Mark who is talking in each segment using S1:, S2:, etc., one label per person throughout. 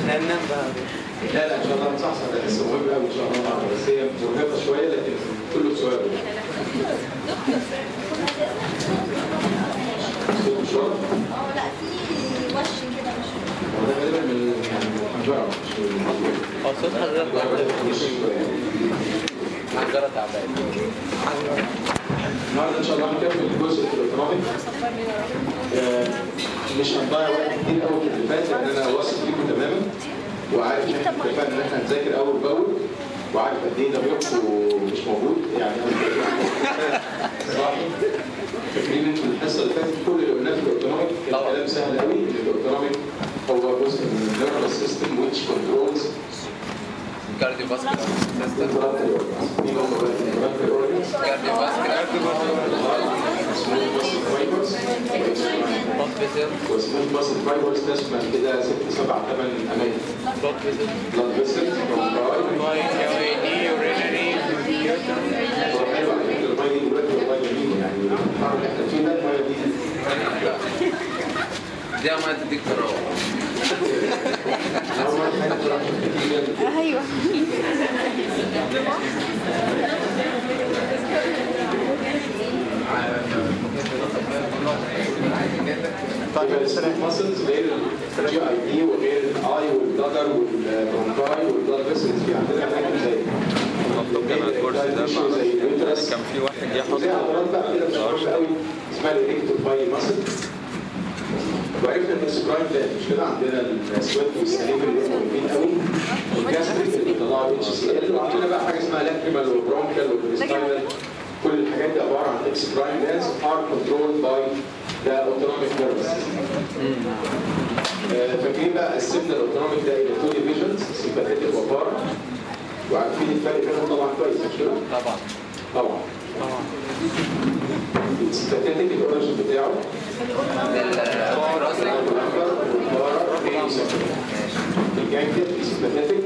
S1: احنا هننام بقى
S2: لا لا ان شاء الله صح صح ده لسه مهم قوي ان شاء الله بس هي مرهقه شويه لكن كله بسؤال صوت شرط
S3: اه لا في وش كده مش
S2: هو ده غالبا من يعني من الحنجره مش من
S1: هو صوت حضرتك
S2: مش
S1: حنجرة تعبان
S2: النهارده ان شاء الله هنكمل الجزء الايكونوميك آه، مش هنضيع وقت كتير قوي في اللي فات لان انا واثق فيكم تماما وعارف ان احنا اتفقنا ان احنا هنذاكر اول باول وعارف قد ايه دماغكم مش موجود يعني انا صراحه فاكرين انتوا الحصه اللي فاتت كل اللي قلناه في الايكونوميك كان
S1: طبعا.
S2: كلام سهل قوي ان الايكونوميك هو جزء من النيرفس سيستم which controls
S1: كارديو فاسكولار سيستم
S2: مين هم بقى الانتراكتيف اورجنز
S1: كارديو فاسكولار
S2: smooth muscle fibers
S1: بلاد فيزل
S2: وسموث ماسل فايبرز تشمل كده ست سبع ثمان اماكن
S1: بلاد فيزل
S2: بلاد فيسل
S1: ماي كي دي يورينري
S2: هو حلو على فكره الميه دي دلوقتي والله جميل يعني الحر اللي احنا فيه ده الميه دي
S1: دي عمال تديك تروح
S2: اول حاجه بصراحه كتير جدا
S3: ايوه
S2: طيب السموث ماسلز غير الجي اي دي وغير الاي والبلادر والبرونكاي والبلاد فيسلز في عندنا اماكن زي
S4: المطلوب كان على الكورس ده مع
S2: زي اليوترس
S4: كان في واحد جه
S2: وزي
S4: حصل
S2: عضلات بقى كده مش قوي اسمها الريكتور باي ماسل وعرفنا ان السبراين ده مش كده عندنا السويت والسليم اللي مهمين قوي والجاستريك اللي بيطلعوا اتش سي ال وعندنا بقى حاجه اسمها لاكريمال وبرونكال وبريستاينال كل الحاجات دي عباره عن اكس برايم جلاندز ار كنترول باي ذا اوتونوميك نيرفس فاكرين بقى قسمنا الاوتونوميك ده الى تو ديفيجنز سيمباثيتك وبارا وعارفين الفرق بينهم طبعا كويس مش كده؟
S1: طبعا
S2: طبعا السيمباثيتك الاوريجن بتاعه
S1: الراسك
S2: الجانجل السيمباثيتك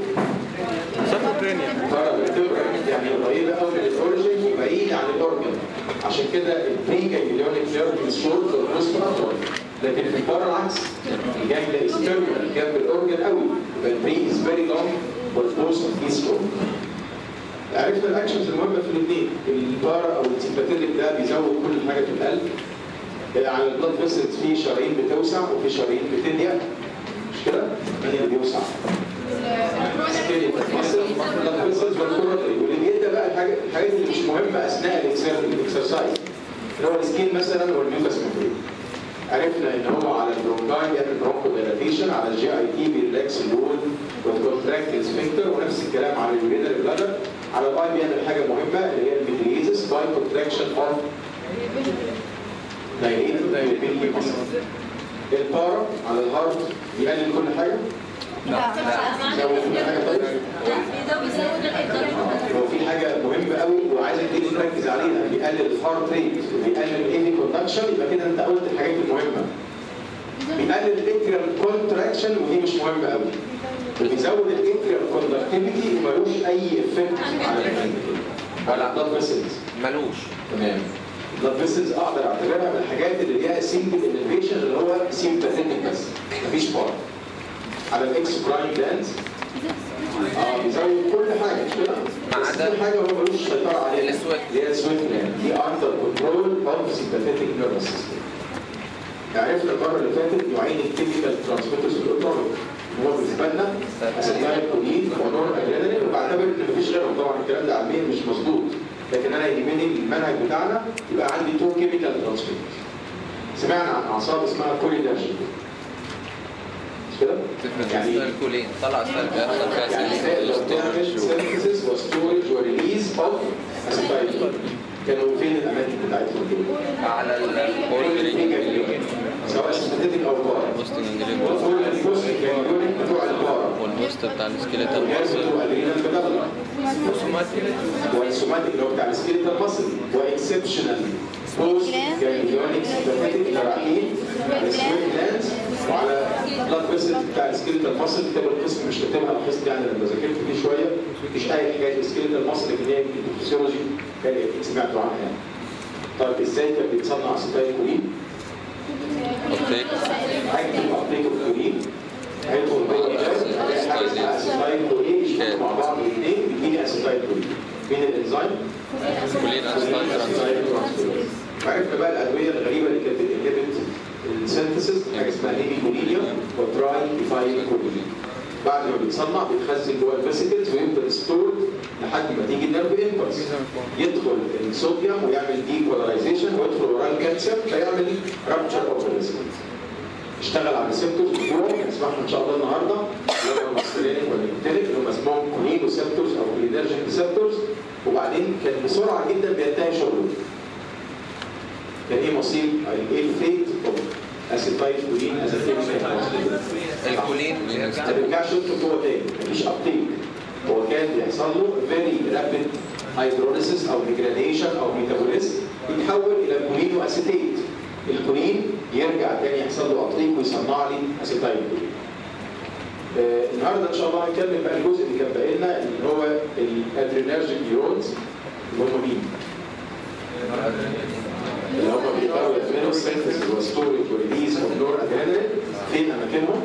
S2: يعني قريبه قوي من الاوريجن وبعيد عن الاورجن عشان كده البري جانجليونيك نيرف شورت والبوست اطول لكن في البار العكس الجانجل از تيرمينال جنب الاورجن قوي يبقى البري از فيري لونج والبوست از شورت عرفنا الاكشنز المهمه في الاثنين البارا او السيمباثيتك ده بيزود كل حاجه في القلب على البلاد فيسلز في شرايين بتوسع وفي شرايين بتضيق مش كده؟ مين اللي بيوسع؟ البلاد فيسلز والكورونري واللي بيدي بقى الحاجات الحاجات اللي مش مهمه اثناء الاكسرسايز اللي هو السكين مثلا والميوكس ممبرين عرفنا ان هو على البرونكاي بيعمل برونكو ديلاتيشن على الجي اي تي بيريلاكس الوول وتكونتراكت السفنكتر ونفس الكلام على اليورينري بلادر على الاي بيعمل حاجه مهمه اللي هي الميدريزس باي كونتراكشن اوف دايليتد دايليتد البارا على الهارت بيقلل كل حاجه يزود كل حاجه طيب هو في حاجه مهمه قوي وعايزك تيجي تركز عليها بيقلل الهارت ريت وبيقلل الايدي كوندكشن يبقى كده انت قلت الحاجات المهمه بيقلل الاتريال كونتراكشن ودي مش مهمه قوي وبيزود الاتريال كوندكتيفيتي وملوش اي افكت على على البلاد فيسلز
S1: ملوش
S2: تمام البلاد فيسلز اقدر اعتبرها من الحاجات اللي ليها سنجل انفيشن اللي هو سيمباثيتك بس مفيش بار على الاكس برايم جلاندز اه بيزود كل حاجه مش كده؟
S1: ما
S2: بس
S1: عدا
S2: في حاجه هو ملوش سيطره عليها
S1: الأسود.
S2: اللي هي السويت جلاند دي اندر كنترول اوف سيمباثيتك نيرفس سيستم عرفنا المره اللي فاتت نوعين الكيميكال ترانسميترز في الاوتوميك هو بالنسبه لنا اسيتايل كولين ونور ادرينالين وبعتبر ان مفيش غيرهم طبعا الكلام ده علميا مش مظبوط لكن انا يهمني المنهج بتاعنا يبقى عندي تو كيميكال ترانسميترز سمعنا عن اعصاب اسمها كولينرجي مش كده؟
S1: يعني الكولين طلع استاذ بيحصل فيها
S2: يعني
S1: سيلين
S2: لو تعمل سينثيسيس وستورج وريليز اوف اسيتايل كانوا فين الاماكن بتاعتهم دول؟
S1: على
S2: كل
S1: الكولين
S2: الفيجر سواء سينثيتك او بار
S4: بوست جانجليون
S2: وكل الجزء الجانجليونيك بتوع البار
S4: والبوست بتاع السكيلتال
S2: والجهاز
S4: ماسل
S2: بتوع الرينال ميدالا والسوماتيك اللي هو بتاع السكيلتال ماسل واكسبشنال بوست جانجليونيك سيمباثيك اللي رايحين على السويت جلاندز وعلى بلاد فيسل بتاع السكيلتال ماسل كتاب القسم مش كاتبها لاحظت يعني لما ذاكرت فيه شويه مفيش اي حكايه السكيلتال ماسل لكن هي يمكن الفسيولوجي كان اكيد سمعتوا عنها يعني. طيب ازاي كان بيتصنع اسيتايل كولين؟
S4: اوكي
S2: هيكتب ابديت الكولين هيدخل جوه الجهاز اسيتايل كولين يشتغلوا مع بعض الاثنين بيديني اسيتايل كولين مين الانزيم؟
S4: كولين أسيتايل ترانسفيرز.
S2: وعرفنا بقى الادويه الغريبه اللي كانت بتنهبت السينثيسيس حاجه اسمها هيمي كولينيا وتراي ديفاين كولين بعد ما بيتصنع بيتخزن جوه الفيسيكلز ويفضل ستورد لحد ما تيجي النيرف امبلس يدخل الصوديوم ويعمل ديبولاريزيشن ويدخل وراه الكالسيوم فيعمل رابتشر اوف اشتغل على الريسبتورز بتوعه هنسمعهم ان شاء الله النهارده اللي هم الماسكرينيك والنيكوتينيك اللي هم اسمهم كولين ريسبتورز او كولينرجيك ريسبتورز وبعدين كان بسرعه جدا بينتهي شغله كان ايه مصير ايه الفيت اوف اسيتايل كولين از
S1: الكولين
S2: ما بيرجعش يدخل جوه تاني مفيش ابتيك هو كان بيحصل له فيري رابيد هيدروليسيس او ديجراديشن او ميتابوليزم يتحول الى كولين واسيتيت الكولين يرجع تاني يحصل له ابتيك ويصنع لي اسيتايل كولين آه، النهارده ان شاء الله هنكمل بقى الجزء اللي كان باقي لنا اللي هو الادرينرجيك نيورونز اللي هم مين؟ اللي هم بيقدروا يعملوا سينثيسيس وستوريج وريليز والنور ادرينالين فين اماكنهم؟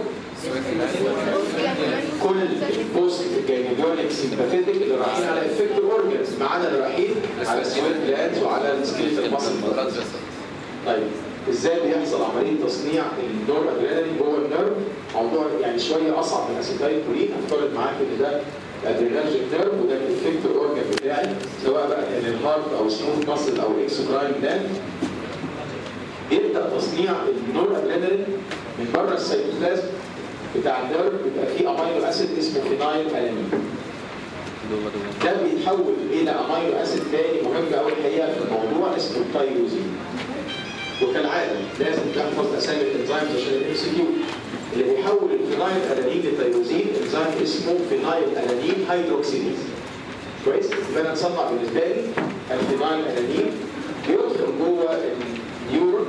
S2: كل البوست جانجليونيك سيمباثيتك اللي رايحين على افكت اورجنز ما عدا اللي رايحين على السويت جلاند وعلى السكيلتال ماسل طيب ازاي بيحصل عمليه تصنيع النور ادرينالين جوه النيرف موضوع يعني شويه اصعب من اسيتايل كولين هفترض معاك ان ده ادرينالجيك نيرف وده الافكت اورجن بتاعي سواء بقى كان الهارت او سموث ماسل او اكسوكراين جلاند يبدا تصنيع النور ادرينالين من بره السيتوبلازم بتاع النيرف بيبقى فيه امينو اسيد اسمه فينايل الانين
S4: دوبا دوبا
S2: ده بيتحول الى امينو اسيد تاني مهم قوي الحقيقه في الموضوع اسمه التايروزين وكالعاده لازم تحفظ اسامي الانزيمز عشان الام سي كيو اللي بيحول الفينايل الانين لتايروزين انزيم اسمه فينايل الانين هيدروكسيليز كويس يبقى انا نصنع بالنسبه لي الفينايل الانين بيدخل جوه النيورون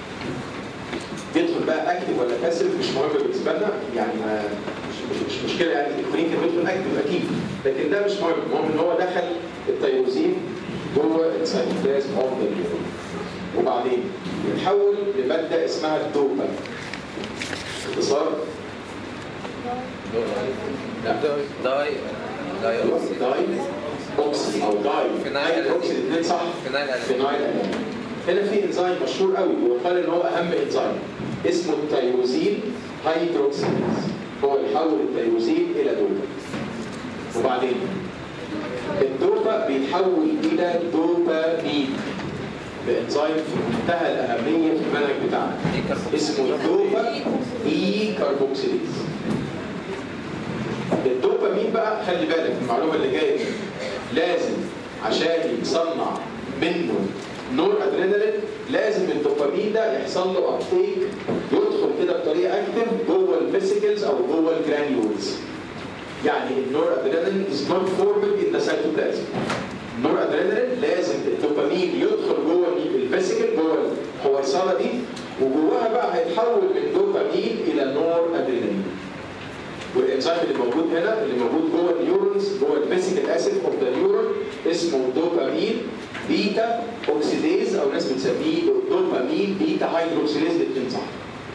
S2: بيدخل بقى اكتف ولا باسف مش مهم بالنسبه لنا يعني ما مش, مش, مش مشكله يعني الكولين كان بيدخل اكتف اكيد لكن ده مش مهم المهم ان هو دخل التيروزين جوه السيتوبلازم اوف ذا نيورون وبعدين يتحول لماده اسمها الدوبا اختصار لا
S1: داي داي اوكسي
S2: داي اوكسي او داي
S1: فينايل
S2: داي اوكسي الاثنين صح
S1: فينايل ألانين.
S2: فينايل ألانين. هنا في انزيم مشهور قوي وقال ان هو اهم انزيم اسمه التيروزين هيدروكسيليز هو يحول التيروزين الى دوبا وبعدين الدوبا بيتحول الى دوبامين بانزيم في منتهى الاهميه في المنهج بتاعنا اسمه الدوبا اي كاربوكسيليز الدوبامين بقى خلي بالك المعلومه اللي جايه دي لازم عشان يتصنع منه نور ادرينالين لازم الدوبامين ده يحصل له ابتيك يدخل كده بطريقه اكتف جوه الفيسيكلز او جوه الجرانيولز يعني النور ادرينالين is not formed in the cytoplasm النور ادرينالين لازم الدوبامين يدخل جوه الفيسيكل جوه الحويصله دي وجواها بقى هيتحول من دوبامين الى نور ادرينالين والانزيم اللي موجود هنا اللي موجود جوه النيورونز جوه الفيسيكال اسيد اوف ذا نيورون اسمه دوبامين بيتا اوكسيديز او ناس بتسميه دوبامين بيتا هيدروكسيليز الاثنين صح.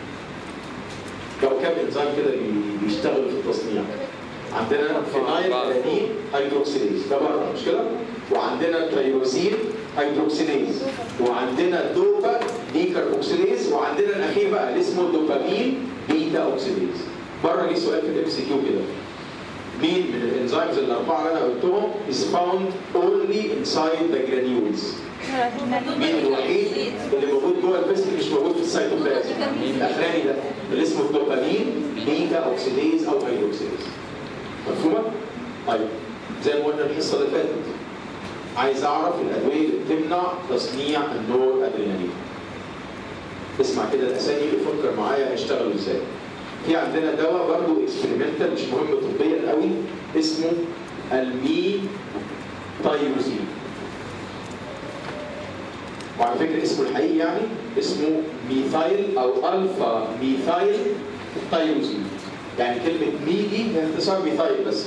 S2: لو كام انزيم كده بي- بيشتغلوا في التصنيع عندنا فينايل الانين هيدروكسيليز ده بره مش كده؟ وعندنا تيروزين هيدروكسيليز وعندنا دوبا ديكربوكسيليز وعندنا الاخير بقى اللي اسمه دوبامين بيتا اوكسيليز بره جه سؤال في الام سي كيو كده مين من الانزيمز الاربعه اللي انا قلتهم is found only inside the granules مين الوحيد اللي موجود جوه الفيسك مش موجود في السيتوبلازم الاخراني ده اللي اسمه الدوبامين بيتا اوكسيديز او هيدروكسيديز مفهومه؟ طيب زي ما قلنا الحصه اللي فاتت عايز اعرف الادويه اللي بتمنع تصنيع النور ادرينالين اسمع كده الاسامي اللي فكر معايا هيشتغلوا ازاي في عندنا دواء برضه اكسبيرمنتال مش مهم طبيا قوي اسمه المي تايروزين وعلى فكره اسمه الحقيقي يعني اسمه ميثايل او الفا ميثايل تايروزين يعني كلمه مي دي هي اختصار ميثايل بس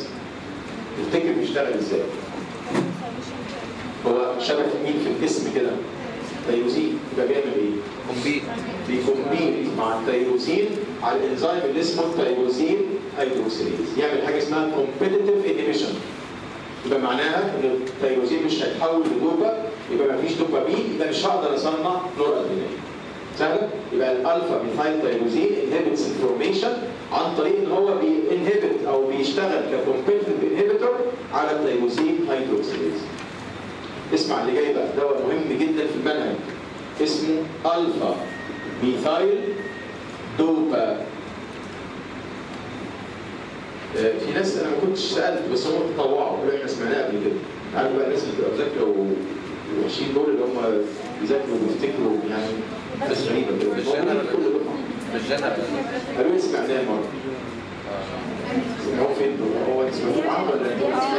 S2: تفتكر بيشتغل ازاي؟ هو شبه مين في الجسم كده؟ تيروزين يبقى بيعمل ايه؟
S1: كومبيت
S2: بيكمبيت مع التيروزين على الانزيم اللي اسمه التيروزين هيدروكسيليز يعمل حاجه اسمها كومبيتيتيف انيبيشن يبقى معناها ان التيروزين مش هيتحول لدوبا يبقى ما فيش دوبامين يبقى مش هقدر اصنع نور ادرينالين سهله يبقى الالفا ميثايل تيروزين انهبيتس الفورميشن عن طريق ان هو بينهبت او بيشتغل ككومبيتيتيف انهبيتور على التيروزين هيدروكسيليز اسمع اللي جاي بقى دواء مهم جدا في المنهج اسمه الفا ميثايل دوبا آه، في ناس انا ما كنتش سالت بس هم تطوعوا قالوا احنا سمعناها قبل كده عارف بقى الناس اللي بتبقى مذاكره و- ووحشين دول اللي هم بيذاكروا وبيفتكروا يعني ناس غريبه كده
S1: مش
S2: موجودين
S1: أنا
S2: في كل دفعه
S1: مش جنرال
S2: قالوا لي سمعناها مره سمعوه فين دول؟ هو انت سمعتوه معاهم ولا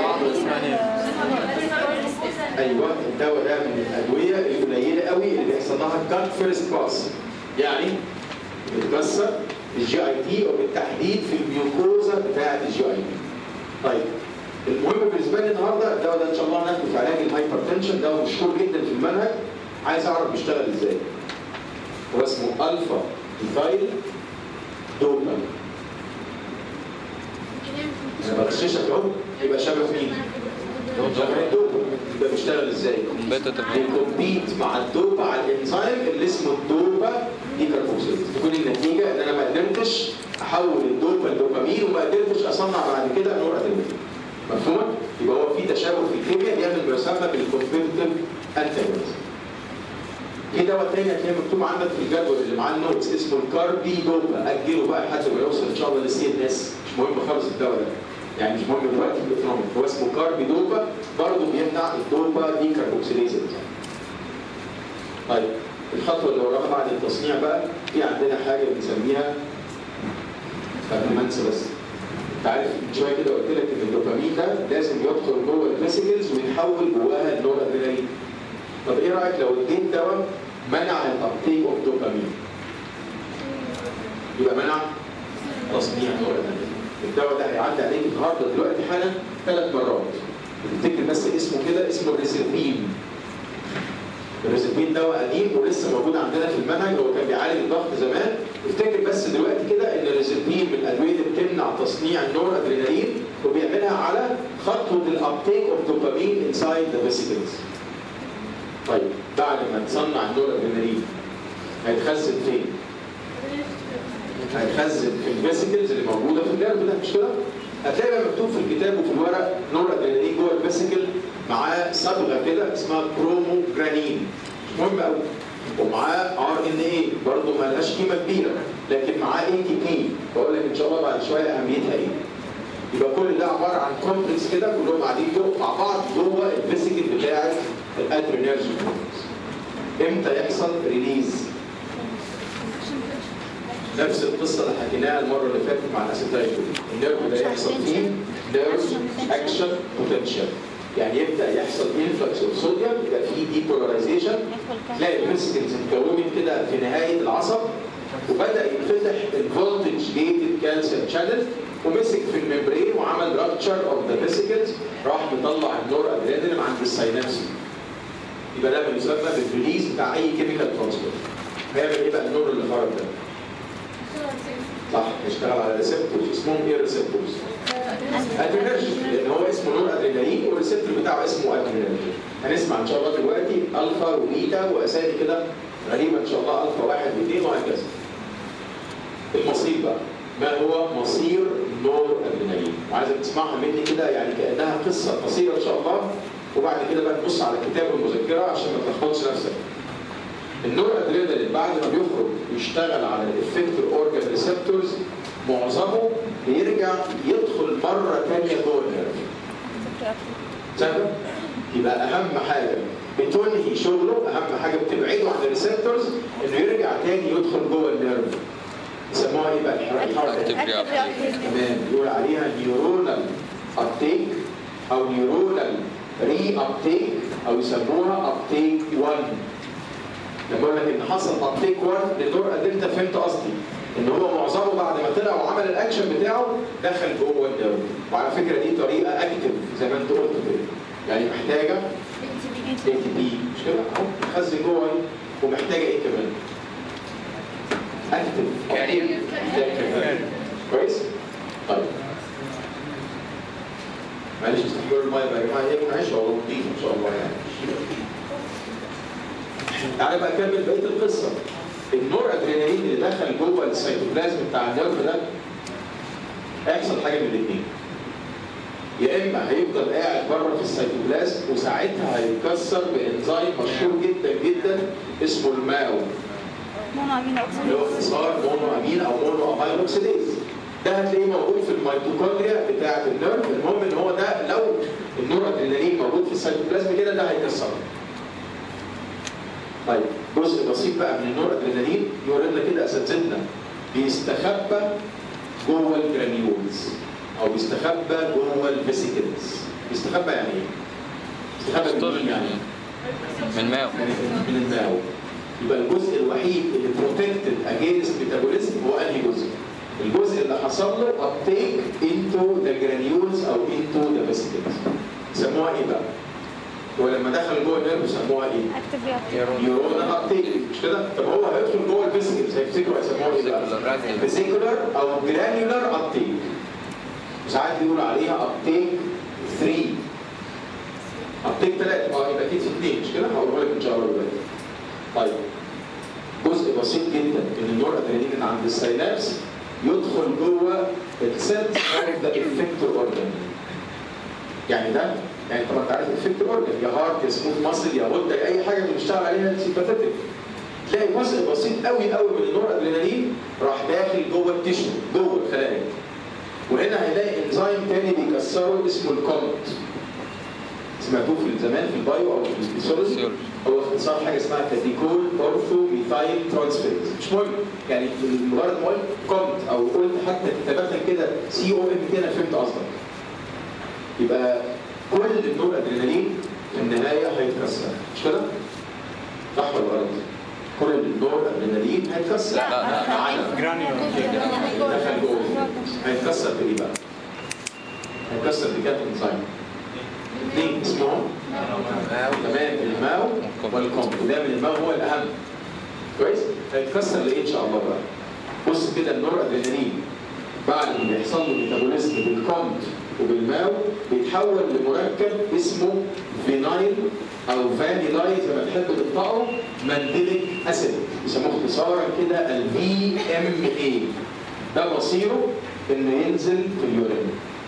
S2: ايوه الدواء ده من الادويه القليله قوي اللي بيحصل لها كات فيرست باس يعني بتكسر الجي اي تي وبالتحديد في الميوكوزا بتاعه الجي اي تي. طيب المهم بالنسبه لي النهارده الدواء ده ان شاء الله هناخده في علاج الهايبرتنشن دواء مشهور جدا في المنهج عايز اعرف بيشتغل ازاي. هو اسمه الفا ميثايل دوبا انا بغششك اهو يبقى شبه مين؟ شبه الدوبا يبقى بيشتغل ازاي؟
S4: كومبيتيتيف
S2: بيكمبيت مع الدوبا على الانزيم اللي اسمه الدوبا ديكربوكسيل تكون النتيجه ان انا ما قدرتش احول الدوبا لدوبامين وما قدرتش اصنع بعد كده نور ادرينالين مفهومه؟ يبقى هو في تشابه في الكيمياء بيعمل ما يسمى بالكومبيتيتيف انتاجونيزم في دواء تاني هتلاقيه مكتوب عندك في الجدول اللي معاه النوتس اسمه الكاربي دوبا اجله بقى لحد ما يوصل ان شاء الله للسي ان اس مش مهم خالص الدواء ده يعني مش مهم دلوقتي في الاوتونوميك هو اسمه كاربي دوبا برضه بيمنع الدوبا دي كاربوكسيليز طيب الخطوه اللي وراها بعد التصنيع بقى في عندنا حاجه بنسميها قبل ما انسى بس انت عارف من شويه كده قلت لك ان الدوبامين ده لازم يدخل جوه الفيسيكلز ويتحول جواها النور ادرينالين طب ايه رايك لو اديت دواء منع الابتيك اوف دوبامين يبقى منع تصنيع نور ادرينالين الدواء ده هيعدي عليك النهارده دلوقتي حالا ثلاث مرات افتكر بس اسمه كده اسمه ريزربين الريزربين دواء قديم ولسه موجود عندنا في المنهج هو كان بيعالج الضغط زمان افتكر بس دلوقتي كده ان الريزربين من الادويه اللي بتمنع تصنيع النور ادرينالين وبيعملها على خطوه الابتيك اوف دوبامين انسايد ذا فيسيكلز طيب بعد ما تصنع النور ادرينالين هيتخزن فين؟ هيتخزن في الفيسيكلز اللي موجوده في النيرف ده مش كده؟ هتلاقي بقى مكتوب في الكتاب وفي الورق نور ادرينالين جوه الفيسيكل معاه صبغه كده اسمها بروموجرانين مهم قوي ومعاه ار ان اي برضه ما لهاش قيمه كبيره لكن معاه اي تي بي بقول لك ان شاء الله بعد شويه اهميتها ايه يبقى كل ده عباره عن كومبلكس كده كلهم قاعدين جوه مع بعض جوه الفيسيكل بتاعه الادرينرجي امتى يحصل ريليز نفس القصه اللي حكيناها المره اللي فاتت مع الاسيتايكول النيرف ده يحصل فيه نيرف اكشن بوتنشال يعني يبدا يحصل انفلكس اوف صوديوم يبقى فيه ديبولاريزيشن تلاقي الفيسكلز اتكونت كده في نهايه العصب وبدا يتفتح الفولتج جيتد كالسيوم شانل ومسك في الممبرين وعمل رابتشر اوف ذا فيسيكلز راح مطلع النور ادرينالين عند الساينابس يبقى ده بيسمى بالريليز بتاع اي كيميكال ترانسبورت هيعمل ايه بقى النور اللي خرج ده؟ صح يشتغل على ريسبتورز اسمهم ايه ريسبتورز؟ ادرينرجين لان هو اسمه نور ادرينالين والريسبتور بتاعه اسمه ادرينالين هنسمع ان شاء الله دلوقتي الفا وبيتا واسامي كده غريبه ان شاء الله الفا واحد واثنين وهكذا المصير بقى ما هو مصير نور ادرينالين وعايزك تسمعها مني كده يعني كانها قصه قصيره ان شاء الله وبعد كده بقى نبص على الكتاب والمذكره عشان ما تلخبطش نفسك النور ادرينالين بعد ما بيخرج ويشتغل على الافكتور اورجان ريسبتورز معظمه بيرجع يدخل مره ثانيه جوه النيرف سهل يبقى اهم حاجه بتنهي شغله اهم حاجه بتبعده عن الريسبتورز انه يرجع تاني يدخل جوه النيرف يسموها ايه بقى الحركه
S4: Active reuptake.
S2: تمام يقول عليها نيورونال ابتيك او نيورونال ري ابتيك او يسموها ابتيك 1 لما اقول لك ان حصل ابتيك 1 للنور ادرينالين انت فهمت قصدي ان هو معظمه بعد ما طلع وعمل الاكشن بتاعه دخل جوه النيرف وعلى فكره دي طريقه اكتف زي ما انت قلت كده يعني محتاجه اي تي بي مش كده؟ اهو بتخزن جوه ايه؟ ومحتاجه ايه كمان؟ اكتف
S1: كارير.
S2: كارير كويس؟ طيب معلش تستحملوا الميه بقى يا جماعه هي منعشه والله نظيفه ان شاء الله يعني تعالى بقى اكمل بقيه القصه النور ادرينالين اللي دخل جوه السيتوبلازم بتاع النيرف ده هيحصل حاجه من الاثنين يا اما هيفضل قاعد بره في السيتوبلازم وساعتها هيتكسر بانزيم مشهور جدا جدا اسمه الماو
S3: ماما عاملين
S2: اللي هو اختصار مونو امين او مونو امين اوكسيديز ده هتلاقيه موجود في الميتوكوندريا بتاعه النيرف المهم ان هو ده لو النور ادرينالين موجود في السيتوبلازم كده ده هيكسره طيب جزء بسيط بقى من النور ادرينالين يوري لنا كده اساتذتنا بيستخبى جوه الجرانيولز او بيستخبى جوه الفيسيكلز بيستخبى يعني ايه؟ بيستخبى من مين يعني
S4: من ماو
S2: من من الماو يبقى الجزء الوحيد اللي بروتكتد اجينست ميتابوليزم هو انهي جزء؟ الجزء اللي حصل له ابتيك انتو ذا جرانيولز او انتو ذا فيسيكلز سموها ايه بقى؟ هو لما دخل جوه النيرف سموها ايه؟
S3: اكتف
S2: نيورون ابتيك مش كده؟ طب هو هيدخل جوه الفيسيكلز هيفتكروا هيسموها ايه بقى؟ فيسيكولار او جرانيولار ابتيك ساعات بيقولوا عليها ابتيك 3 ابتيك 3 اه يبقى اكيد في اثنين مش كده؟ هقولها لك ان شاء الله دلوقتي طيب جزء بسيط جدا من النور ادرينالين اللي عند السينابس يدخل جوه السيلز اوف ذا افكتور اورجان يعني ده يعني طبعا انت عارف الافكتور اورجان يا هارت يا سموث ماسل يا غده يا اي حاجه بنشتغل عليها سيمباثيتك تلاقي جزء بسيط قوي قوي من النور ادرينالين راح داخل جوه التيشو جوه الخلايا وهنا هيلاقي انزيم تاني بيكسره اسمه الكومت سمعتوه في زمان في البايو او في الفيسيولوجي
S4: فيسيولوجي.
S2: هو اختصار حاجه اسمها كاتيكول اورثو ميثايل ترانسفيرز مش مهم يعني مجرد ما قلت كومت او قلت حتى كتابات كده سي او ام كده انا فهمت قصدك يبقى كل النور ادرينالين في النهايه هيتكسر مش كده؟ صح ولا غلط؟ كل النور ادرينالين هيتكسر
S4: لا، لا.
S2: معانا دخل جوه هيتكسر بايه بقى؟ هيتكسر بكام انزيم؟ اثنين اسمهم تمام الماو والكومب وده من الماو هو الاهم كويس؟ هيتكسر لايه ان شاء الله بقى؟ بص كده النور ادرينالين بعد ما بيحصل له ميتابوليزم بالكومب وبالماو بيتحول لمركب اسمه فينايل او فانيلاي زي ما تحبوا تنطقوا مانديليك اسيد بيسموه اختصارا كده الفي ام اي ده مصيره انه ينزل في اليورين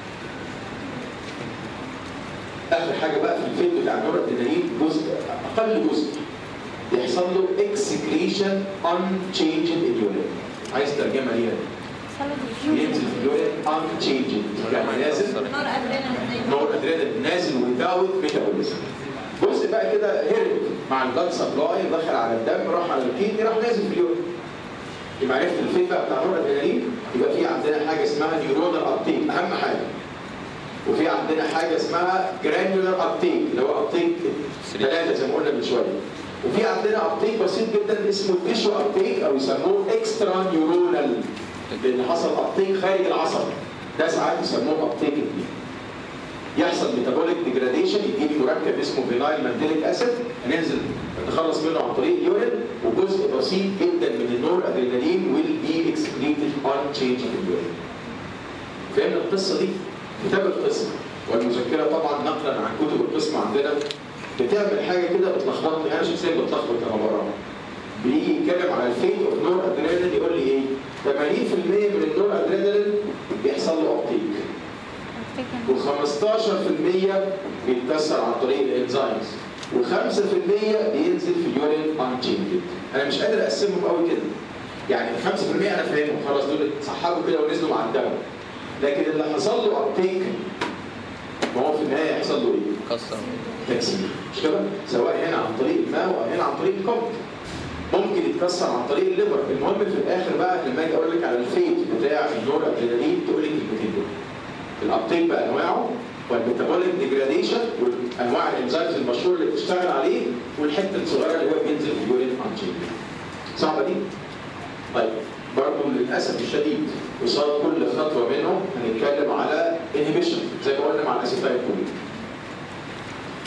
S2: اخر حاجه بقى في الفيلم بتاع نور الادرينالين جزء اقل جزء يحصل له اكسكريشن unchanged in urine عايز ترجمه ليها دي ينزل في اليورين unchanged يعني نازل
S3: نار ادرينالين
S2: نور ادرينالين نازل without metabolism جزء بقى كده هرب مع البلاد سبلاي دخل على الدم راح على الكيدني راح نازل في اليورين يبقى عرفت الفيل بقى بتاع نور الادرينالين يبقى في عندنا حاجه اسمها نيورونال ابتيك اهم حاجه وفي عندنا حاجه اسمها جرانيولار ابتيك اللي هو ابتيك ثلاثه زي ما قلنا من شويه وفي عندنا ابتيك بسيط جدا اسمه تيشو ابتيك او يسموه اكسترا نيورونال لان حصل ابتيك خارج العصب ده ساعات يسموه ابتيك اتنين يحصل ميتابوليك ديجراديشن يجيب مركب اسمه فينايل مانديليك اسيد ننزل نتخلص منه عن طريق اليورين وجزء بسيط جدا من النور ادرينالين ويل بي اكسكريتد اون تشينج في اليورين فهمنا القصه دي؟ كتاب القسم والمذكره طبعا نقلا عن كتب القسم عندنا بتعمل حاجه كده بتلخبطني انا شخصيا بتلخبط لما بقراها بيجي يتكلم على الفيت اوف نور ادرينالين يقول لي ايه 80% من النور ادرينالين بيحصل له ابتيك و15% بيتكسر عن طريق الانزيمز و5% بينزل في اليورين انشينجد انا مش قادر اقسمهم قوي كده يعني 5% انا فاهمهم خلاص دول اتسحبوا كده ونزلوا مع الدم لكن اللي حصل له ابتيك ما هو في النهايه يحصل له ايه؟
S4: كسر
S2: تكسير مش كده؟ سواء هنا عن طريق الماء او هنا عن طريق الكمب ممكن يتكسر عن طريق الليفر المهم في الاخر بقى لما اجي اقول لك على الفيت بتاع النور ادرينالين تقول لي الكلمتين دول الابتيك بانواعه والميتابوليك ديجراديشن وانواع الانزيمز المشهور اللي بتشتغل عليه والحته الصغيره اللي هو بينزل في اليورين انشينج صعبه دي؟ طيب برضه للاسف الشديد قصاد كل خطوه منهم هنتكلم على انهبيشن زي ما قلنا مع الاسيتايل كولين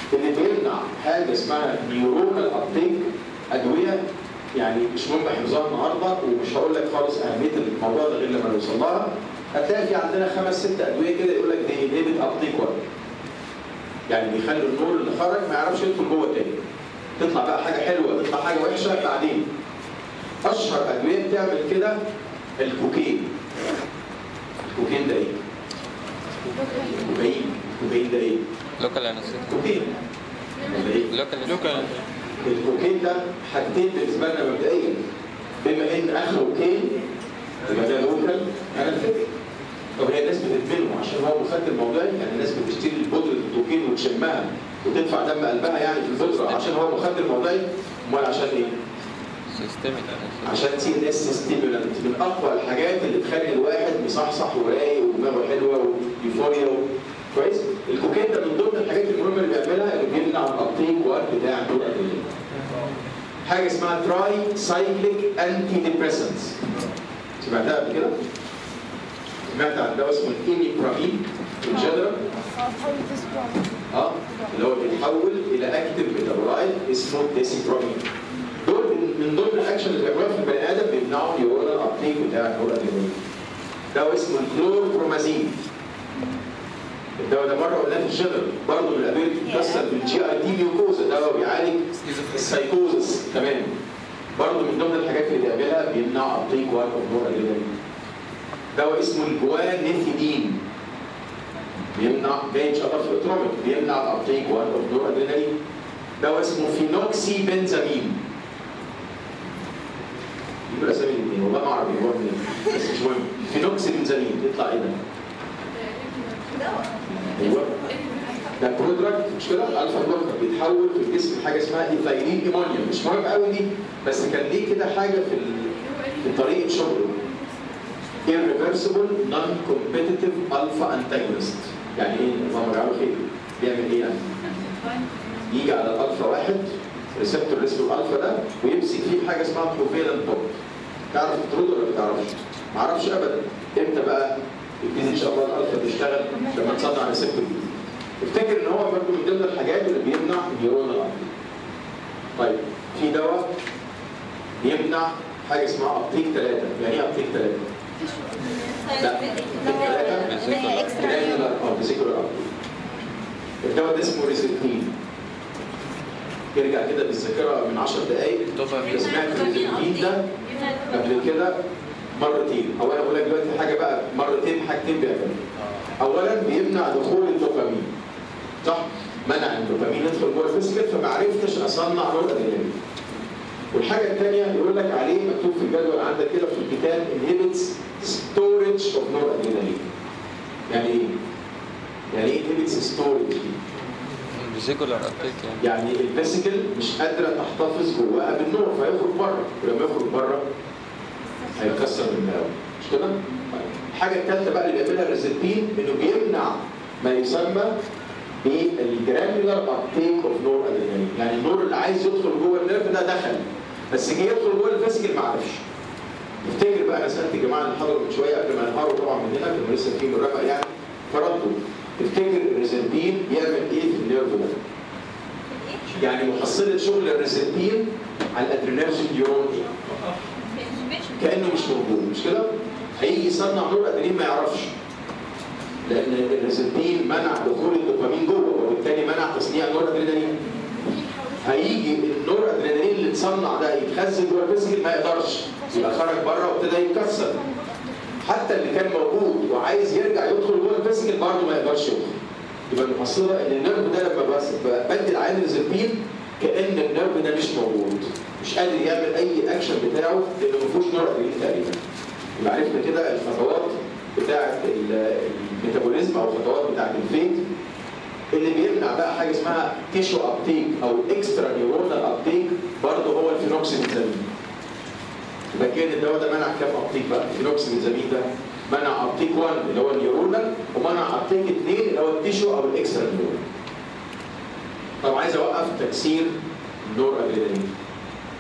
S2: اللي بيمنع حاجه اسمها نيورونال ابتيك ادويه يعني مش مهم حفظها النهارده ومش هقول لك خالص اهميه الموضوع ده غير لما نوصل لها هتلاقي في عندنا خمس ست ادويه كده يقول لك دي انهبت ابتيك 1 يعني بيخلوا النور اللي خرج ما يعرفش يدخل جوه تاني تطلع بقى حاجه حلوه تطلع حاجه وحشه بعدين اشهر ادويه بتعمل كده الكوكين الكوكين ده ايه؟ كوكايين الكوكايين ده ايه؟
S4: لوكال انستيك
S2: كوكين ولا ايه؟
S4: لوكال لوكال
S2: الكوكين ده حاجتين بالنسبه لنا مبدئيا بما ان اخره كين يبقى ده لوكال انا الفكر طب هي الناس بتدمنه عشان هو مخدر موضعي يعني الناس بتشتري بودره الكوكين وتشمها وتدفع دم قلبها يعني في البودره عشان هو مخدر موضعي امال عشان ايه؟
S4: سيستميك
S2: عشان سي ان اس ستيمولانت من اقوى الحاجات اللي تخلي الواحد مصحصح ورايق ودماغه حلوه ويوفوريا و... كويس الكوكين ده من ضمن الحاجات المهمه اللي بيعملها اللي بيمنع الابتيك وقت بتاع الدور الادويه حاجه اسمها تراي سايكليك انتي ديبريسنتس سمعتها قبل كده؟ سمعت عن دواء اسمه الانيبرامين في الجنرال اه اللي هو بيتحول الى اكتف ميتابولايت اسمه ديسيبرامين دول من- من ضمن الاكشن اللي بيعملوها في البني ادم بيمنعوا نيورون الابتيك بتاع النور الادرينالين دواء اسمه الكلوربرومازين الدواء ده مره قلناه في الجنرال برضه من الادويه اللي بتتكسر بالجي اي تي ميوكوزا دواء بيعالج السايكوزس تمام برضه من ضمن الحاجات اللي بيعملها بيمنع ابتيك وقت النور الادرينالين دواء اسمه الجوانيثيدين بيمنع جاي ان شاء الله في الاتروميك بيمنع الابتيك وقت النور الادرينالين دواء اسمه فينوكسي بنزامين يقول اسامي الاثنين والله ما اعرف هو منين بس مش مهم فينوكسي بنزامين يطلع ايه ده؟ ايوه ده برودراكت مش كده؟ الفا بلوكر بيتحول في الجسم لحاجه اسمها ايثايلين ايمونيوم مش مهم قوي دي بس كان ليه كده حاجه في ال- في طريقه شغله irreversible non-competitive alpha antagonist يعني ايه؟ اللهم اجعله خير بيعمل ايه يعني؟ يجي على الالفا واحد ريسبتور اللي اسمه الالفا ده ويمسك فيه حاجه اسمها بروفيلنت بوت تعرف ترد ولا ما تعرفش؟ ما اعرفش ابدا امتى بقى يبتدي ان شاء الله الالفا تشتغل لما تصنع ريسبتور جديد افتكر ان هو برضه من ضمن الحاجات اللي بيمنع النيورون الالفا طيب في دواء بيمنع حاجه اسمها ابتيك ثلاثه يعني ايه ابتيك ثلاثه؟ لا جرانيولار اه فيزيكولار ابتيك الدواء ده اسمه ريزلتين يرجع كده بالذاكره من 10 دقائق
S1: دوبامين.
S2: سمعت الريزلتين ده قبل كده مرتين او انا بقول لك دلوقتي حاجه بقى مرتين حاجتين بيعملوا اولا بيمنع دخول الدوبامين صح منع الدوبامين يدخل جوه الفيسكل فما عرفتش اصنع نور ادرينالين والحاجه الثانيه يقول لك عليه مكتوب في الجدول عندك كده في الكتاب inhibits storage of noradrenaline يعني ايه؟ يعني ايه inhibits storage دي؟
S4: فيزيكولار ابتيك يعني
S2: يعني الفيسيكل مش قادره تحتفظ جواها بالنور فيخرج بره ولما يخرج بره هيتكسر من الاول مش كده؟ طيب. الحاجه الثالثه بقى اللي بيعملها الريزلتين انه بيمنع ما يسمى بالجرانيولار ابتيك اوف نور ادرينالين يعني النور اللي عايز يدخل جوه النيرف ده دخل بس جه يدخل جوه الفيسيكل ما عرفش افتكر بقى انا سالت الجماعه اللي حضروا من شويه قبل ما ينهاروا طبعا مننا كانوا لسه في مرافق يعني فردوا تفتكر الريزلتين يعمل ايه في النيرف ده؟ يعني محصله شغل الريزلتين على الادرينرجين نيورون ايه؟ كانه مش موجود مش كده؟ هيجي يصنع نور ادرينالين ما يعرفش لان الريزلتين منع دخول الدوبامين جوه وبالتالي منع تصنيع نور ادرينالين هيجي النور ادرينالين اللي اتصنع ده يتخزن جوه الفيسكل ما يقدرش يبقى خرج بره وابتدى يتكسر حتى اللي كان موجود وعايز يرجع يدخل جوه الفيسكل برضه ما يقدرش يدخل يبقى المحصله ان النيرف ده لما بس بدل عين الريزلتين كان النيرف ده مش موجود مش قادر يعمل اي اكشن بتاعه لانه ما فيهوش نور ادرينالين تقريبا يبقى عرفنا كده الخطوات بتاعه ال- الميتابوليزم او الخطوات بتاعه الفيت اللي بيمنع بقى حاجه اسمها تيشو ابتيك او اكسترا نيورونال ابتيك برضه هو الفينوكسيبنزامين يبقى كده الدواء ده منع كام ابتيك بقى الفينوكسيبنزامين ده منع ابتيك 1 اللي هو النيورونال ومنع ابتيك 2 اللي هو التيشو او الاكسترا نيورونال طب عايز اوقف تكسير النور ادرينالين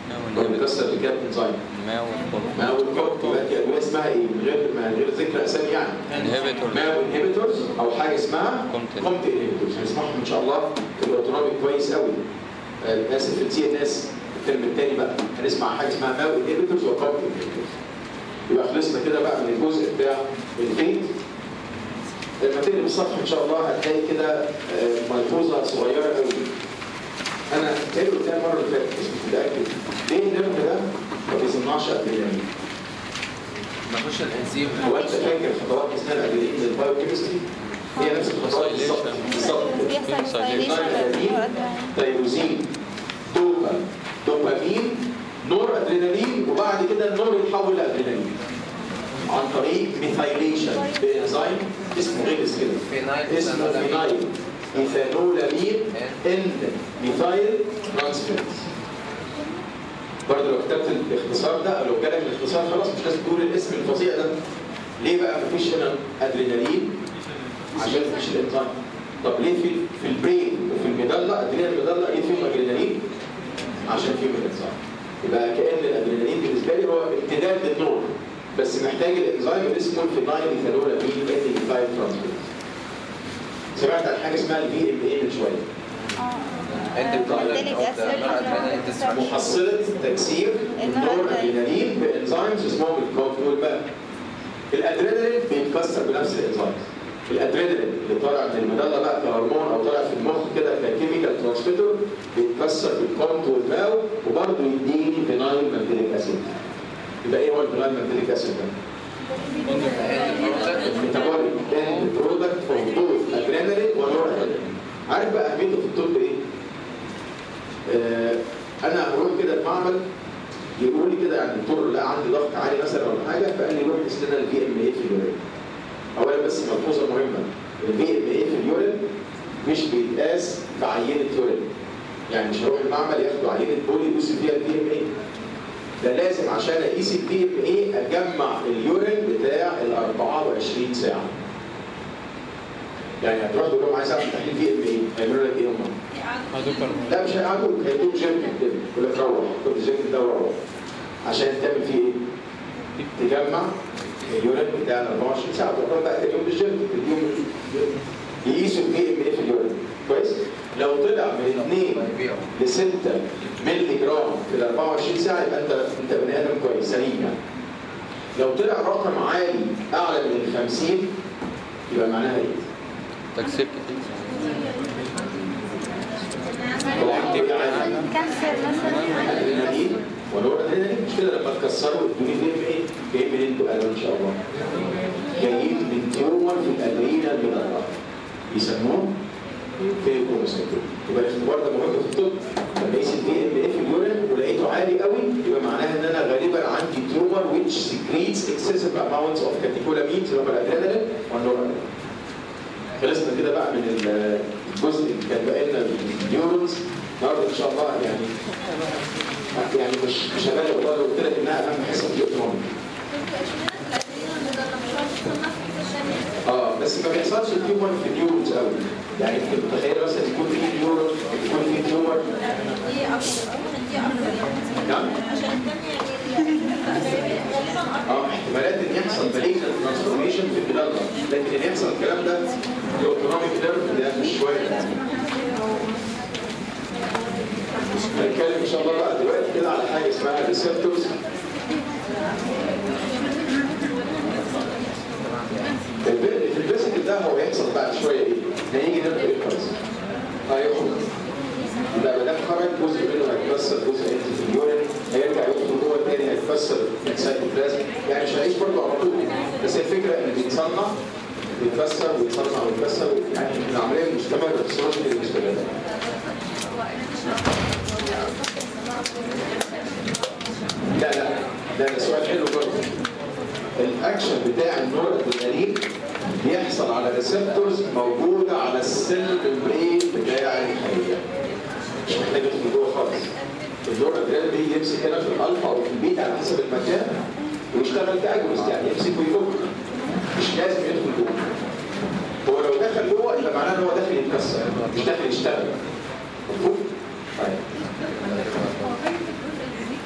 S2: هو بيكسر بكام انزيم؟
S4: ما والكورب
S2: ما هو الكورت يبقى دي ادويه اسمها ايه؟ من غير من غير ذكر اسامي يعني
S4: انهبيتور
S2: ماو انهبيتورز او حاجه اسمها
S4: كومت.
S2: كومت انهبيتورز هنسمعهم ان شاء الله في الاوتونومي كويس قوي آه، اسف في سي ان اس الترم الثاني بقى هنسمع حاجه اسمها ماو انهبيتورز وكومت انهبيتورز يبقى خلصنا كده بقى من الجزء بتاع الفيت لما تقلب الصفحه ان شاء الله هتلاقي كده آه، ملحوظه صغيره قوي انا قايل قدام المره اللي فاتت بس مش متاكد ليه النرم ده ما بيصنعش ادرينالين؟
S1: نخش الانزيم
S2: هو انت فاكر خطوات اثناء الادرينالين للبايوكيمستري؟ هي نفس الخطوات بالظبط بالظبط
S3: بيحصل سايليشن
S2: ادرينالين تيروزين دوبا دوبامين نور ادرينالين وبعد كده النور يتحول لادرينالين عن طريق ميثايليشن بانزيم اسمه غير كده
S1: فينايل
S2: اسمه
S1: فينايل.
S2: فينايل ايثانولامين ان ميثايل ترانسفيرز برضه لو كتبت الاختصار ده او لو جالك الاختصار خلاص مش لازم تقول الاسم الفظيع ده ليه بقى مفيش هنا ادرينالين عشان مفيش الانزيم طب ليه في في البرين وفي الميدالا ادرينالين الميدالا ليه فيهم ادرينالين عشان فيهم الانزيم يبقى كان الادرينالين بالنسبه لي هو امتداد للنور بس محتاج الانزيم اللي اسمه الفينايل ايثانولامين ان ميثايل ترانسفيرز سمعت عن حاجه اسمها الفي ام اي من شويه
S1: انت
S3: Nucleic acid.
S2: محصلة تكسير النور ادرينالين بانزيمز اسمهم الكوكتول بقى الادرينالين بيتكسر بنفس الانزيم الادرينالين اللي طالع من المدلة بقى كهرمون او طالع في المخ كده ككيميكال ترانسميتر بيتكسر بالكوكتول ماو وبرضه يديني فينايل مالدينيك اسيد يبقى ايه هو الفينايل مالدينيك اسيد ده؟ الميتابوليك اند برودكت اوف بوث ادرينالين ونور ادرينالين عارف بقى اهميته في الطب ايه؟ آه انا هروح كده المعمل يقولوا لي كده يعني الدكتور لا عندي ضغط عالي مثلا ولا حاجه فقال لي روح قيس لنا الفي ام اي في اليورين. اولا بس ملحوظه مهمه الفي ام اي في اليورين مش بيتقاس بعينه يورين. يعني مش هروح المعمل ياخدوا عينه بولي يدوس فيها الفي ام اي. ده لازم عشان اقيس الفي ام اي اجمع اليورين بتاع ال 24 ساعه. يعني هتروح تقول لهم عايز اعمل تحليل في ام اي هيعملوا لك ايه هم؟ لا مش هيقعدوا هيدوك جيركن كده يقول لك روح خد الجيركن ده وروح عشان تعمل فيه ايه؟ تجمع اليورين بتاع ال 24 ساعه تروح بقى تاني يوم بالجيركن تديهم يقيسوا البي ام اي في اليورين كويس؟ لو طلع من 2 ل 6 مللي جرام في ال 24 ساعه يبقى انت انت بني ادم كويس سليم يعني لو طلع رقم عالي اعلى من ال 50 يبقى معناها ايه؟
S4: تكسير كتير
S2: هو عندي عالي
S3: كانسر مثلا
S2: ادرينالين ونور ادرينالين مش كده لما تكسروا الدنيا دي ايه؟ جايين منين انتوا قالوا ان شاء الله؟ جايين من تيومر في الادرينال من الارض يسموه فيكوموسيتوم يبقى الاختبار ده مهم في الطب لما اقيس الدي ام اي في اليورين ولقيته عالي قوي يبقى معناها ان انا غالبا عندي تيومر which secretes excessive amounts of catecholamines اللي هم الادرينالين والنور ادرينالين خلصنا كده بقى من الجزء اللي كان باقي لنا النيورونز النهارده ان شاء الله يعني يعني مش مش هبالغ والله لو قلت لك انها اهم حصه في الاوتونومي اه بس ما بيحصلش تيومر في النيورونز قوي يعني انت متخيل مثلا يكون في نيورون يكون في تيومر نعم اه احتمالات ان يحصل مالجنت ترانسفورميشن في البلاد لكن ان يحصل الكلام ده في الاوتونوميك نيرف ده مش شويه هنتكلم ان شاء الله بقى دلوقتي كده على حاجه اسمها ريسبتورز في البيسك ده هو هيحصل بعد شويه ايه؟ هيجي نبدا الفرز هيخرج يبقى ما دام خرج جزء منه هيتكسر جزء هينزل في اليورين هيرجع يدخل جوه تاني هيتكسر في السيتوبلازم يعني مش هيعيش برضه على طول بس هي الفكره ان بيتصنع بيتكسر ويتصنع ويتكسر يعني العمليه مستمره السيرولوجي اللي مستمره لا لا ده ده سؤال حلو برضه الاكشن بتاع النور ادرينالين بيحصل على ريسبتورز موجوده على السيل ممبرين بتاع الخليه مش محتاج يدخل جوه خالص النور ادرينالين بيجي يمسك هنا في الالفا او في البيتا على حسب المكان ويشتغل كاجونست يعني يمسك ويفك مش لازم يدخل جوه هو لو دخل جوه يبقى معناه ان هو داخل يتكسر مش داخل يشتغل مفهوم؟ طيب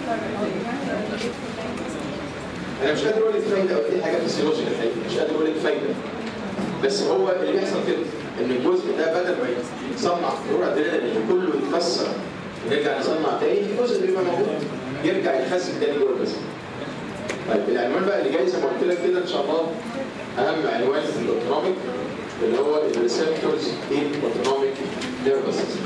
S2: انا مش قادر اقول لك فايده او دي حاجه فيسيولوجيكال الحقيقه مش قادر اقول لك فايده بس هو اللي بيحصل كده ان الجزء ده بدل ما يصنع نور ادرينالين اللي كله يتكسر ونرجع نصنع تاني في جزء بيبقى موجود يرجع يتخزن تاني جوه الجسم. طيب العنوان بقى اللي جاي زي ما قلت لك كده ان شاء الله اهم عنوان في الاوتونوميك اللي هو الريسبتورز ان اوتونوميك نيرفس سيستم.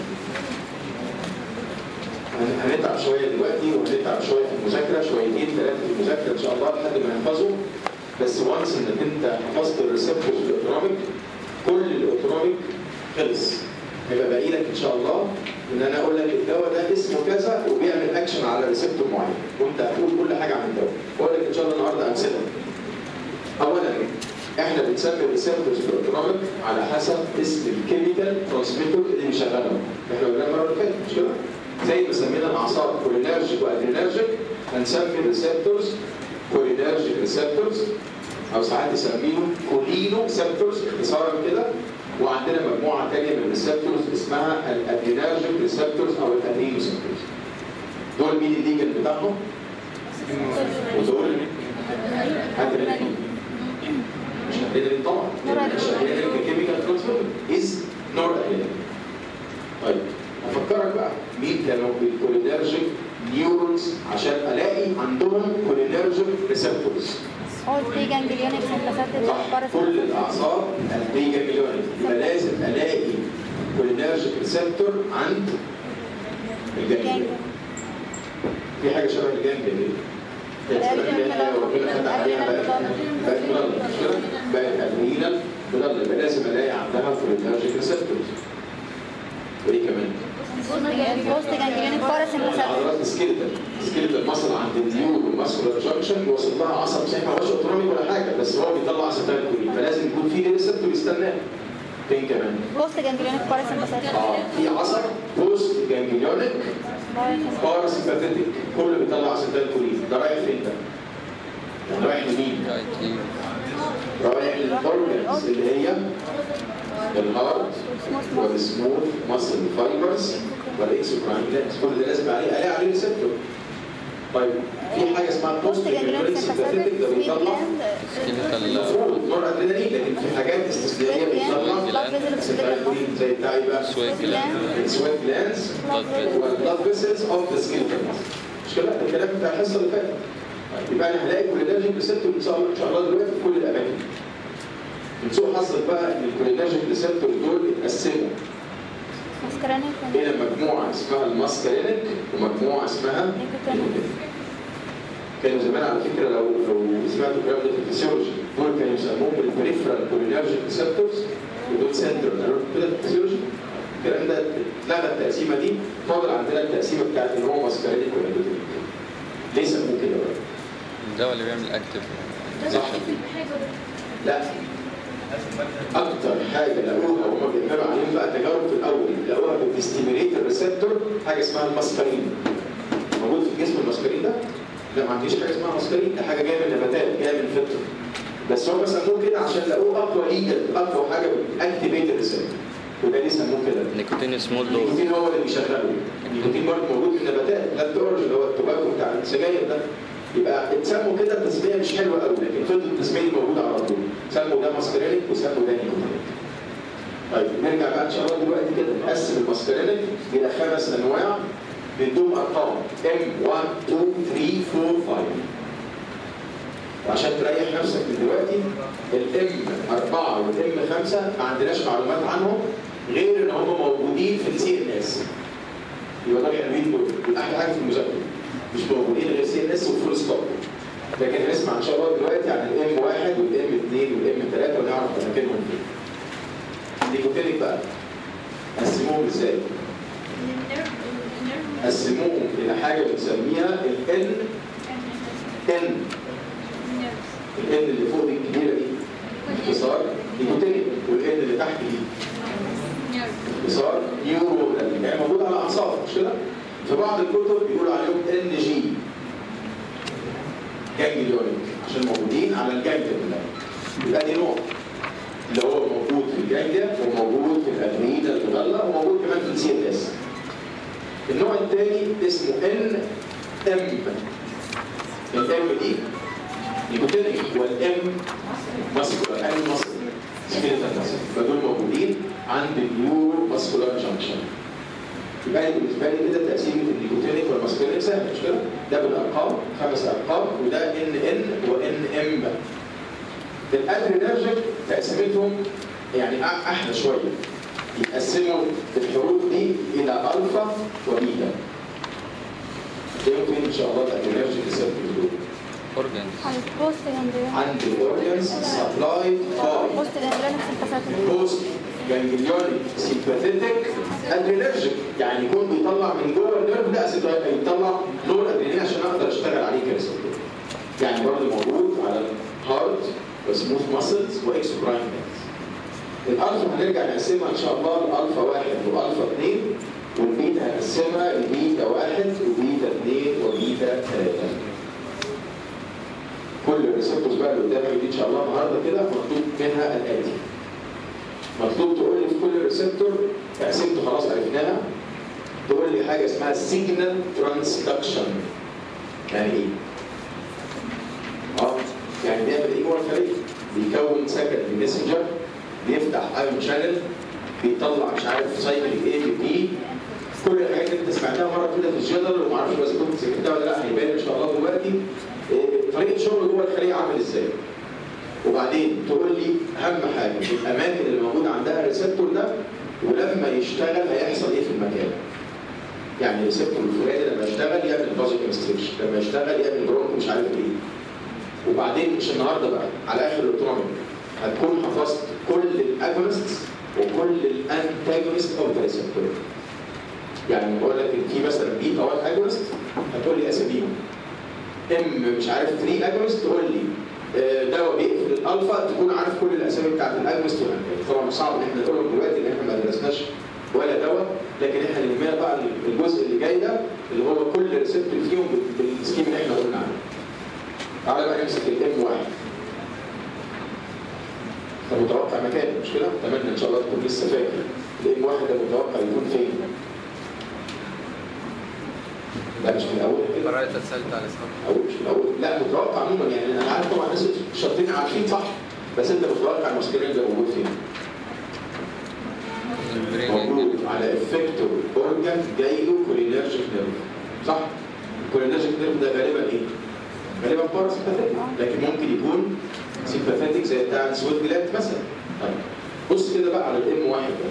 S2: هن- هنتعب شويه دلوقتي وهنتعب شويه في المذاكره شويتين ثلاثه في المذاكره ان شاء الله لحد ما نحفظه بس وانس انك انت حفظت الريسبتورز الاوتونوميك كل الاوتونوميك خلص هيبقى باقي لك ان شاء الله ان انا اقول لك الدواء ده اسمه كذا وبيعمل اكشن على ريسبتور معين وانت هتقول كل حاجه عن الدواء واقول لك ان شاء الله النهارده امثله اولا احنا بنسمي الريسبتورز الاوتونوميك على حسب اسم الكيميكال ترانسميتر اللي بيشغلها احنا قلنا المره اللي فاتت مش كده؟ زي ما سمينا الاعصاب كولينرجيك وادرينرجيك هنسمي الريسبتورز كولينرجيك ريسبتورز او ساعات يسميهم كولينو سبتورز اختصارا كده وعندنا مجموعه ثانيه من الريسبتورز اسمها الادرينرجيك ريسبتورز او الادرينو سبتورز دول مين الليجن بتاعهم؟ ودول ادرينالين مش ادرينالين طبعا لأن مش ادرينالين ككيميكال ترانسميتر از نور ادرينالين طيب افكرك بقى مين كانوا بالكولينرجيك نيورونز عشان الاقي عندهم كولينرجيك ريسبتورز
S3: هو البري جانجليونيك سمباثيك
S2: صح كل الاعصاب البيجا مليونيك يبقى لازم الاقي كولينرجيك ريسبتور عند الجانجليون في حاجه شبه الجانجليون دي كانت زمان جاية وربنا فتح عليها بقت بقت مضلة مش كده؟ بقت ادرينال مضلة يبقى لازم الاقي عندها كولينرجيك ريسبتورز وايه كمان؟
S3: البوست جانجليونيك باراسمباثيك
S2: عضلات السكيلتال السكيلتال مصل عند النيور والماسكولار جانكشن يوصل لها عصب صحيح ما هوش اوتونوميك ولا حاجه بس هو بيطلع اسيتايل كولين فلازم يكون في ريسبتور يستناه فين كمان؟
S3: بوست جانجليونيك باراسمباثيك
S2: اه في عصب بوست جانجليونيك باراسمباثيك كله بيطلع اسيتايل كولين ده رايح فين ده؟ يعني رايح لمين؟
S4: اي تي
S2: رايح للاورجنز اللي هي الهارت والسموث ماسل فايبرز والاكسوكراين جلاندز كل ده لازم عليه الاقي عليه ريسبتور طيب في حاجه اسمها بوست
S3: بوست جانجليونيك
S2: جانجليونيك سمباثيك ده
S3: سمباثيك
S2: بيطلع
S4: سكيلتال
S2: المفروض نور ادرينالين لكن في حاجات استثنائيه بتطلع اسيتايل كولين زي بتاعي بقى
S4: سويت جلاند
S2: السويت جلاندز والبلاد فيسلز اوف ذا سكين مش كده الكلام بتاع الحصه اللي فاتت يبقى انا هلاقي كولينرجيك ريسبتور ان شاء الله ان شاء الله دلوقتي في كل الاماكن من سوء حظك بقى ان الكولينرجيك ريسبتور دول اتقسموا
S3: ماسكرانيك
S2: الى مجموعه اسمها الماسكارينيك ومجموعه اسمها
S3: نيكوتينيك.
S2: كانوا زمان على فكره لو لو سمعتوا الكلام ده في الفسيولوجي دول كانوا يسموهم البريفرال كولينرجيك ريسبتورز ودول سنترال قالوا كده في الفسيولوجي الكلام ده اتلغى التقسيمه دي فاضل عندنا التقسيمه بتاعت ان هو ماسكارينيك ونيكوتينيك ليه سموه كده بقى؟
S4: الدواء اللي بيعمل اكتف
S2: صح لا اكتر حاجه لقوها وهم بيعملوا عليهم بقى تجارب في الاول لقوها بتستيميليت الريسبتور حاجه اسمها الماسكارين موجود في الجسم الماسكارين ده؟ لا ما عنديش حاجه اسمها ماسكارين ده حاجه جايه من النباتات جايه من الفطر بس هم سموه كده عشان لقوه اقوى ليجل اقوى حاجه بتاكتيفيت الريسبتور وده ليه سموه كده؟
S4: نيكوتين سمول دوز
S2: النيكوتين هو اللي بيشغله النيكوتين برضه موجود في النباتات لا الدورج اللي هو التباكو بتاع السجاير ده يبقى اتسموا كده التسميه مش حلوه قوي لكن فضلت التسميه دي موجوده على طول سموا ده ماسكرينيك وسموا ده نيكوتين طيب نرجع بقى ان شاء الله دلوقتي كده نقسم الماسكرينيك الى خمس انواع بدهم ارقام ام 1 2 3 4 5 وعشان تريح نفسك من دلوقتي الام 4 والام 5 ما عندناش معلومات عنهم غير ان هم موجودين في السي ان اس يبقى دول حلوين دول دول احلى حاجه في المذاكره مش موجودين غير سي ان اس وفول ستوب لكن هنسمع ان شاء الله دلوقتي عن الام 1 والام 2 والام 3 ونعرف اماكنهم فين النيكوتينيك بقى قسموهم ازاي؟ قسموهم الى حاجه بنسميها الان ان الان اللي فوق دي الكبيره دي اختصار نيكوتينيك والان اللي تحت دي اختصار نيورونال يعني موجود على اعصاب مش كده؟ في بعض الكتب بيقولوا عليهم ان جي جانجليونيك عشان موجودين على الجانجليا يبقى دي نوع اللي هو موجود في الجانجليا وموجود في الادرينال المغلة وموجود كمان في السي ان اس النوع الثاني اسمه ان ام الام دي نيكوتينيك والام ماسكولار ام ماسل سكيلتال ماسل فدول موجودين عند النيورو ماسكولار جانكشن يبقى أنا بالنسبه لي كده تقسيمه النيكوتينيك والماسكولينيك سهل مش كده؟ ده بالارقام خمس ارقام وده ان ان وان ام الادرينرجيك تقسيمتهم يعني أح- احلى شويه يتقسموا الحروف دي الى الفا وبيتا يمكن ان شاء الله الادرينرجيك يسبب دول
S4: اورجانز
S3: على البوست جانجليون
S2: عند الاورجنز سبلايد باي
S3: بوست جانجليون سمباثيك
S2: بوست جانجليونيك سيمباثيتك ادرينرجيك يعني يكون بيطلع من جوه النيرف ده أسيد- يطلع نور ادرينالين عشان اقدر اشتغل عليه كريستال يعني برضه موجود على الهارت وسموث ماسلز واكسوكراين الالفا هنرجع نقسمها ان شاء الله لالفا واحد والفا اثنين والبيتا هنقسمها لبيتا واحد وبيتا اثنين وبيتا ثلاثه كل الريسبتورز بقى اللي قدامك دي ان شاء الله النهارده كده مطلوب منها الاتي مطلوب تقول لي في كل ريسبتور تقسيمته خلاص عرفناها تقول لي حاجه اسمها سيجنال ترانسدكشن يعني ايه؟ اه يعني بيعمل ايه جوه الخليه؟ بيكون سكند ميسنجر بيفتح ايون شانل بيطلع مش عارف سايكل ايه بي كل الحاجات اللي انت سمعتها مره كده في الجنرال وما اعرفش اذا كنت سمعتها ولا لا هيبان ان شاء الله دلوقتي إيه، طريقه شغل جوه الخليه عامل ازاي؟ وبعدين تقول لي اهم حاجه الاماكن اللي موجود عندها الريسبتور ده ولما يشتغل هيحصل ايه في المكان؟ يعني الريسبتور الفلاني لما يشتغل يعمل فازو كونستريكشن لما يشتغل يعمل برونكو مش عارف ايه وبعدين مش النهارده بقى على اخر الاوتونومي هتكون حفظت كل الاجونست وكل الانتاجونست اوف ذا ريسبتور يعني بقول لك إن في مثلا بيتا 1 اجونست هتقول لي اساميهم ام مش عارف 3 اجونست تقول لي آه، دواء بيقفل الالفا تكون عارف كل الاسامي بتاعت الاجونست والانتاجونست طبعا صعب ان احنا نقولهم دلوقتي لان احنا ما درسناش ولا دواء لكن احنا اللي يهمنا بقى الجزء اللي جاي ده اللي هو كل ريسبتور فيهم بال- بالسكيم اللي احنا قلنا عنه تعالى بقى نمسك الام واحد انت متوقع مكانه مش كده؟ اتمنى ان شاء الله تكون لسه فاكر الام واحد ده متوقع يكون فين؟ لا مش في الاول كده
S1: قرأت الثالثة على اسمها
S2: او مش في الاول لا متوقع عموما يعني انا عارف طبعا الناس الشاطرين عارفين صح بس انت متوقع المسكرين ده موجود فين؟ موجود على افكتور اورجان جاي له كولينرجيك نيرف صح؟ الكولينرجيك نيرف ده غالبا ايه؟ غالبا باراسمباثيك لكن ممكن يكون سيمباثيك زي بتاع السويت جلاند مثلا طيب بص كده بقى على الام واحد ده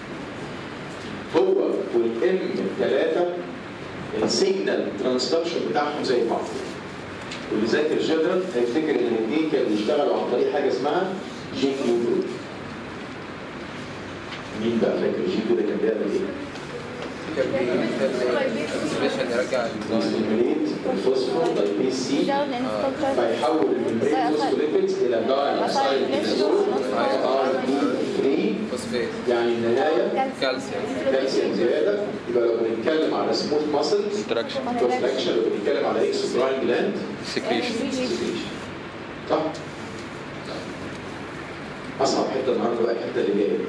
S2: هو والام ثلاثه السيجنال ترانسدكشن بتاعهم زي بعض واللي ذاكر جنرال هيفتكر ان الاثنين كانوا بيشتغلوا عن طريق حاجه اسمها جين كيو بروت مين بقى فاكر جين كيو ده كان بيعمل ايه؟
S1: كان بيعمل اكسبريشن يرجع النظام
S2: بيستيميليت الفوسفور لايبيز سي
S3: يزود الانستولتر
S2: فيحول الممبرين فوسفوليبيدز الى داي سايد ار بي 3
S1: فوسفات
S2: يعني النهايه
S1: كالسيوم
S2: كالسيوم زياده يبقى لو بنتكلم على سموث ماسل
S4: انتراكشن
S2: كونتراكشن لو بنتكلم على اكسوكراين جلاند
S4: سكريشن
S2: صح؟ اصعب حته النهارده بقى الحته اللي جايه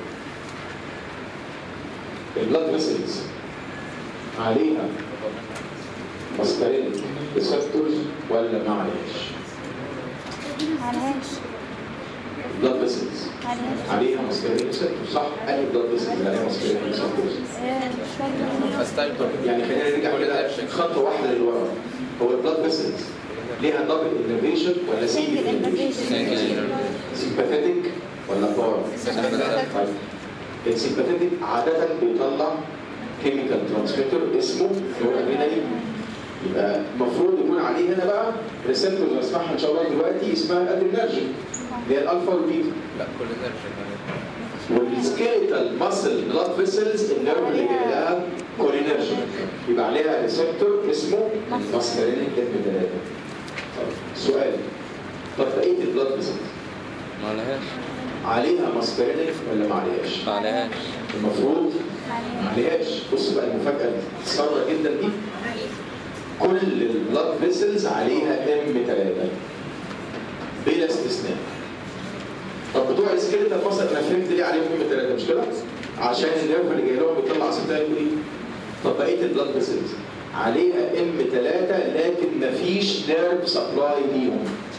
S2: البلاد فيسلز عليها ماسكارين ريسبتورز ولا ما عليهاش؟
S3: معلهاش
S2: بلاد فيسلز
S3: معلهاش
S2: عليها ماسكارين ريسبتورز صح؟ اي بلاد فيسلز اللي عليها ماسكارين ريسبتورز
S3: آه، مش فاكرة
S1: فستايل
S2: يعني خلينا نرجع كده خطوه واحده للورا هو البلاد فيسلز ليها دبل انرفيشن ولا سنجل
S3: Single
S2: انرفيشن؟
S3: innervation.
S2: سيمباثيتك ولا بار؟ طيب السيمباثيتك عادة بيطلع كيميكال ترانسميتر اسمه نور ادرينالين يبقى المفروض يكون عليه هنا بقى ريسبتورز هسمعها ان شاء الله دلوقتي اسمها الادرينرجين اللي هي الالفا والبيتا
S1: لا كل نرجع
S2: والسكيلتال ماسل بلاد فيسلز النيرف اللي جاي لها كولينرجين يبقى عليها ريسبتور اسمه ماسكارين ام 3 طيب سؤال طب بقيه البلاد فيسلز
S4: ما عليهاش
S2: عليها ماسكارينيك ولا ما عليهاش؟
S4: ما عليهاش
S2: المفروض ما عليهاش بص بقى المفاجأة السارة جدا دي كل البلاد فيسلز عليها ام 3 بلا استثناء طب بتوع السكيلتال ماسل انا فهمت ليه عليهم ام 3 مش كده؟ عشان النيرف اللي جاي لهم بيطلع اسيتايل ايه؟ طب بقيه البلاد فيسلز عليها ام 3 لكن مفيش نيرف سبلاي ليهم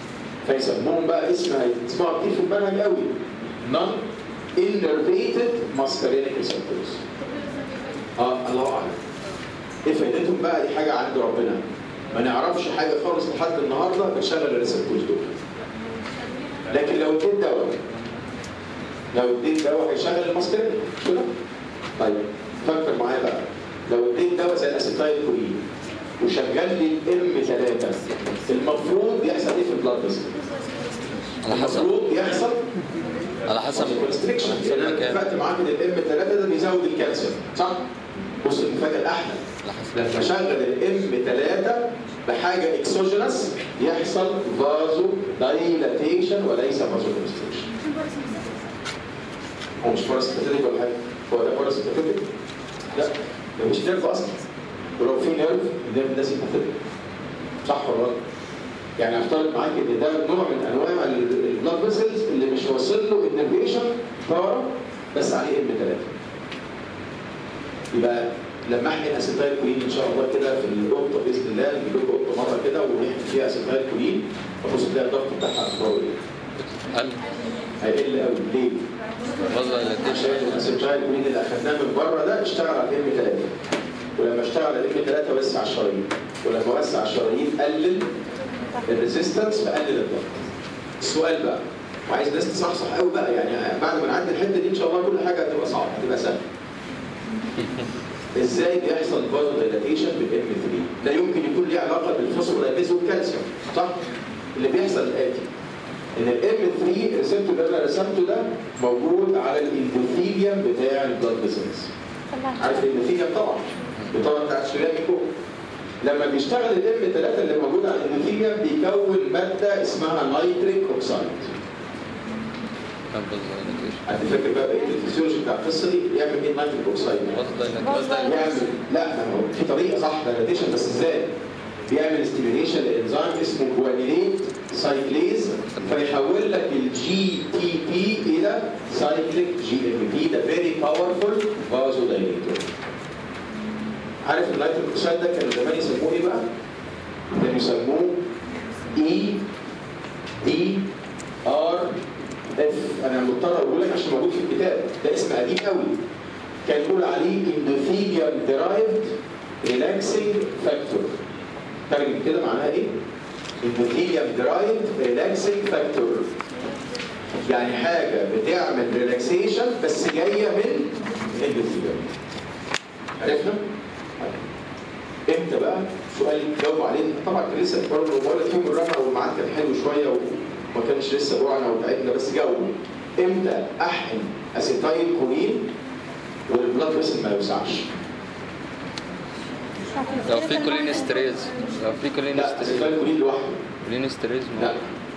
S2: فيسموهم بقى اسم هتسمعوا كتير في المنهج قوي non innervated muscarinic receptors اه الله اعلم ايه فائدتهم بقى دي حاجه عند ربنا ما نعرفش حاجه خالص لحد النهارده بتشغل الريسبتورز دول لكن لو اديت دواء لو اديت دواء هيشغل الماسكرين مش كده؟ طيب فكر معايا بقى لو اديت دواء زي الاسيتايل كولين وشغل لي الام 3 المفروض يحصل ايه في البلاد فيسل؟
S4: على حسب
S2: المفروض يحصل
S4: على حسب
S2: كونستريكشن
S4: حسب
S2: انا
S4: المكان
S2: اتفقت معاك ان الام 3 ده بيزود الكالسيوم صح؟ بص المفاجاه الاحلى
S4: على حسب
S2: لما اشغل الام 3 بحاجه اكسوجينس يحصل فازو دايلاتيشن وليس فازو كونستريكشن هو مش باراسيمباتيك ولا حاجه هو ده باراسيمباتيك لا ده مش نيرف اصلا ولو في نيرف النيرف ده سيمباتيك صح ولا غلط؟ يعني افترض معاك ان ده نوع من انواع البلاد فيسلز اللي مش واصل له النرفيشن طاره بس عليه ام 3 يبقى لما احقن اسيتايل كولين ان شاء الله كده في القطه باذن الله نجيب لكم قطه مره كده ونحقن فيها اسيتايل كولين تبص تلاقي الضغط بتاعها اخباره ايه؟
S4: قل
S2: هيقل قوي ليه؟
S4: وضع الاتنشن
S2: عشان الاسيتايل كولين اللي اخدناه من بره ده اشتغل على الام 3 ولما اشتغل على الام 3 وسع الشرايين ولما وسع الشرايين قلل الريزيستنس فقلل الضغط السؤال بقى وعايز ناس تصحصح قوي بقى يعني بعد ما نعدي الحته دي ان شاء الله كل حاجه هتبقى صعبه هتبقى سهله ازاي بيحصل فازو دايلاتيشن بالام 3 لا يمكن يكون ليه علاقه بالفوسفولايبيز والكالسيوم صح اللي بيحصل الاتي ان الام 3 ريسبتور اللي انا رسمته ده موجود على الاندوثيليوم بتاع البلاد فيسلز عارف الاندوثيليوم طبعا البطانه بتاعت السوريان فوق لما بيشتغل الام 3 اللي موجود على الاندوثيليوم بيكون ماده اسمها نيتريك اوكسايد حد فاكر بقى بقيه الفسيولوجي بتاع القصه دي يعمل ايه النيتريك اوكسايد يعمل لا ما هو في طريقه صح دايلاتيشن بس ازاي؟ بيعمل ستيميوليشن لانزيم اسمه جوانيليت سايكليز فيحول لك الجي تي بي الى سايكليك جي ام بي ده فيري باورفول فازو دايليتور عارف النيتريك اوكسايد ده كانوا زمان يسموه ايه بقى؟ كانوا يسموه اي دي ار اف انا مضطر اقول لك عشان موجود في الكتاب ده اسم قديم قوي كان يقول عليه اندوثيليوم درايفد ريلاكسنج فاكتور ترجم كده معناها ايه؟ اندوثيليوم درايفد ريلاكسنج فاكتور يعني حاجه بتعمل ريلاكسيشن بس جايه من اندوثيليوم عرفنا؟ امتى بقى؟ سؤال جاوب عليه طبعا كان لسه برضه بقول لك يوم الرابع والميعاد كان حلو شويه وما كانش لسه جوعنا وتعبنا بس جاوبوا امتى احقن اسيتايل كولين والبلاد فيسل ما يوسعش؟
S4: لو في كولين ستريز لو في كولين
S2: لا
S4: ستريز
S2: اسيتايل كولين لوحده
S4: كولين ستريز
S2: لا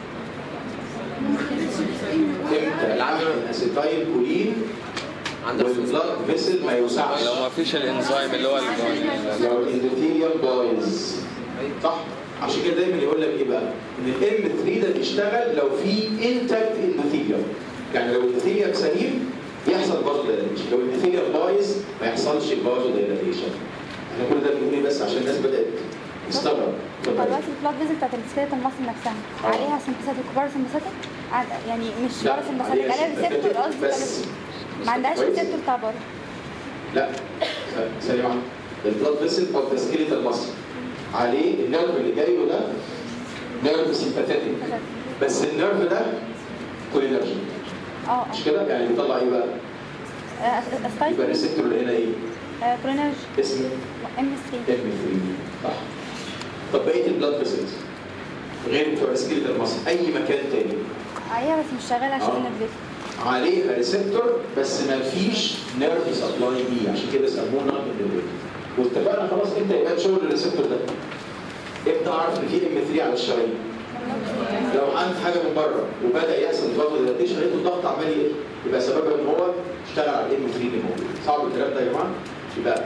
S2: امتى احقن اسيتايل كولين
S1: عندك
S2: والبلاد فيسل ما يوسعش؟
S4: لو ما فيش الانزيم اللي هو الجوانين
S2: لو الاندوثيليوم بايظ صح عشان كده دايما يقول لك ايه بقى ان الام 3 ده بيشتغل لو في انتاكت اندوثيليوم يعني لو الاندوثيليوم سليم يحصل فازو دايلاتيشن لو الاندوثيليوم بايظ ما يحصلش فازو دايلاتيشن احنا كل ده بنقول ايه بس عشان الناس بدات تستغرب اتفضل.
S3: دلوقتي البلاد فيزل بتاعت السكيلتال ماسل نفسها
S2: آه.
S3: عليها سمباثيك كبار سمباثيك يعني مش
S2: لا،
S3: بارا سمباثيك
S2: عليها
S3: عليها ريسبتور
S2: sympathetic
S3: قصدي
S2: بس
S3: ما عندهاش
S2: كويس.
S3: ريسبتور بتاع بارا
S2: لا ثانية واحدة البلاد فيسل اوف ذا سكيلتال ماسل عليه النيرف اللي جاي له ده نيرف سيمباثيك بس النيرف ده كولينرجي
S3: اه
S2: مش كده؟ يعني بيطلع ايه بقى؟
S3: اه
S2: يبقى
S3: استايل
S2: الريسبتور اللي هنا ايه؟
S3: كولينرج
S2: اسمه
S3: ام 3
S2: ام 3 صح طب بقيه البلاد فيسلز غير بتوع السكيلتال ماسل اي مكان تاني
S3: عليها بس مش شغاله عشان
S2: آه.
S3: النرفيك
S2: عليها ريسبتور بس ما فيش نيرف سبلاي بيه عشان كده سموه نون انهبيتور واتفقنا خلاص امتى يبقى شغل الريسبتور ده؟ امتى اعرف ان في ام 3 على الشرايين؟ لو عندي حاجه من بره وبدا يحصل فازو ديلاتيشن لقيت الضغط عمال يقل يبقى سببها ان هو اشتغل على الام 3 اللي موجود صعب الكلام ده يا جماعه؟ يبقى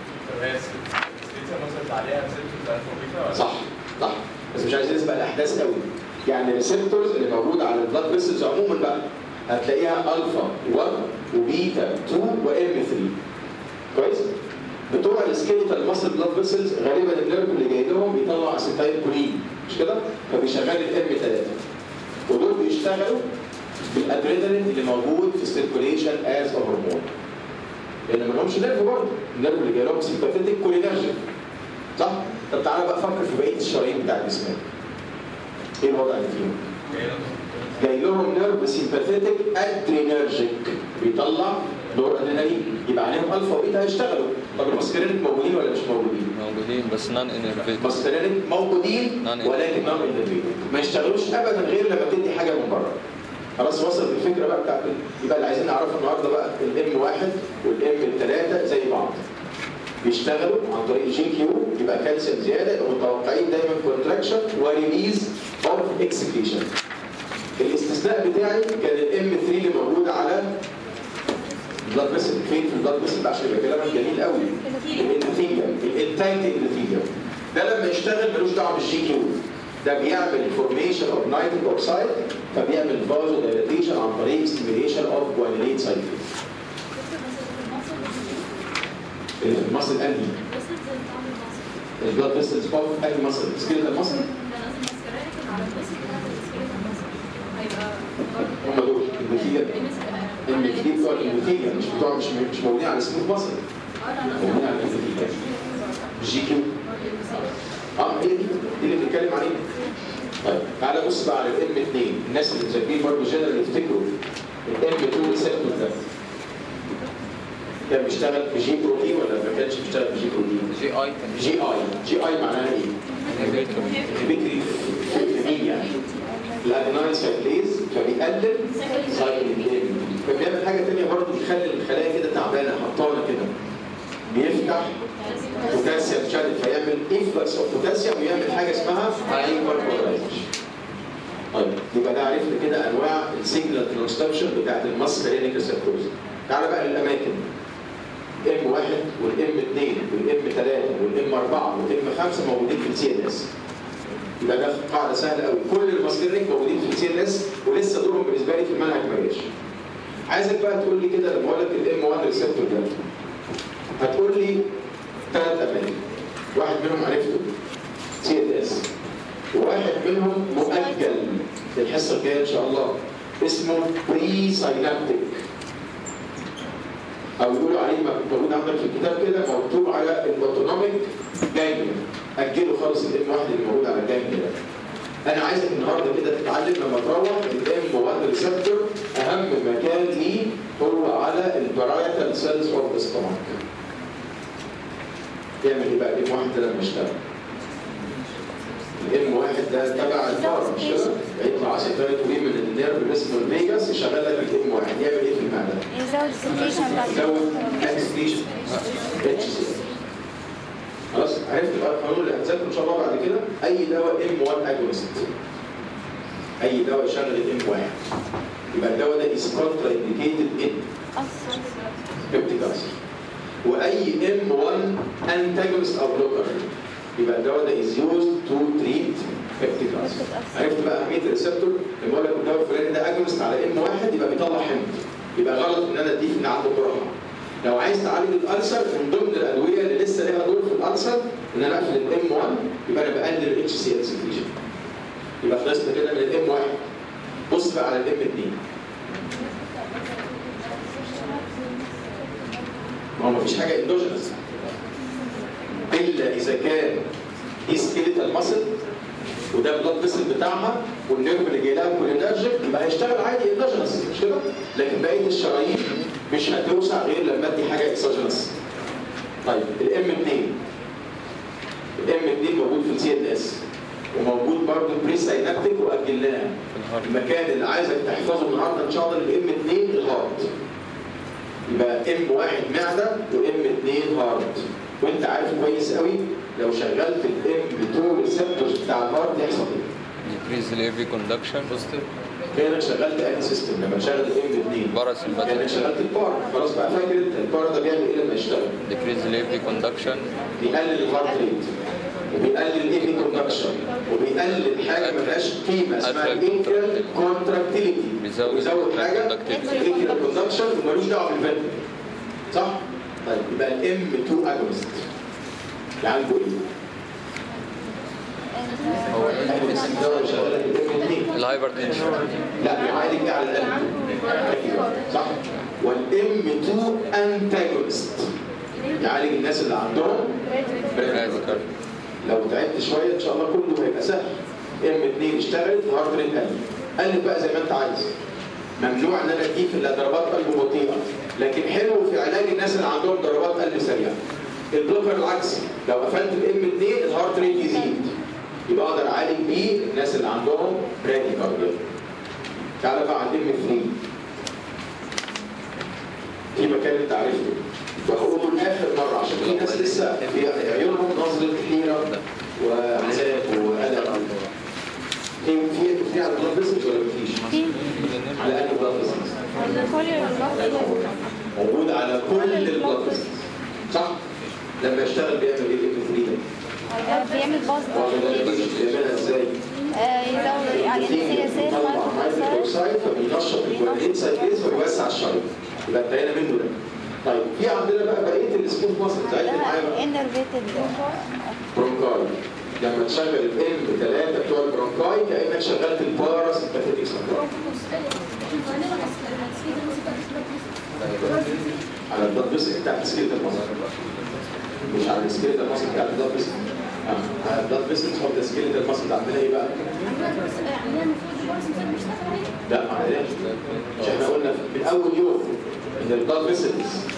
S2: صح صح بس مش عايزين نسبق الاحداث قوي يعني الريسبتورز اللي موجوده على البلاد فيسلز عموما بقى هتلاقيها الفا 1 وبيتا 2 وام 3 كويس بتوع السكيلتال ماسل بلاد فيسلز غالبا النيرف اللي جاي لهم بيطلع اسيتايل كولين مش كده فبيشغل الام 3 ودول بيشتغلوا بالادرينالين اللي موجود في السيركوليشن از هرمون لان ما لهمش نيرف برضه النيرف اللي جاي لهم سيمباثيتك كولينرجيك صح؟ طب تعالى بقى فكر في بقيه الشرايين بتاع الجسم ايه الوضع اللي فيهم؟ جاي لهم نيرف سيمباثيتك ادرينرجيك بيطلع دور ادرينالين يبقى عليهم الفا وبيتا هيشتغلوا طب الماسكرينيك موجودين ولا مش موجودين؟
S4: موجودين بس نون انرفيت
S2: ماسكرينيك موجودين
S4: نون
S2: ولكن نون انرفيت ما يشتغلوش ابدا غير لما تدي حاجه من بره خلاص وصلت الفكره بقى بتاعت ال- يبقى اللي عايزين نعرفه النهارده بقى الام واحد والام الثلاثه زي بعض بيشتغلوا عن طريق الجي كيو يبقى كالسيوم زياده يبقى متوقعين دايما كونتراكشن وريليز اوف اكسكريشن الاستثناء بتاعي كان الام 3 اللي موجود على بلاد فيسل فين في البلاد فيسل عشان يبقى كلامك جميل قوي الاندوثيليوم الانتايت اندوثيليوم ده لما يشتغل ملوش دعوه بالجي كيو ده بيعمل فورميشن اوف نيتريك اوكسايد فبيعمل فازو دايليتيشن عن طريق ستيميليشن اوف جوانيليت سايكل اللي في المصل انهي البلاد فيسلز اوف انهي مصل سكيلتال مصل هم دول الاندوثيليوم الاندوثيليوم بتوع الاندوثيليوم مش بتوع مش مش موجودين على سموث مصل موجودين على الاندوثيليوم جي كيو اه هي دي دي اللي بنتكلم عليها طيب تعالى بص بقى على الام 2 الناس اللي مذاكرين برضه جنرال يفتكروا الام 2 ريسبتور ده كان بيشتغل بجي بروتين ولا ما كانش بيشتغل بجي بروتين؟
S1: جي اي كان
S2: جي اي جي اي معناها ايه؟ انهبيتري مين يعني؟ الاديناين سايكليز فبيقلل سايكلين فبيعمل حاجه ثانيه برضه بيخلي الخلايا كده تعبانه هبطانه كده بيفتح بوتاسيوم شانل فيعمل انفلكس اوف بوتاسيوم ويعمل حاجه اسمها هايبر طيب يبقى ده عرفنا كده انواع السيجنال ترانسدكشن بتاعت الماسكرينيك ريسبتورز تعالى بقى للاماكن ام واحد والام اثنين والام ثلاثه والام اربعه والام خمسه موجودين في السي ان اس يبقى ده قاعده سهله قوي كل الماسكرينيك موجودين في السي ان اس ولسه دورهم بالنسبه لي في المنهج ما جاش عايزك بقى تقول لي كده لما اقول لك الام 1 ريسبتور ده هتقول لي ثلاث اماكن واحد منهم عرفته سي ان اس وواحد منهم مؤجل الحصه الجايه ان شاء الله اسمه بري ساينابتيك او يقولوا عليه موجود عندك في الكتاب كده مكتوب على الاوتونوميك جانجليا اجله خالص الام واحد اللي موجود على الجانجليا ده انا عايزك النهارده كده تتعلم لما تروح الام 1 ريسبتور اهم مكان ليه هو على البرايتال سيلز اوف ذا ستومك يعمل ايه بقى الام واحد ده لما يشتغل الام واحد ده تبع الفار مش كده؟ يطلع اسيتاليكولين من النيرف اللي اسمه الفيجاس يشغل لك الام واحد يعمل ايه في المعده؟
S3: يزود السكريشن بتاعت
S2: يزود اكسكريشن اتش سي خلاص عرفت بقى القانون اللي هتذاكره ان شاء الله بعد كده اي دواء ام 1 اجونست اي دواء يشغل الام 1 يبقى الدواء ده از كونترا انديكيتد ان
S3: أصلا
S2: بيبتيك ألسر واي ام 1 انتاجونست او بلوكر يبقى الدواء ده از يوز تو تريت بيبتيك ألسر عرفت بقى اهميه الريسبتور لما اقول لك الدواء الفلاني ده اجونست على ام 1 يبقى بيطلع حمض يبقى غلط ان انا اديه اللي عنده قرحه لو عايز تعالج الالسر من ضمن الادويه اللي لسه ليها دور في الالسر ان انا اقفل الام 1 يبقى انا بقلل الاتش سي ال سكريشن يبقى خلصنا كده من الام 1 بص بقى على الام 2 ما هو مفيش حاجه اندوجينس الا اذا كان دي سكيليتال ماسل وده بلاد فيسل بتاعها والنيرف اللي جاي لها كولينرجيك يبقى هيشتغل عادي اندوجينس مش كده؟ لكن بقيه الشرايين مش هتوسع غير لما ادي حاجه اكسوجينس. طيب الام 2 الام 2 موجود في السي ان اس وموجود برضه بري ساينابتيك واجلناه المكان اللي عايزك تحفظه النهارده ان شاء الله الام 2 الهارت يبقى ام واحد معده وام 2 هارت وانت عارف كويس قوي لو شغلت الام 2 ريسبتورز بتاع الهارت يحصل ايه؟
S4: decrease the AV conduction
S1: بوزيتيف
S2: كانك شغلت اني سيستم لما تشغل الام 2 كانك
S4: parasympathetic
S2: شغلت البار خلاص بقى فاكر انت البار ده بيعمل ايه لما يشتغل؟
S4: decrease the AV conduction
S2: بيقلل الهارت ريت وبيقلل الايمي كوندكشن وبيقلل حاجه ملهاش قيمه اسمها
S4: Atrial
S2: الانكرال كونتراكتيليتي
S4: بيزود
S2: ويزود حاجه
S4: contractility.
S2: الانكرال كوندكشن وملوش دعوه بالفنتر صح؟ طيب يبقى الام 2 اجونست يعالجوا ايه؟
S4: هو
S2: الدواء شغاله بالام 2
S4: الهايبر تنشن
S2: لا بيعالج ايه على القلب صح والام 2 انتاجونست يعالج الناس اللي عندهم
S4: راديكال
S2: لو تعبت شويه ان شاء الله كله هيبقى سهل ام 2 اشتغلت هارد ريت قل قلب بقى زي ما انت عايز ممنوع ان انا اديك الا ضربات قلب بطيئه لكن حلو في علاج الناس اللي عندهم ضربات قلب سريعه البلوكر العكسي لو قفلت الام 2 الهارت ريت يزيد يبقى اقدر اعالج بيه الناس اللي عندهم برادي كارديو تعالى بقى على الام 3 في مكان انت عرفته وهقوله لاخر مره عشان في ناس لسه في عيونهم نظره حيره وعذاب وقلق في في في على البلاد فيسلز ولا مفيش؟
S3: في
S2: على انهي بلاد فيسلز؟
S3: كل الوقت
S2: موجود على كل البلاد فيسلز صح؟ لما يشتغل بيعمل ايه الام 3 ده؟
S3: بيعمل باص
S2: بيعملها ازاي؟
S3: يزود يعني سياسات
S2: يطلع نيتروك اوكسايد فبينشط الجوانين سايكليز فبيوسع الشرايين يبقى انتهينا منه ده طيب في عندنا بقى بقيه السموث ماسل زعلت معايا بقى
S3: انرفيتد
S2: برونكاي لما تشغل الام 3 بتوع البرونكاي كانك شغلت الباراسمباثيك سنتر على البلاد فيسل بتاعت السكيلت المصل مش على السكيلت المصل بتاعت البلاد فيسل آه. على البلاد فيسل هو السكيلت المصل عندنا ايه بقى؟ لا ما عندناش مش احنا قلنا من اول يوم ان البلاد فيسلز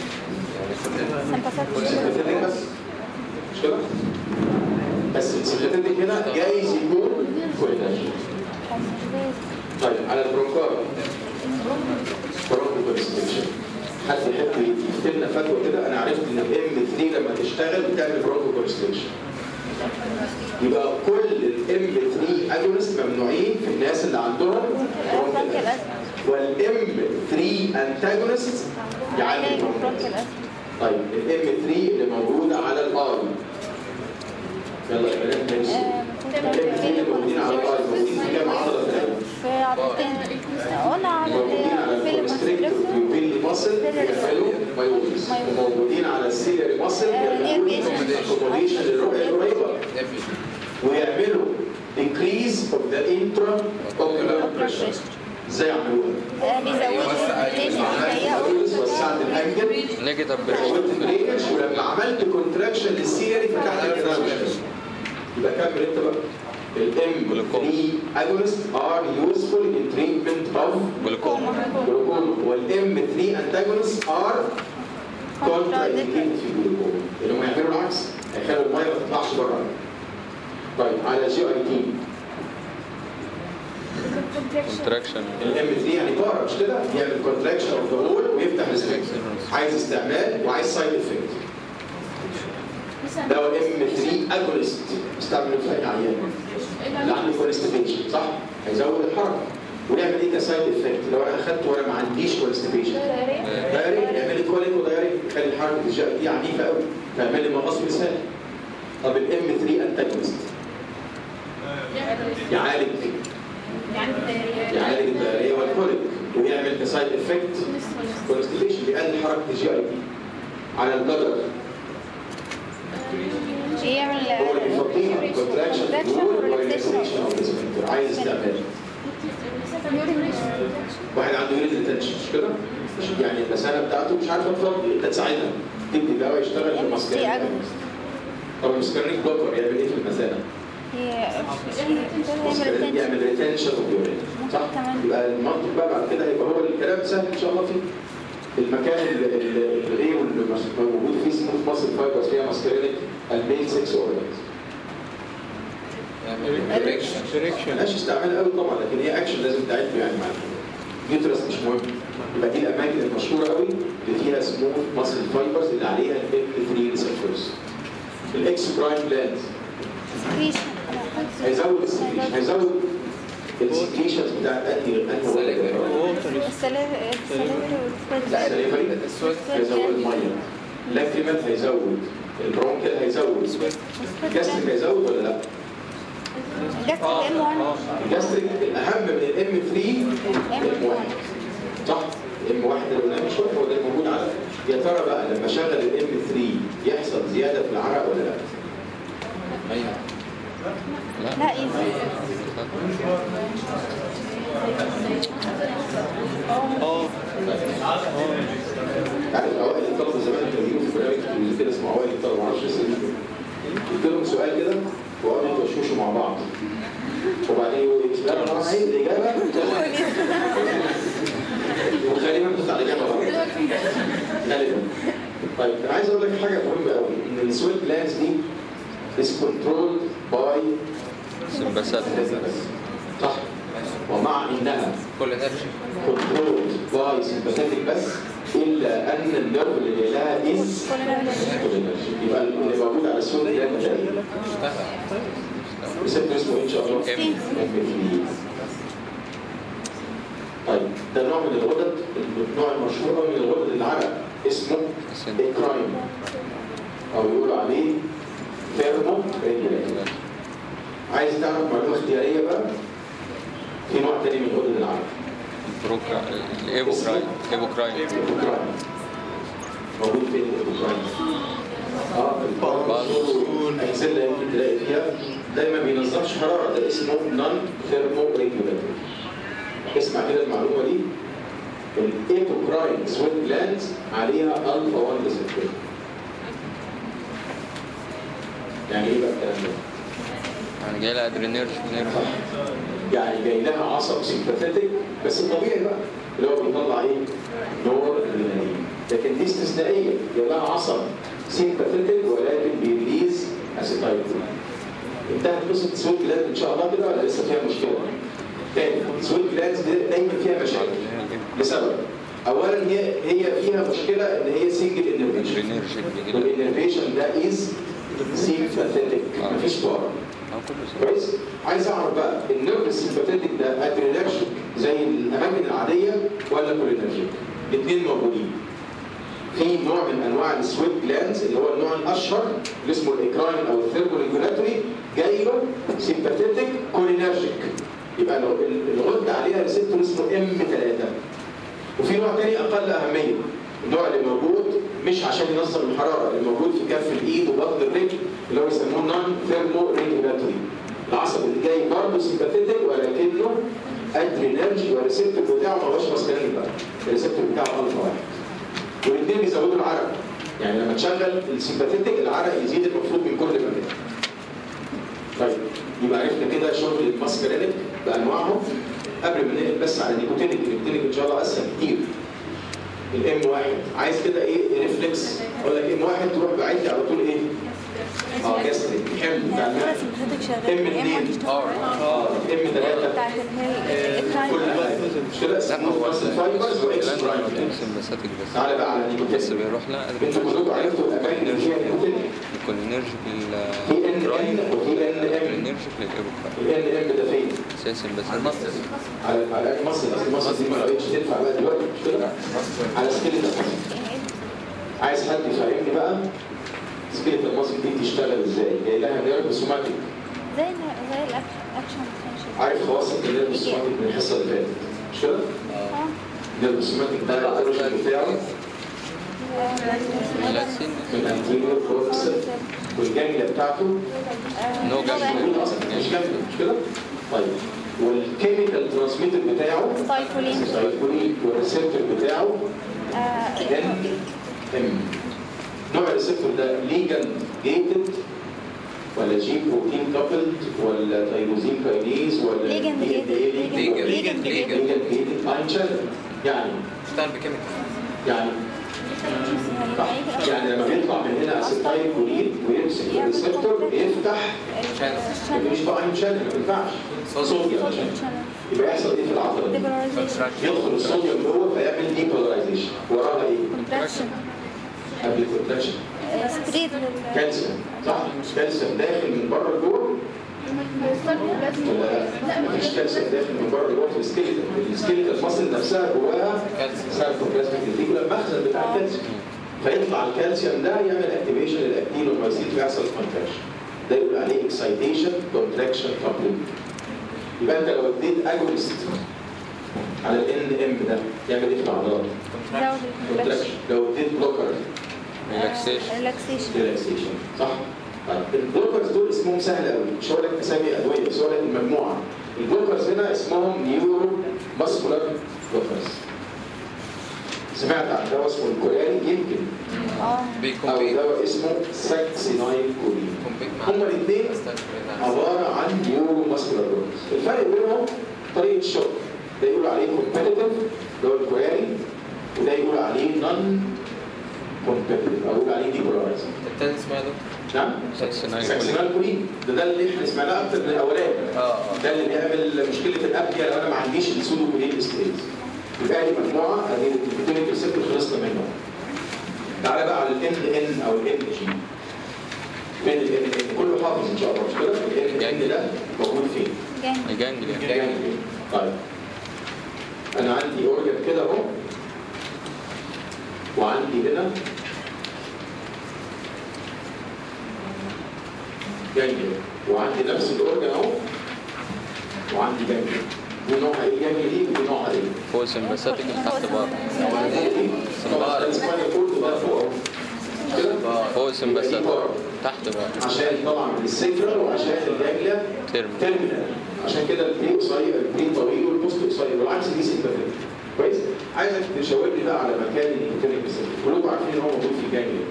S2: سيمباثيك بس مش كده؟ بس السيمباثيك هنا جايز يكون كويناش طيب على البرونكار برونكو كونستريكشن حد يحب يكتب لنا فتوى كده انا عرفت ان الام 3 لما تشتغل بتعمل برونكو كونستريكشن يبقى كل الام 3 اجونست ممنوعين في الناس اللي عندهم برونكال والام 3 انتاجونست يعالج البرونكال طيب الام 3 اللي موجوده على الار يلا يا بنات ماشي الام 3 اللي موجودين على الار موجودين في كام عضله في القلب؟
S3: في عضلتين قلنا على
S2: موجودين على الكونستريكتور بيوبيلي ماسل بيعملوا مايوزس وموجودين على السيلري ماسل بيعملوا اكوموديشن للرؤيه القريبه ويعملوا increase of the intraocular pressure ازاي عملوها؟
S3: بيزودوا
S2: وسعت الانجل
S4: نيجاتيف
S2: زودت الرينج ولما عملت كونتراكشن للسيلري فتحت الكراش يبقى كمل انت بقى الام 3 اجونست ار يوزفول ان تريتمنت اوف
S4: جلوكوما
S2: جلوكوما والام 3 انتاجونست ار كونترا انديكيتد في الجلوكوما اللي هم يعملوا العكس هيخلوا الميه ما تطلعش بره طيب على جي اي تي
S4: كونتراكشن
S2: الام 3 يعني بارا مش كده يعمل كونتراكشن اوف ذا وول ويفتح السفنكتر عايز استعمال وعايز سايد افكت ده ام 3 اجونست استعمله في اي عيان اللي عنده كونستيبيشن صح هيزود الحركه ونعمل ايه كسايد افكت لو انا اخدته وانا ما عنديش كونستيبيشن دايري يعمل لي كوليك ودايري يخلي الحركه الجا- دي عنيفه قوي فيعمل لي مغص لسان طب الام 3 انتاجونست يعالج يعالج الدائريه والكوليك ويعمل كسايد افكت كونستيبيشن بيقلل حركه الجي اي بي على البلدر
S3: بيعمل
S2: هو اللي بيفضيها كونتراكشن وريلاكسيشن اوف ذا عايز استعمال واحد عنده يوريد ريتنشن مش كده؟ مش- يعني المثانه بتاعته مش عارفه تفضي انت تساعدها تدي دواء يشتغل في المسكرين طب المسكرين بلوكر يعمل ايه في المثانه؟ المسكرين يعمل ريتنشن اوف يوريد صح؟ يبقى المنطق بقى بعد كده هيبقى هو الكلام سهل ان شاء الله فيه المكان اللي اللي- اللي ايه واللي مش- موجود فيه سموث ماسل فايبرز فيها ماسكرينك المين 6 اورجانز ملهاش استعمال قوي طبعا لكن هي اكشن لازم تعرفه يعني مع اليوترس مش مهم يبقى دي الاماكن المشهوره قوي اللي فيها سموث ماسل فايبرز اللي عليها الام 3 ريسبتورز الاكس برايم جلاند هيزود السكريشن هيزود السكريشنز بتاعت انهي انهي سليفري هيزود الميه لاكريمال هيزود البرونكال هيزود الجاستريك هيزود ولا لا؟ الجاستريك الاهم من الام 3 ام 1 صح؟ ام 1 اللي قلناه من شويه هو ده الموجود على يا ترى بقى لما اشغل الام 3 يحصل زياده في العرق ولا لا؟
S1: ايوه
S3: لا ايزي
S2: عارف اوائل الطلبه زمان كانوا بيجوا في برنامج تلفزيوني كده اسمه اوائل الطلبه معرفش اسمه قلت لهم سؤال كده وقعدوا يتوشوشوا مع بعض وبعدين يقولوا ايه لا انا عايز الاجابه وغالبا بتطلع الاجابه غلط غالبا طيب انا عايز اقول لك حاجه مهمه قوي ان السويت جلاندز دي is controlled by
S4: سمباسات
S2: صح ومع انها
S1: كل انرجي
S2: كنترول باي سمباثيك بس الا ان النيرف اللي جاي لها از يبقى اللي موجود على السوق ده ده
S1: اشتغل
S2: ريسبتور اسمه ان شاء الله
S1: ام
S2: طيب ده نوع من الغدد النوع المشهور قوي من الغدد العرق اسمه اكراين او بيقولوا عليه ثيرمو ريجولاتور عايز تعرف معلومه اختياريه بقى في نوع تاني من غدد العرق
S4: بروكرا الايبوكراين ايبوكراين
S2: اوكرانيا موجود فين اوكرانيا؟ اه البارسون اجزله يمكن تلاقي فيها ده ما بينظمش حراره ده اسمه نون ثيرمو ريجولاتور اسمع كده المعلومه دي الايبوكراين سويت جلاند عليها الفا 1 ريسبتور يعني ايه بقى الكلام ده؟
S4: يعني جاي لها ادرينيرج نيرف
S2: يعني جاي لها عصب سيمباثيتك بس الطبيعي بقى اللي هو بيطلع ايه؟ نور ادرينالين لكن دي استثنائيه جاي لها عصب سيمباثيتك ولكن بيريليز اسيتايل انتهت قصه سويت جلاند ان شاء الله كده ولا لسه فيها مشكله؟ تاني سويت جلاند دي دايما فيها مشاكل لسبب اولا هي هي فيها مشكله ان هي سنجل انرفيشن
S4: ادرينيرج بيجي لها
S2: والانرفيشن ده از سيمباثيتك مفيش طارئ
S4: اه كله
S2: كويس عايز اعرف بقى النيرف السيمباثيتك ده ادرينرجيك زي الاماكن العاديه ولا كولينرجيك الاثنين موجودين في نوع من انواع السويت جلاندز اللي هو النوع الاشهر اللي اسمه الاكراين او الثيرموريجولاتوري جاي له سيمباثيتك كولينرجيك يبقى لو ال- الغده عليها ريسبتور اسمه ام 3 وفي نوع تاني اقل اهميه النوع اللي موجود مش عشان ينظم الحراره اللي موجود في كف الايد وبطن الرجل اللي هو يسموه نون ثيرمو ريجولاتوري العصب اللي جاي برضه سيمباثيتك ولكنه ادرينرجي والريسبتور بتاعه ما هوش ماسكرين بقى الريسبتور بتاعه الفا واحد والاثنين بيزودوا العرق يعني لما تشغل السيمباثيتك العرق يزيد المفروض من كل مكان طيب يبقى عرفنا كده شغل الماسكرينك بانواعهم قبل ما ننقل بس على نيكوتينيك النيكوتينيك ان شاء الله اسهل كتير الام واحد عايز كده ايه ريفلكس اقول لك ام واحد تروح بعيد لي على طول ايه؟ اه جاستريك حمل بتاع المعده ام اثنين اه ام ثلاثه
S3: بتاعت اللي هي
S2: كل
S3: الإكراين.
S2: حاجه مش كده
S4: لا
S2: اسمه
S4: هو
S2: ماسل فايبرز واكس برايم
S4: سمباساتيك بس
S2: تعالى بقى على
S4: بس
S2: نيكوتينيك
S4: بيروح لها
S2: انتوا كلكم عرفتوا الاماكن اللي فيها نيكوتينيك
S4: الكولينرج
S2: في ان ان وفي ان ام
S4: الكولينرج للايبوكراين
S2: الان ام ده فين؟
S4: اساسا بس
S1: المصدر
S2: على على أي مصر اصل مصر دي ما بقتش تنفع بقى دلوقتي مش كده؟ على سكيلة عايز حد يفهمني بقى سكيلة المصر دي بتشتغل ازاي؟ جاي لها نيرف سوماتيك
S3: زي ال- زي الاكشن potential.
S2: عارف خواص النيرف سوماتيك من الحصه اللي فاتت مش كده؟
S1: اه
S2: النيرف سوماتيك ده الاوريجن بتاعه
S4: اللاسين
S2: من انتيريور كوركس والجانجليا بتاعته
S4: نو
S2: مش
S4: جانجليا.
S2: موجود اصلا مش جانجليا مش كده؟ طيب والكيميكال ترانسميتر بتاعه
S3: سايكولين
S2: سايكولين والريسبتور بتاعه
S3: آه،
S2: ان ام نوع الريسبتور ده ليجند جيتد ولا جي بروتين كابلد ولا تايروزين كاينيز ولا
S3: ليجند جيتد.
S1: ليجند.
S3: ليجند جيتد.
S2: ليجند جيتد اين شانل يعني
S1: اشتغل بكيميكال
S2: يعني صح.
S3: يعني
S2: يعني لما بيطلع من هنا اسيتايل كولين ويمسك الريسبتور بيفتح مش بقى اين شانل ما ينفعش صوديوم يبقى يحصل ايه في العضله دي؟ يدخل الصوديوم جوه فيعمل ديبولاريزيشن وراها ايه؟
S3: كونتراكشن
S2: قبل الكونتراكشن
S3: ستريت
S2: كالسيوم صح كالسيوم داخل من بره لجوه لا مفيش كالسيوم داخل من بره لجوه في السكيلتون السكيلتون المصل نفسها جواها
S1: كالسيوم.
S2: ساركوبلازميك ريتيكولا المخزن بتاع الكالسيوم فيطلع الكالسيوم ده يعمل اكتيفيشن للاكتين والمايسين فيحصل كونتراكشن ده يقول عليه اكسايتيشن كونتراكشن كابلنج يبقى انت لو اديت اجونست على الان ام ده يعمل ايه في العضلات؟ كونتراكشن لو اديت بلوكر
S4: ريلاكسيشن
S3: ريلاكسيشن
S2: ريلاكسيشن صح طيب البلوكرز دول اسمهم سهل قوي مش هقول لك اسامي ادويه بس هقول لك المجموعه البلوكرز هنا اسمهم نيورو ماسكولار بلوكرز سمعت عن دواء اسمه الكوراني يمكن
S3: اه
S2: او
S1: بيكمبيت
S2: دواء اسمه ساكسينايل كورين
S1: كومبيت مع
S2: هما الاثنين عباره عن نيورو ماسكولار بلوكرز الفرق بينهم طريقه الشغل ده يقول عليه كومبيتيتيف اللي هو الكوراني وده يقول عليه نون كومبيتيتيف او يقول عليه ديبولارايز
S1: التاني اسمها ده
S2: نعم
S4: ساكسينايل
S2: ساكسينال كولين ده ده اللي احنا سمعناه اكتر من الاولاني
S1: اه اه
S2: ده اللي بيعمل مشكله الابكيه لو انا ما عنديش السودو كولين استريز يبقى لي مجموعه ادي البيتونيك ريسبتور خلصنا منها تعالى بقى على الان ان او الان جي فين الان ان كله حافظ ان شاء الله مش كده الان ان ده موجود فين؟
S3: جامد
S4: الجانجليا
S2: جانجليا طيب انا عندي اورجن كده اهو وعندي هنا جانجليا وعندي نفس الاورجن اهو وعندي جانجليا دي نوعها ايه جانجليا دي ودي نوعها ايه؟
S4: فوق سمباثيك تحت بعض
S2: طبعا الاسبانيا كله ده فوق أهو. مش كده؟
S4: فوق سمباثيك تحت بعض
S2: عشان طبعا السيكرال وعشان الجانجليا
S4: ترم
S2: تيرمينال عشان كده البري قصير البري طويل والبوست قصير والعكس دي سيمباثيك كويس عايزك تشاور لي بقى على مكان النيكوتينيك ريسبتور كلكم عارفين ان هو موجود في الجانجليا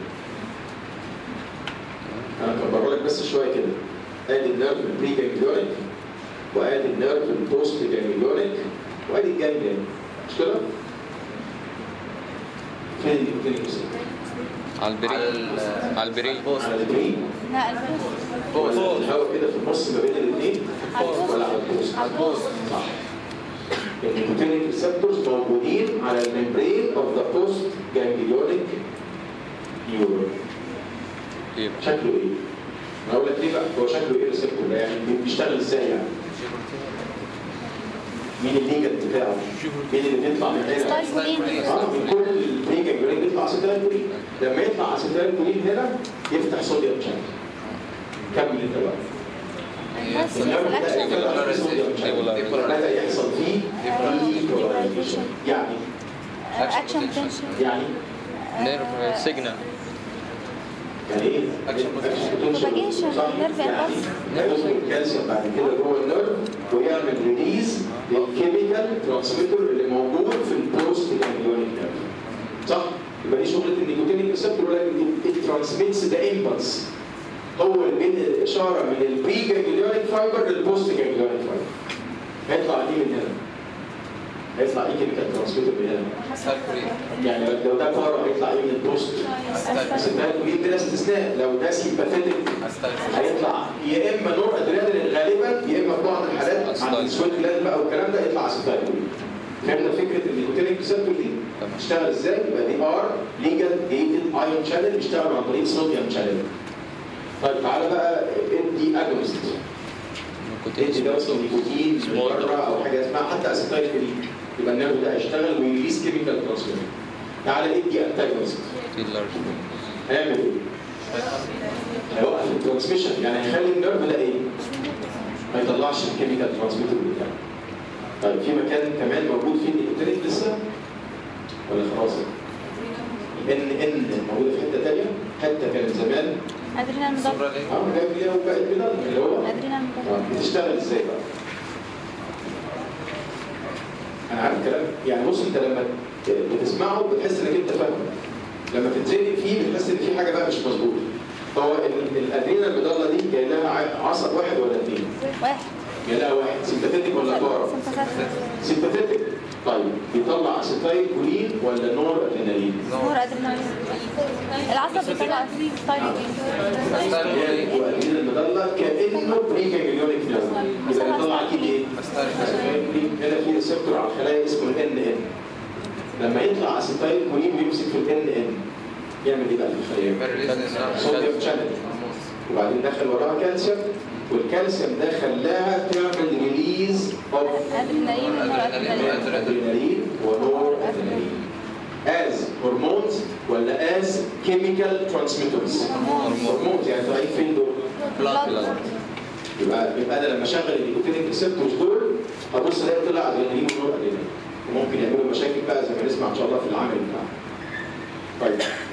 S2: انا كبره لك بس شويه كده ادي النيرف البري جانجليونيك وادي النيرف البوست جانجليونيك وادي الجانجليا مش كده؟ فين النيكوتينيك ريسبتور؟
S4: على البري على البري
S2: على البري
S3: لا البوست
S1: فوق فوق
S2: الهواء كده في النص ما بين الاثنين ولا على البوست؟
S3: على البوست
S2: صح النيكوتينيك ريسبتورز موجودين على الممبرين اوف ذا بوست جانجليونيك نيورون
S4: ايه
S2: شكله ايه؟ انا اقول لك ليه بقى هو شكله ايه الريسبتور ده يعني بيشتغل ازاي يعني؟ مين الليجند بتاعه؟ مين اللي بيطلع من هنا؟
S3: ستايل
S2: اه من كل الليجند جرين بيطلع اسيتيل كولين لما يطلع اسيتيل كولين هنا يفتح صوديوم شانل كمل انت بقى
S3: بس الاكشن
S2: بدأ يحصل فيه depolarization. يعني
S3: اكشن بوتنشال
S2: يعني
S4: نيرف سيجنال
S2: يعني ايه؟
S1: Action potential.
S3: Propagation,
S2: صح؟
S3: nerve
S2: يعني
S3: impulse.
S2: هيدخل الكالسيوم بعد كده جوه النيرف ويعمل ريليز للكيميكال ترانسميتر اللي موجود في البوست جانجليونيك نيرف صح؟ يبقى دي شغله النيكوتينيك ريسبتور ولكن الترانسميتس ده امبلس هو اللي بين الاشاره من البري جانجليونيك فايبر للبوست جانجليونيك فايبر هيطلع ايه من هنا؟ هيطلع ايه كيميكال ترانسميتر من هنا؟
S1: سالكوري
S2: يعني لو ده كهرباء هيطلع ايه من البوست؟ بس ده بلا استثناء لو ده سيمباثيتك هيطلع يا اما نور ادرينالين غالبا يا اما في بعض الحالات عند
S4: أسيتايل.
S2: السويت جلاند بقى والكلام ده يطلع اسيتايل فهمنا فكره النيكوتينيك ريسبتور دي
S4: تمام.
S2: بتشتغل ازاي؟ يبقى دي ار ليجل جيتد ايون شانل بيشتغل عن طريق صوديوم شانل طيب تعالى بقى ادي اجونست ادي ده اسمه نيكوتين مره او حاجه اسمها حتى اسيتايل كولين يبقى النيرف ده هيشتغل ويريليز كيميكال ترانسميتر تعالى ادي انتاجونست
S4: دي اللارج
S2: هيعمل ايه؟ هيوقف الترانسميشن يعني هيخلي النيرف ده ايه؟ ما يطلعش الكيميكال ترانسميتر بتاعه. طيب في مكان كمان موجود فيه النيكوتينيك لسه؟ ولا خلاص؟ ان ان موجوده في حته ثانيه حته كانت زمان
S3: ادرينال مضاد
S2: اه جايبليا وبقت بلال اللي هو
S3: ادرينال مضاد
S2: آه، بتشتغل ازاي بقى؟ انا عارف كلام يعني بص انت لما بتسمعه بتحس انك انت فاهم لما تتزنق فيه بتحس ان في حاجه بقى مش مظبوطه هو ال- الادرينا المضله دي جاي لها ع- عصب واحد ولا اثنين؟
S3: واحد
S2: جاي لها واحد سيمباثيتك ولا بارا؟
S3: سمباثيك
S2: سيمباثيتك طيب بيطلع اسيتايل كولين ولا نور ادرينالين؟
S3: نور ادرينال العصب بيطلع ستايل
S2: وادرينا المضله كانه بري جانجليونيك نيرف يبقى بيطلع اكيد ايه؟ هنا في ريسبتور على الخلايا اسمه الان ان لما يطلع اسيتايل كولين ويمسك في الان ان يعمل ايه بقى في الخلايا؟ صوديوم شانل وبعدين دخل وراها كالسيوم والكالسيوم ده خلاها تعمل ريليز اوف
S3: ادرينالين ونور ادرينالين
S2: ادرينالين ونور ادرينالين as هرمونز ولا as chemical transmitters هرمونز يعني طالعين فين دول؟
S3: بلاد
S2: يبقى يبقى انا لما اشغل النيكوتينيك ريسبتورز دول هبص الاقي طلع ادرينالين ونور ادرينالين وممكن يعملوا مشاكل بقى زي ما نسمع ان شاء الله في العمل بتاعنا. طيب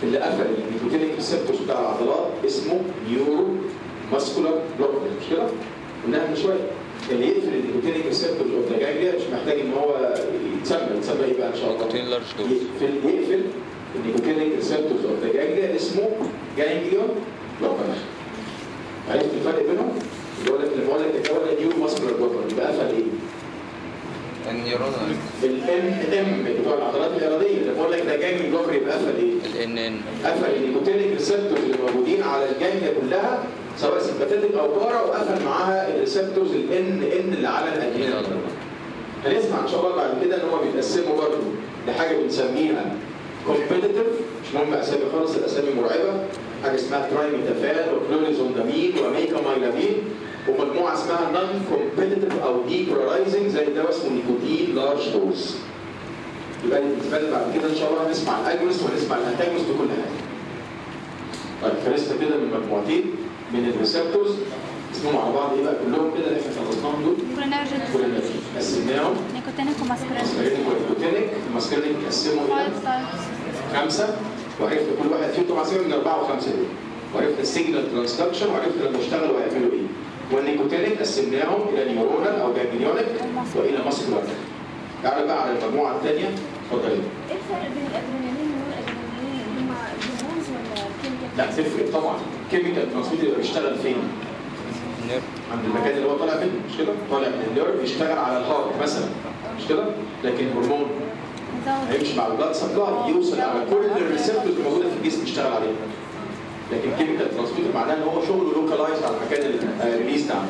S2: اللي قفل النيكوتينيك ريسبتورز بتاع العضلات اسمه نيورو ماسكولار بلوك مش كده؟ قلناها من شويه اللي يقفل النيكوتينيك ريسبتورز اوف ذا جانجليا مش محتاج ان هو يتسمى يتسمى ايه بقى ان شاء الله؟
S4: نيكوتين لارج دوز
S2: يقفل يقفل النيكوتينيك ريسبتورز اوف ذا جانجليا اسمه جانجليون بلوكر عرفت الفرق بينهم؟ بيقول لك لما اقول لك الاول نيورو ماسكولار بلوكر يبقى قفل ايه؟
S1: النيورون
S2: الام ام بتوع العضلات الاراديه لما اقول لك ده جانجليون بلوكر يبقى قفل ايه؟
S4: الان ان
S2: قفل النيكوتينيك ريسبتورز اللي موجودين على الجانجليا كلها سواء سمباتيك او بارا وقفل معاها الريسبتورز الان ان اللي على الادرينال هنسمع ان شاء الله بعد كده ان هم بيتقسموا برضه لحاجه بنسميها كومبيتيتيف مش مهم اسامي خالص الاسامي مرعبه حاجه اسمها ترايميتافان وكلوريزوندامين وميكامايلامين ومجموعه اسمها نون كومبيتيتيف او ديبولارايزنج زي الدواء اسمه نيكوتين لارج دوز يبقى بالنسبه لنا بعد كده ان شاء الله هنسمع الاجونست وهنسمع الانتاجونست وكل حاجه. طيب خلصنا كده من مجموعتين من الريسبتورز اسمهم على بعض ايه بقى كلهم كده اللي احنا خلصناهم دول
S3: كولينرجيك
S2: كلنا قسمناهم
S3: نيكوتينيك وماسكرين
S2: ماسكرينيك والكوتينيك الماسكرينيك قسموا الى
S3: فايف تايبس
S2: خمسه وعرفنا كل واحد فيهم طبعا سيبنا من اربعه وخمسه دول وعرفنا السيجنال ترانسدكشن وعرفنا لما اشتغلوا هيعملوا ايه والنيكوتينيك قسمناهم الى نيورونال او جانجليونيك والى ماسكولار تعالى بقى على المجموعه الثانيه اتفضلي
S5: ايه الفرق بين الادرينالين والادرينالين هما هرمونز ولا كيميكال؟
S2: لا تفرق طبعا كيميكال ترانسميتر يبقى بيشتغل فين؟
S4: نير
S2: عند المكان اللي هو طالع منه مش كده؟ طالع من النيرف يشتغل على الهارت مثلا مش كده؟ لكن هرمون
S3: نزود
S2: هيمشي مع البلاد سبلاي يوصل على كل الريسبتورز اللي موجوده في الجسم يشتغل عليها. لكن كيميكال ترانسميتر معناه ان هو شغله لوكالايز على المكان اللي ريليز عنه.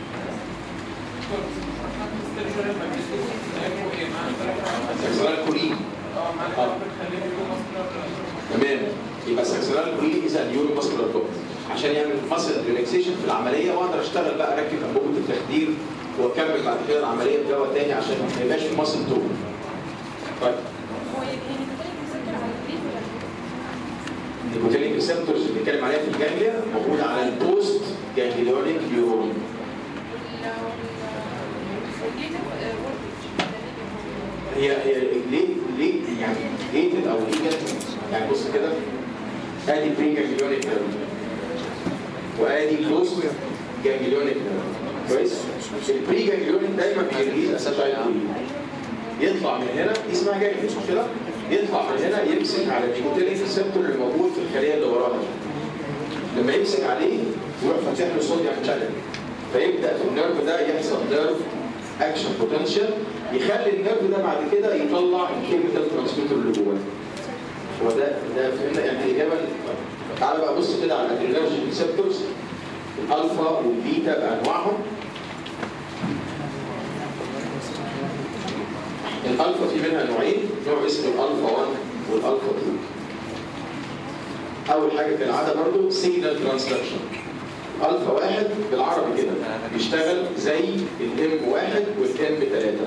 S2: سكسولار كولين آه. تمام يبقى سكسولار كولين اذا نيورو ماسكولار بلوك عشان يعمل ماسل ريلاكسيشن في العمليه واقدر اشتغل بقى اركب انبوبه التخدير واكمل بعد كده العمليه بدواء تاني عشان ما يبقاش في ماسل تو طيب
S5: هو النيكوتينيك ريسبتور على البريف ولا
S2: النيكوتينيك ريسبتورز اللي بنتكلم عليها في الجانجليا موجوده على البوست جانجليونيك نيورون هي هي ليه ليه يعني ليه او ليه جت؟ يعني بص كده ادي بري جانجليونيك نيرون وادي بوست جانجليونيك نيرون كويس؟ البري جانجليونيك دايما بيريليز اسيتايل يطلع من هنا دي اسمها جانجليون مش كده؟ يطلع من هنا يمسك على النيكوتينيك ريسبتور اللي موجود في الخليه اللي وراها دي. لما يمسك عليه يروح فاتح له صوديوم شانل فيبدا في النيرف ده يحصل نيرف اكشن بوتنشال يخلي النيرف ده بعد كده يطلع الكيميكال ترانسميتر اللي جواه هو ده ده فهمنا يعني الاجابه تعالى بقى بص كده على الادرينرجيك ريسبتورز الالفا والبيتا بانواعهم الالفا في منها نوعين نوع اسمه الالفا 1 والالفا 2 اول حاجه كالعاده برضو سيجنال ترانسدكشن الفا واحد بالعربي كده بيشتغل زي الام واحد والام ثلاثه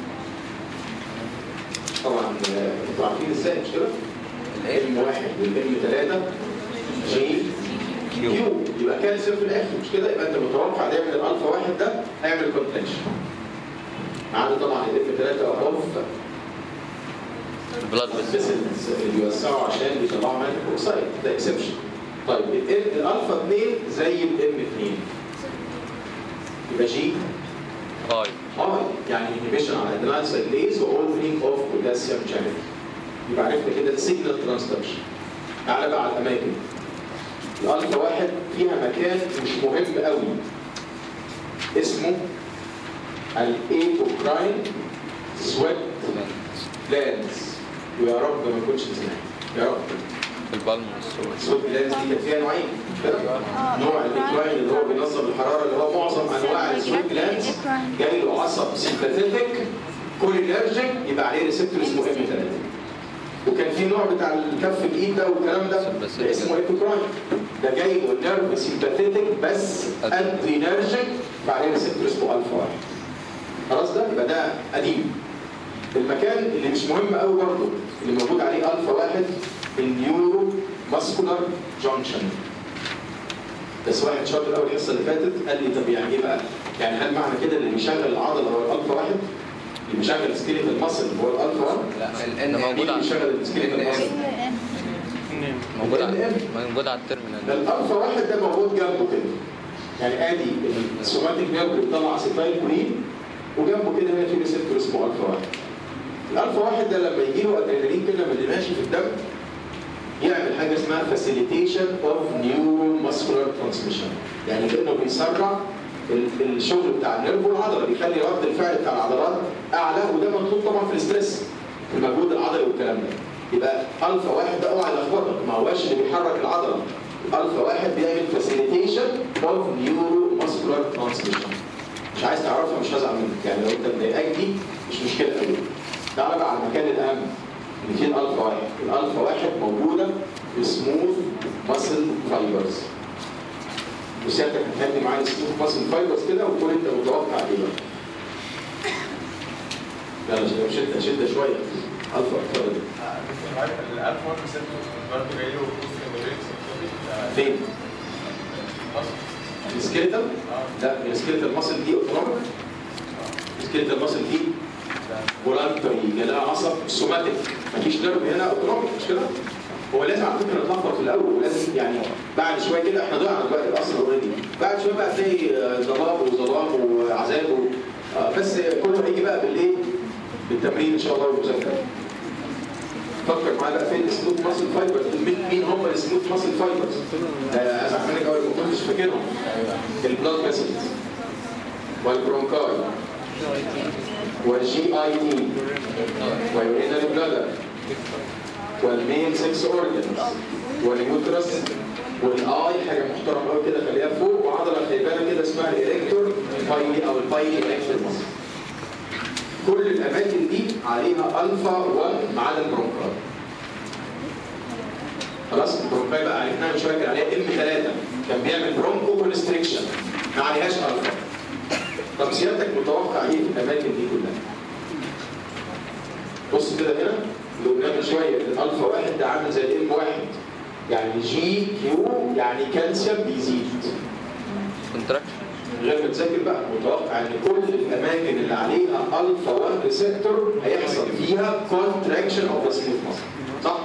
S2: طبعا آه، انتوا عارفين ازاي مش كده؟ الام واحد والام ثلاثه جي كيو يبقى كالسيوم في الاخر مش كده؟ يبقى انت متوقع دايما الالفا واحد ده هيعمل كونتنشن ما عدا طبعا الام ثلاثه اوف
S4: البلاد بس
S2: الفيسلز اللي بيوسعوا عشان بيطلعوا مالك اوكسايد ده اكسبشن طيب الام الالفا 2 زي الام 2 يبقى جي
S4: اي
S2: اي يعني انهبيشن على ادرينال سايكليز واوبننج اوف بوتاسيوم شانل يبقى عرفنا كده السيجنال ترانسدكشن تعالى بقى على الاماكن الالفا واحد فيها مكان مش مهم قوي اسمه الايبوكراين سويت لانس ويا رب ما يكونش نسينا يا رب
S4: البالم والصوت
S2: السويت لانس دي كانت فيها نوعين مش كده؟ نوع الايكراين اللي هو بينظم الحراره اللي هو معظم انواع السويت لانس جاي له عصب سيمباثيتك كولينرجيك يبقى عليه ريسبتور اسمه ام 3 وكان في نوع بتاع الكف الايد ده والكلام ده ده اسمه ايبوكراين ده جاي له نيرف سيمباثيتك بس ادرينرجيك وعليه ريسبتور اسمه الفا واحد خلاص ده يبقى ده قديم المكان اللي مش مهم قوي برضه اللي موجود عليه الفا واحد النيورو ماسكولار جانكشن بس واحد شاطر قوي الحصه اللي فاتت قال لي طب يعني ايه بقى؟ يعني هل معنى كده اللي بيشغل العضله هو الالفا واحد؟ اللي بيشغل سكيلت المصل هو الالفا 1
S1: لا
S4: ده
S1: الان
S4: موجود
S2: مين اللي
S4: عندنا
S2: بيشغل السكيلت المصل؟
S3: ان
S4: موجود على
S2: ال
S4: موجود على التيرمينال
S2: الالفا واحد ده موجود جنبه كده يعني ادي السوماتيك نيرف بيطلع اسيتايل كولين وجنبه كده هنا في ريسبتور اسمه الفا واحد الالفا واحد ده لما يجي له ادرينالين كده من اللي ماشي في الدم يعمل حاجه اسمها فاسيليتيشن اوف نيورو ماسكولار ترانسميشن يعني كانه بيسرع ال- الشغل بتاع النيرف والعضله بيخلي رد الفعل بتاع العضلات اعلى وده مطلوب طبعا في الاستريس في المجهود العضلي والكلام ده يبقى الفا واحد ده اوعى يلخبطك ما هواش اللي بيحرك العضله الفا واحد بيعمل فاسيليتيشن اوف نيورو ماسكولار ترانسميشن مش عايز تعرفها مش هزعل منك يعني لو انت مضايقاك دي مش مشكله قوي تعالى بقى على المكان الاهم اللي فيه الالفا واحد الالفا واحد موجوده في سموث ماسل فايبرز وسيادتك هتهدي معايا السموث ماسل فايبرز كده وتقول انت متوقع ايه بقى يلا شد شد شد شويه الفا اتفضل
S6: الألف واحد ريسبتور برضه جاي له بوست اندورينكس
S2: فين؟ السكيلتال؟ لا السكيلتال ماسل دي اوتونوميك السكيلتال ماسل دي فولانتري جلاها عصب سوماتيك مفيش نيرف هنا اوتونوميك مش كده؟ هو لازم على فكره نتلخبط في الاول ولازم يعني بعد شويه كده احنا ضيعنا دلوقتي الاصل اوريدي بعد شويه بقى تلاقي آه، ضباب وظلام وعذاب و- آه، بس كله هيجي بقى بالايه؟ بالتمرين ان شاء الله والمذاكره فكر معايا بقى فين السموث ماسل فايبرز مين مين هم السموث ماسل فايبرز؟ آه، ازعل منك قوي ما كنتش فاكرهم البلاد فيسلز والبرونكاي والجي اي تي والرينال بلادر والمين سكس اورجنز واليوترس والاي حاجه محترمه قوي كده خليها فوق وعضله خيبانه كده اسمها الالكتور بايلي او البايلي الكتور ماسل كل الاماكن دي عليها الفا 1 ما عدا البرونكاي خلاص البرونكاي بقى عرفناها من شويه كان عليها ام 3 كان بيعمل برونكو كونستريكشن ما عليهاش الفا طب سيادتك متوقع ايه في الاماكن دي كلها؟ بص كده هنا اللي قلنا من شويه الالفا واحد ده عامل زي الام واحد يعني جي كيو يعني كالسيوم بيزيد
S4: كونتراكشن
S2: غير ما تذاكر بقى متوقع ان كل الاماكن اللي عليها الفا 1 ريسبتور هيحصل فيها كونتراكشن اوف ذا سموث ماسل صح؟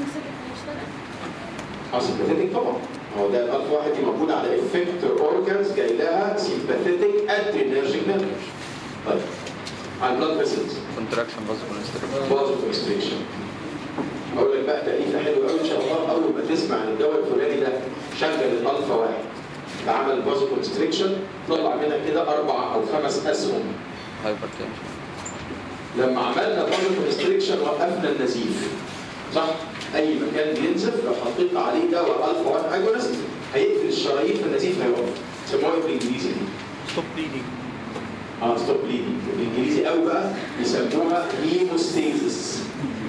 S2: اه سيمباثيتك طبعا هو ده الالفا واحد دي موجوده على افكتور اورجانز جاي لها سيمباثيتك ادرينرجيك نيرف طيب على البلاد فيسلز
S4: كونتراكشن باز كونستريكشن
S2: بازو كونستريكشن اقول لك بقى تأليفه حلوه قوي ان شاء الله اول ما تسمع ان الدواء الفلاني ده شغل الالفا واحد ده عمل بازو كونستريكشن طلع منها كده اربع او خمس اسهم
S4: هايبر تنشن
S2: لما عملنا بازو كونستريكشن وقفنا النزيف صح؟ اي مكان بينزف لو حطيت عليه دواء الفا 1 اجونست هيقفل الشرايين فالنزيف هيقف سموها بالانجليزي دي
S6: ستوب بليدنج
S2: اه ستوب بليدنج بالانجليزي قوي بقى يسموها هيموستيزس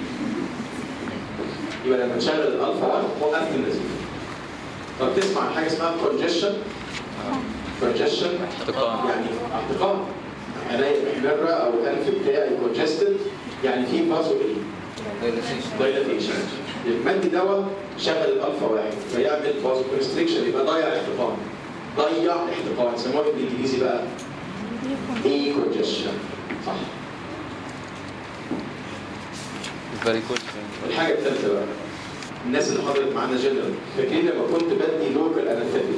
S2: يبقى لما تشغل الالفا 1 وقفت النزيف طب تسمع عن حاجه اسمها كونجيشن كونجيشن
S4: احتقان.
S2: يعني احتقان عينيا محمره او الانف بتاعي كونجستد يعني في بازو ايه؟ دايلاتيشن المادي دواء شغل الالفا واحد فيعمل بازو كونستريكشن يبقى ضيع احتقان ضيع احتقان سموها بالانجليزي بقى اي كونجيشن صح
S4: فيري جود
S2: الحاجه الثالثه بقى الناس اللي حضرت معانا جنرال فاكرين لما كنت بدي لوكال انستيك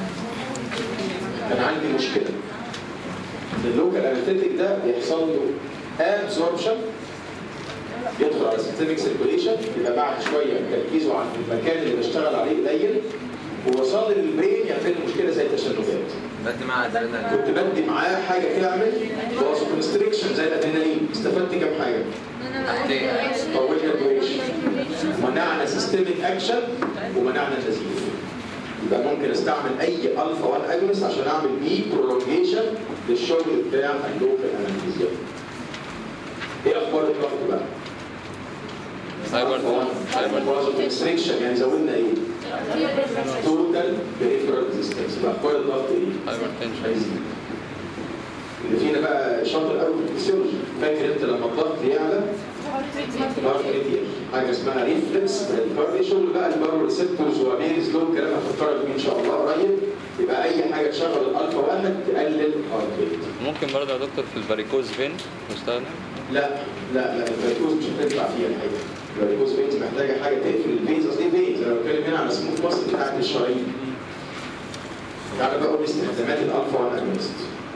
S2: كان عندي مشكله اللوكال انستيك ده بيحصل له ابزوربشن يدخل على سيستميك سيركوليشن يبقى بعد شويه تركيزه على المكان اللي بشتغل عليه قليل ووصل للبرين يعمل لي مشكله زي التشنجات
S1: بدي مع ادرينالين
S2: كنت بدي معاه حاجه تعمل بازو كونستريكشن زي الادرينالين استفدت كام حاجه طولنا الدويشن منعنا سيستميك اكشن ومنعنا النزيف يبقى ممكن استعمل اي الفا 1 اجونست عشان اعمل بيه برولونجيشن للشغل بتاع اللوكال انستيزيا ايه اخبار الضغط بقى؟
S4: هايبر هايبر
S2: بازو كونستريكشن يعني زودنا ايه؟ توتال بريفرال ريزيستنس يبقى اخبار الضغط ايه؟
S4: هايبر تنشن
S2: عايزين اللي فينا بقى شاطر قوي في الفسيولوجي فاكر انت لما الضغط يعلى هارت ريت يقل. حاجه اسمها ريفلكس بريكاردي شغل بقى البارو ريسبتورز وميرز لهم كلام هفكرك بيه ان شاء الله قريب يبقى اي حاجه تشغل الالفا واحد تقلل الهارت ريت
S4: ممكن برضه يا دكتور في الفاريكوز فين مستخدم
S2: لا لا لا الفاريكوز مش هتنفع فيها الحقيقه الفاريكوز فينز محتاجه حاجه تقفل الفينز اصل ايه فينز انا بتكلم هنا على سموث ماسل بتاعت الشرايين تعالى بقى اقول استخدامات الالفا 1 اجونست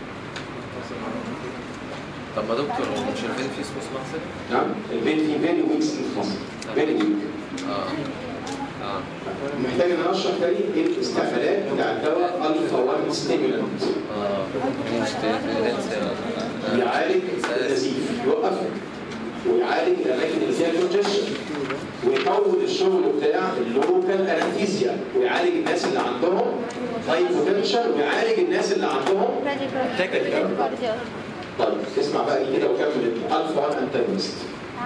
S1: طب ما دكتور هو مش الفين في سموث ماسل؟
S2: نعم الفين فيه فيري ويك سموث ماسل فيري ويك
S1: اه اه
S2: محتاج ان انا اشرح تاني ايه الاستعمالات بتاع الدواء الفا 1 ستيمولانت
S1: اه مش تنسى
S2: يعالج النزيف يوقفه ويعالج الاماكن اللي فيها كونجشن ويطول الشغل بتاع اللوكال انستيزيا ويعالج الناس اللي عندهم هاي بوتنشال ويعالج الناس اللي عندهم طيب اسمع بقى كده وكمل الالفا 1 انتاجونست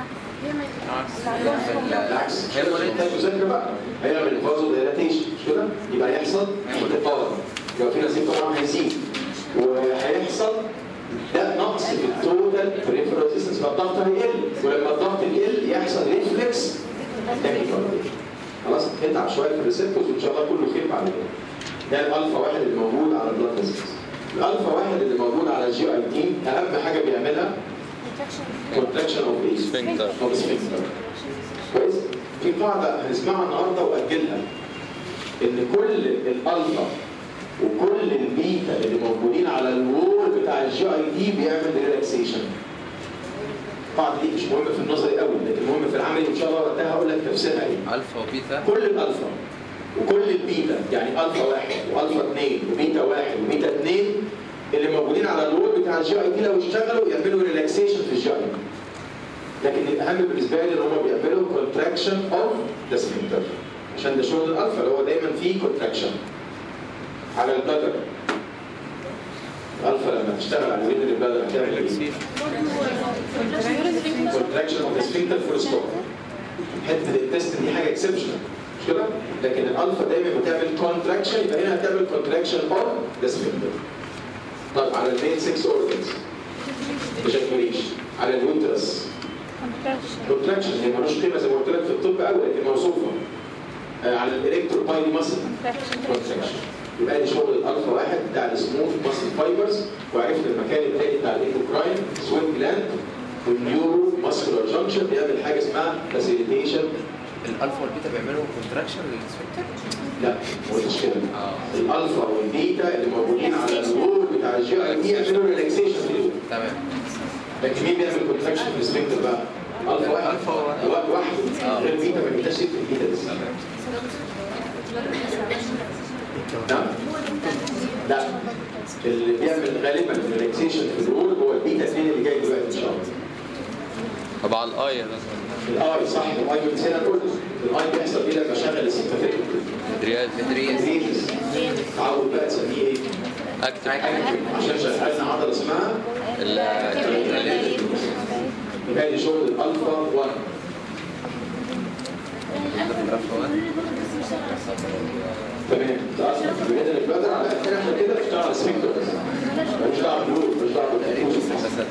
S2: بالعكس محتاج مذاكره بقى هيعمل فازو ديلاتيشن مش كده؟ يبقى هيحصل انتقال يبقى في نزيف طبعا هيزيد وهيحصل ده نقص في التوتال بريفرال ريزيستنس فالضغط هيقل ولما الضغط يقل يحصل ريفلكس خلاص اتعب شويه في الريسبتورز وان شاء الله كله خير بعد كده ده الالفا واحد اللي موجود على البلاد فيزيكس الالفا واحد اللي موجود على الجي اي تي اهم حاجه بيعملها كونتراكشن اوف ايه؟
S4: Sphincter.
S2: اوف سفنكتر كويس في قاعده هنسمعها النهارده واجلها ان كل الالفا وكل البيتا اللي موجودين على الوول بتاع الجي اي دي بيعمل ريلاكسيشن القاعده دي مش مهمه في النظري قوي لكن مهمه في العملي ان شاء الله وقتها هقول لك تفسيرها ايه
S1: الفا وبيتا
S2: كل الالفا وكل البيتا يعني الفا واحد والفا اثنين وبيتا واحد وبيتا اثنين اللي موجودين على الوول بتاع الجي اي دي لو اشتغلوا يعملوا ريلاكسيشن في الجي اي دي لكن الاهم بالنسبه لي ان هم بيعملوا كونتراكشن اوف ذا سفنكتر عشان ده شغل الالفا اللي هو دايما فيه كونتراكشن على البلدر الالفا لما تشتغل على الويدر البلدر هتعمل ايه؟ كونتراكشن اوف ذا سفنكتر فول ستوب حته التست دي حاجه اكسبشنال مش كده؟ لكن الالفا دايما بتعمل كونتراكشن يبقى هنا هتعمل كونتراكشن اوف ذا سفنكتر طيب على المين 6 اورجنز ejaculation على الويترس كونتراكشن هي ملوش قيمه زي ما قلت لك في الطب قوي لكن موصوفه آه، على الالكترو بايلي ماسل كونتراكشن يبقى دي شغل الالفا واحد بتاع السموث ماسل فايبرز وعرفت المكان الثاني بتاع الاندوكراين سويت جلاند والنيورو ماسكولار جانكشن بيعمل حاجه اسمها فاسيليتيشن
S1: الالفا والبيتا بيعملوا كونتراكشن للسفنكتر
S2: لا ما قلتش كده
S1: اه
S2: الالفا والبيتا اللي موجودين على الوول بتاع الجي اي دي يعملوا ريلاكسيشن في الوول
S1: تمام
S2: لكن مين بيعمل كونتراكشن في السفنكتر بقى؟ الفا واحد
S1: الفا واحد.
S2: واحد واحد غير بيتا ما بيتاش البيتا بس نعم لا اللي بيعمل غالبا ريلاكسيشن في الوول هو البيتا 2 اللي جاي دلوقتي ان شاء الله
S4: طب على الاي ده
S2: الاي صح الاي نسينا نقول الاي بيحصل ايه لما شغل السيمباثيك
S4: مدريات
S2: ريز تعود بقى تسميه ايه؟
S4: اكتب
S2: عشان شغلنا عضله اسمها يبقى دي شغل الالفا 1
S1: الالفا واحد
S2: تمام تعرف بجد البلادر على اخر احنا كده بنشتغل على السفنكتر بس مش دعوه بالنور مش دعوه بالتنفس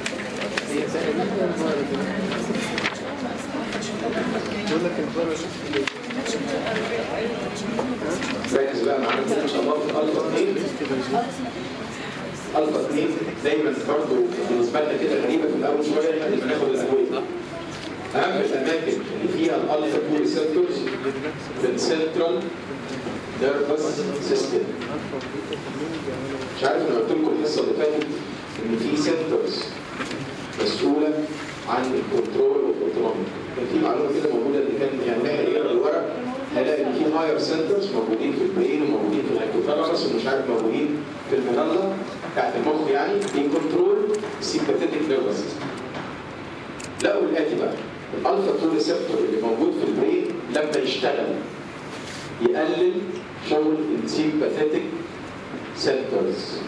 S2: ركز بقى معانا كده ان شاء الله في الالفا 2 الفا 2 دايما برضه بالنسبه لنا كده غريبه في الاول شويه لحد ما ناخد الادويه اهم الاماكن اللي فيها الالفا 2 ريسبتورز في السنترال نيرفس سيستم مش عارف انا قلت لكم الحصه اللي فاتت ان في سنترز مسؤوله عن الكنترول والاوتونومي كان في معلومه كده موجوده اللي كان يعني واحد يقرا الورق هيلاقي ان في هاير سنترز موجودين في البرين وموجودين في الهيبوثالاموس ومش عارف موجودين في المنله بتاعت المخ يعني بيكنترول السيمباثيتك نيرفس سيستم لقوا الاتي بقى الالفا 2 ريسبتور اللي موجود في البرين لما يشتغل يقلل شغل السيمباثيتك سنترز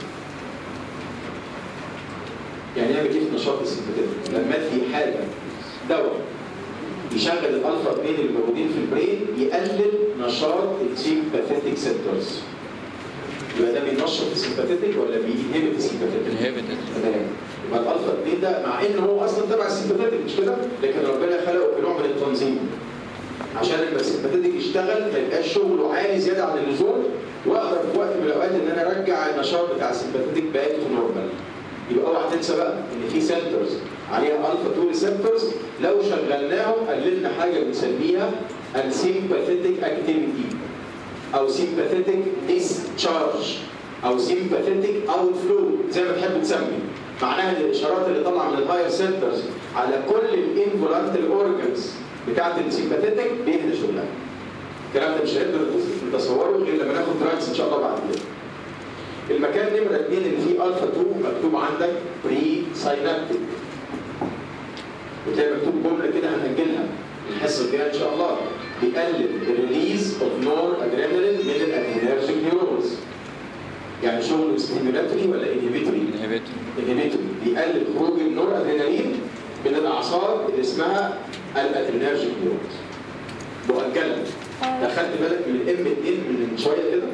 S2: يعني يعمل ايه في نشاط السيمباثيتك لما ادي حاجه دواء يشغل الالفا 2 اللي موجودين في البرين يقلل نشاط السيمباثيتك سنترز يبقى ده بينشط السيمباثيتك ولا بيهبط السيمباثيتك؟
S4: انهبيتد
S2: تمام يبقى الالفا 2 ده مع ان هو اصلا تبع السيمباثيتك مش كده؟ لكن ربنا خلقه كنوع من التنظيم عشان لما السيمباثيتك يشتغل ما يبقاش شغله عالي زياده عن اللزوم واقدر في وقت من الاوقات ان انا ارجع النشاط بتاع السيمباثيتك باك تو نورمال يبقى اوعى تنسى بقى ان في سنترز عليها الفا 2 ريسبتورز لو شغلناهم قللنا حاجه بنسميها السيمباثيتك اكتيفيتي او سيمباثيتك ديسشارج او سيمباثيتك اوت فلو زي ما تحب تسمي معناها ان الاشارات اللي طالعه من الهاير سنترز على كل الانفولانتري اورجنز بتاعت السيمباثيتك بيهدى شغلها الكلام ده مش هنقدر نتصوره غير لما ناخد دراجز ان شاء الله بعد كده المكان نمرة اثنين اللي فيه الفا 2 مكتوب عندك بري ساينابتيك وتلاقي مكتوب جملة كده هنأجلها الحصة الجاية إن شاء الله بيقلل الريليز اوف نور ادرينالين من الادرينرجيك نيورونز يعني شغل ستيمولاتوري ولا انهبيتوري؟
S4: انهبيتور
S2: انهبيتوري بيقلل خروج النور ادرينالين من الاعصاب اللي اسمها الادرينرجيك نيورونز مؤجلا دخلت بالك من الام 2 من شويه كده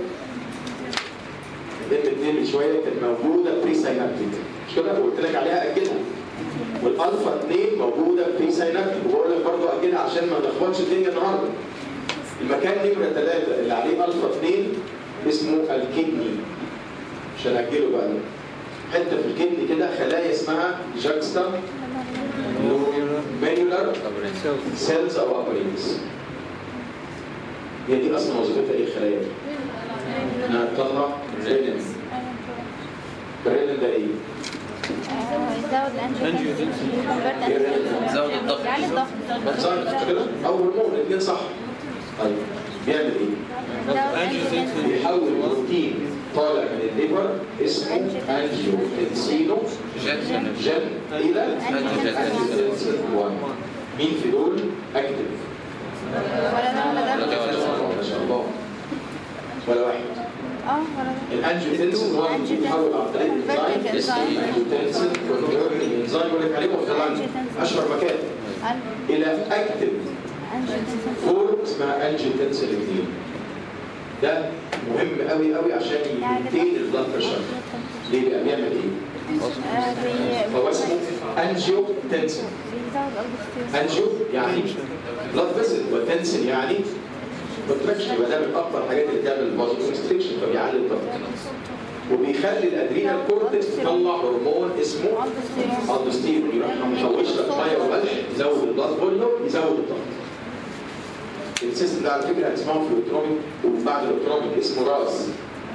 S2: الام 2 من شويه كانت موجوده بري ساينابتيك مش كده وقلت لك عليها اجلها والالفا 2 موجوده بري ساينابتيك وبقول لك برضه اجلها عشان ما نلخبطش الدنيا النهارده المكان نمره 3 اللي عليه الفا 2 اسمه الكدني مش هنأجله بقى ده. حته في الكدني كده خلايا اسمها جاكستا مانيولار سيلز او ابرينز هي دي اصلا وظيفتها ايه الخلايا دي؟ انها تطلع رينين الرينين ده ايه؟
S3: يزود الانجيوتنسين يكونفرت انجيوتنسين
S1: زود الضغط
S3: يعلي الضغط
S2: صح مش كده؟ او هرمون الاثنين صح طيب بيعمل ايه؟
S3: يزود الانجيوتنسين
S2: بيحول بروتين طالع من الليفر اسمه انجيوتنسينو
S1: جن
S2: جن الى انجيوتنسين 1 مين في دول اكتف؟
S3: ولا ده ولا ده
S2: ما شاء الله ولا واحد
S3: اه ولا ده
S2: الانجيوتنسين 1 بيتحول عن طريق
S3: Converting
S2: الانزيم
S3: enzyme.
S2: الانجيوتنسين كونفرتنج انزيم يقول لك عليه مختلف اشهر مكان الى اكتف
S3: انجيوتنسين
S2: فور اسمها انجيوتنسين 2 ده مهم قوي قوي عشان يمتين البلاد بريشر ليه بقى بيعمل ايه؟ هو اسمه انجيوتنسين
S3: بيزود الضغط
S2: انجيو يعني بلاد فيسل وتنسن يعني كونتراكشن يبقى ده من اكتر الحاجات اللي بتعمل بازو كونستريكشن فبيعلي الضغط وبيخلي الادرينال كورتكس تطلع هرمون اسمه الدوستيرون يروح محوش لك ميه وملح يزود البلاد فوليوم يزود الضغط السيستم ده على فكره هتسمعه في الاوتروميك وبعد الاوتروميك اسمه راس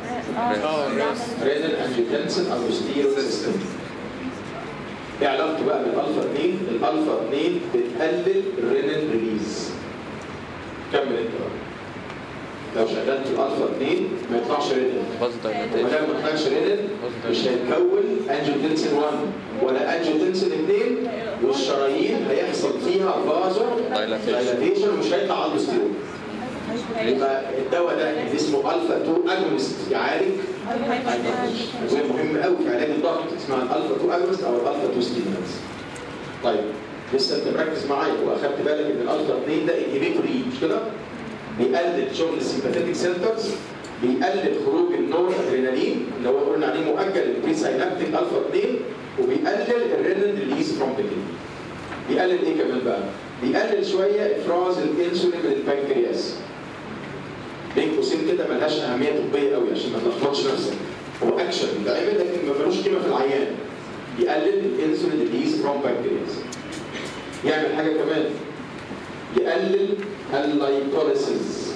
S2: رينال انجيوتنسن الدوستيرون سيستم ايه علاقته بقى بالالفا 2 الالفا 2 بتقلل الرينين ريليز كمل انت بقى لو شغلت الالفا 2 ما يطلعش رينين
S4: باز
S2: وما
S4: دايلاتيشن
S2: دام ما طلعش رينين مش هيتكون انجيوتنسين 1 ولا انجيوتنسين 2 والشرايين هيحصل فيها فازو
S4: Dilatation.
S2: دايلاتيشن مش هيطلع الدوستيرون يبقى الدواء ده اللي اسمه الفا 2 اجونست يعالج ادويه مهمه قوي في علاج الضغط اسمها الالفا 2 اجونست او الالفا 2 ستيمولانس طيب لسه انت مركز معايا واخدت بالك ان الالفا 2 ده انهبيتوري مش كده؟ بيقلل شغل السيمباثيتك سنترز بيقلل خروج النور ادرينالين اللي هو قلنا عليه مؤجل البري ساينابتيك الفا 2 وبيقلل الرينين ريليز فروم ذا بيقلل ايه كمان بقى؟ بيقلل شويه افراز الانسولين من البنكرياس بين قوسين كده ملهاش اهميه طبيه قوي عشان ما تلخبطش نفسك هو اكشن بيتعمل لكن ما ملوش قيمه في العيان يقلل الانسولين ريليز فروم بنكرياس يعمل حاجه كمان يقلل اللايكوليسيس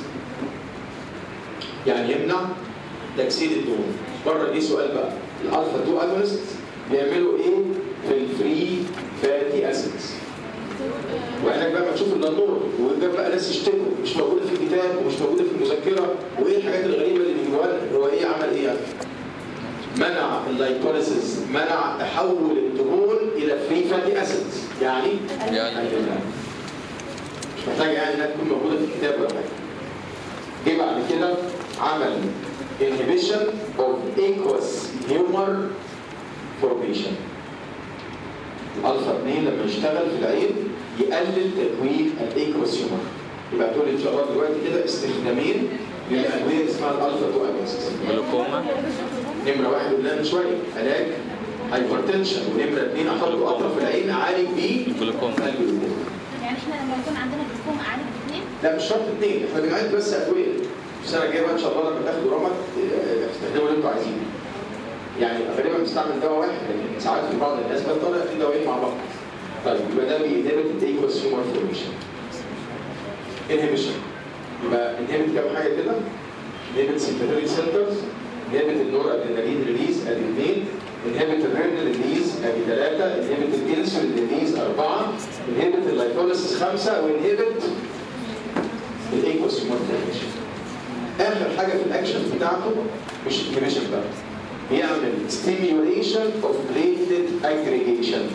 S2: يعني يمنع تكسير الدهون بره دي سؤال بقى الالفا 2 اجونست بيعملوا ايه في الفري فاتي اسيدز وعينك بقى ما تشوف الا النور وجاب بقى ناس يشتكوا مش موجوده في الكتاب ومش موجوده في المذكره وايه الحاجات الغريبه اللي بيجيبوها لنا؟ هو ايه عمل ايه يعني؟ منع اللايكوليسيس منع تحول الدهون الى فري فاتي اسيدز يعني
S4: يعني
S2: قللها. مش محتاجه يعني انها تكون موجوده في الكتاب ولا حاجه جه بعد كده عمل inhibition of aqueous humor formation الالفا 2 لما يشتغل في العين يقلل تكوين الايكوس هيومر يبقى تقول ان شاء الله دلوقتي كده استخدامين للادويه اللي اسمها الالفا 2 اجونست
S4: جلوكوما
S2: نمره واحد قلنا من شويه علاج هايبرتنشن ونمره اثنين احط قطره في العين اعالج بيه
S4: الجلوكوما.
S2: الجلوكوما
S5: يعني احنا لما يكون عندنا جلوكوما اعالج الاثنين
S2: لا مش شرط اثنين احنا بنعالج بس ادويه السنه الجايه بقى ان شاء الله لما تاخدوا رمد اه، استخدموا اللي انتوا عايزينه يعني غالبا بنستعمل دواء واحد لكن ساعات في بعض الناس بتطلع في دوايين مع بعض طيب يبقى ده بينهبت الايكوال سيومر فورميشن انهبيشن يبقى انهبت كام حاجه كده انهبت سيمباثيك سنترز انهبت النور ادرينالين ريليز ادي اثنين انهبت الرينال ريليز ادي ثلاثه انهبت الانسولين ريليز اربعه انهبت اللايكوليسيس خمسه وانهبت الايكوال سيومر فورميشن اخر حاجه في الاكشن بتاعته مش انهبيشن بقى بيعمل stimulation of platelet aggregation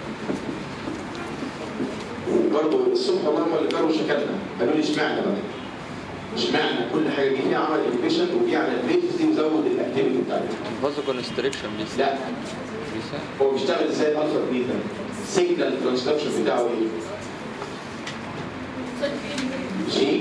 S2: وبرضه الصبح والله هم اللي كانوا شكلنا قالوا لي اشمعنى بقى اشمعنى كل حاجه جه فيها عمل انهبيشن وجي على البليتس دي وزود الاكتيفيتي بتاعتها
S4: فازو كونستريكشن بيساعد
S2: لا
S4: بيساعد
S2: هو بيشتغل ازاي الالفا بيتا سيجنال ترانسدكشن بتاعه ايه؟ جي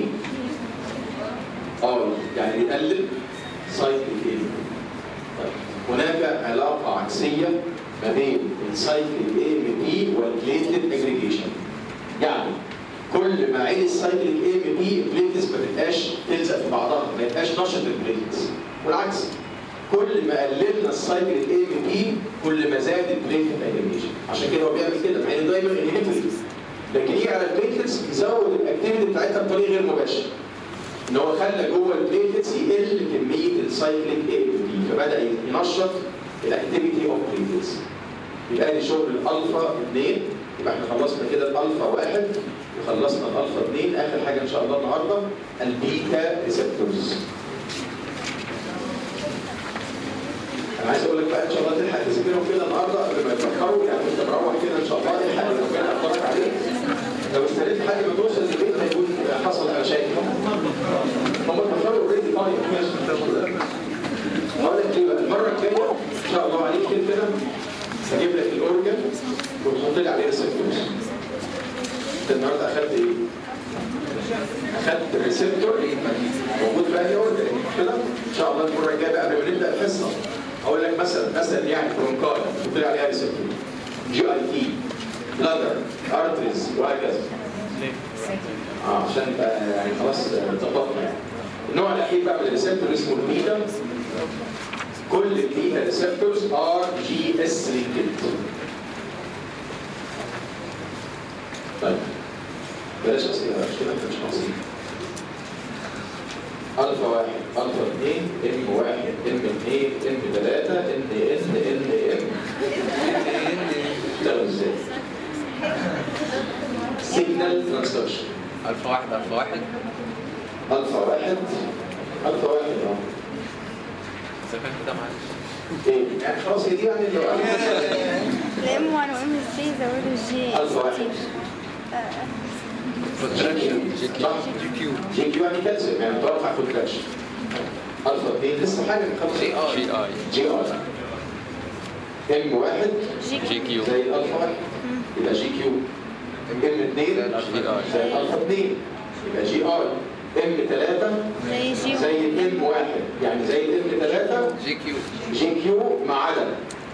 S2: ار يعني بيقلل سايكل ايه طيب هناك علاقه عكسيه ما بين السايكل اي ام بي والبليتلت اجريجيشن يعني كل ما عيد السايكل اي ام بي البليتلتس ما تبقاش تلزق في بعضها ما يبقاش نشط البليتلتس والعكس كل ما قللنا السايكل الاي ام بي كل ما زاد البليتلت اجريجيشن عشان كده هو بيعمل كده مع انه دايما انهبيتوري لكن يجي على البليتلتس يزود الاكتيفيتي بتاعتها بطريقه غير مباشره ان هو خلى جوه البليتلتس يقل كميه السايكليك اي ام بي فبدا ينشط الاكتيفيتي اوف بليتلتس يبقى لي شغل الالفا 2 يبقى احنا خلصنا كده الالفا 1 وخلصنا الالفا 2 اخر حاجه ان شاء الله النهارده البيتا ريسبتورز انا عايز اقول لك بقى ان شاء الله تلحق تذاكرهم كده النهارده قبل ما يتاخروا يعني انت مروح كده ان شاء الله الحق اللي ربنا يقدرك عليه لو استنيت لحد ما توصل البيت هيكون حصل مشاكل هم اتاخروا اوريدي طيب ماشي هقول لك ايه بقى المره الجايه ان شاء الله عليك كده هجيب لك الاورجن وتحط لي عليه ريسبتورز انت النهارده اخدت ايه؟ اخدت الريسبتور موجود بقى لي اورجن كده ان شاء الله المره الجايه بقى قبل ما نبدا الحصه اقول لك مثلا مثلا يعني برونكاي تحط لي عليها ريسبتور جي اي تي بلادر ارتريز وهكذا اه عشان يبقى يعني خلاص ظبطنا يعني النوع الاخير بقى من الريسبتور اسمه البيتا كل البيتا ريسبتورز ار جي اس لينكد طيب بلاش اسئله مش كده مش ناقصين الفا واحد الفا اثنين ام واحد ام اثنين ام ثلاثة ان ان ان ام اشتغل ازاي؟ سيجنال ترانسدكشن
S1: الفا واحد الفا واحد
S2: الفا واحد الفا واحد اه
S1: سكن كده معلش
S2: ايه يعني خلاص هي دي يعني لو
S3: الام 1 وام 3 زودوا الجي
S2: الفا واحد
S1: كونتراكشن
S2: صح؟ جي كيو يعني كالسيوم يعني متوقع كونتراكشن الفا 2 لسه حاجه من خمس
S1: جي ار
S4: جي اي
S2: جي ار ام واحد
S4: جي كيو
S2: زي الالفا واحد يبقى جي كيو ام 2
S4: جي اي
S2: زي الالفا 2 يبقى جي ار ام 3
S3: زي جي
S2: زي الام واحد يعني زي الام 3
S1: جي كيو
S2: جي كيو ما عدا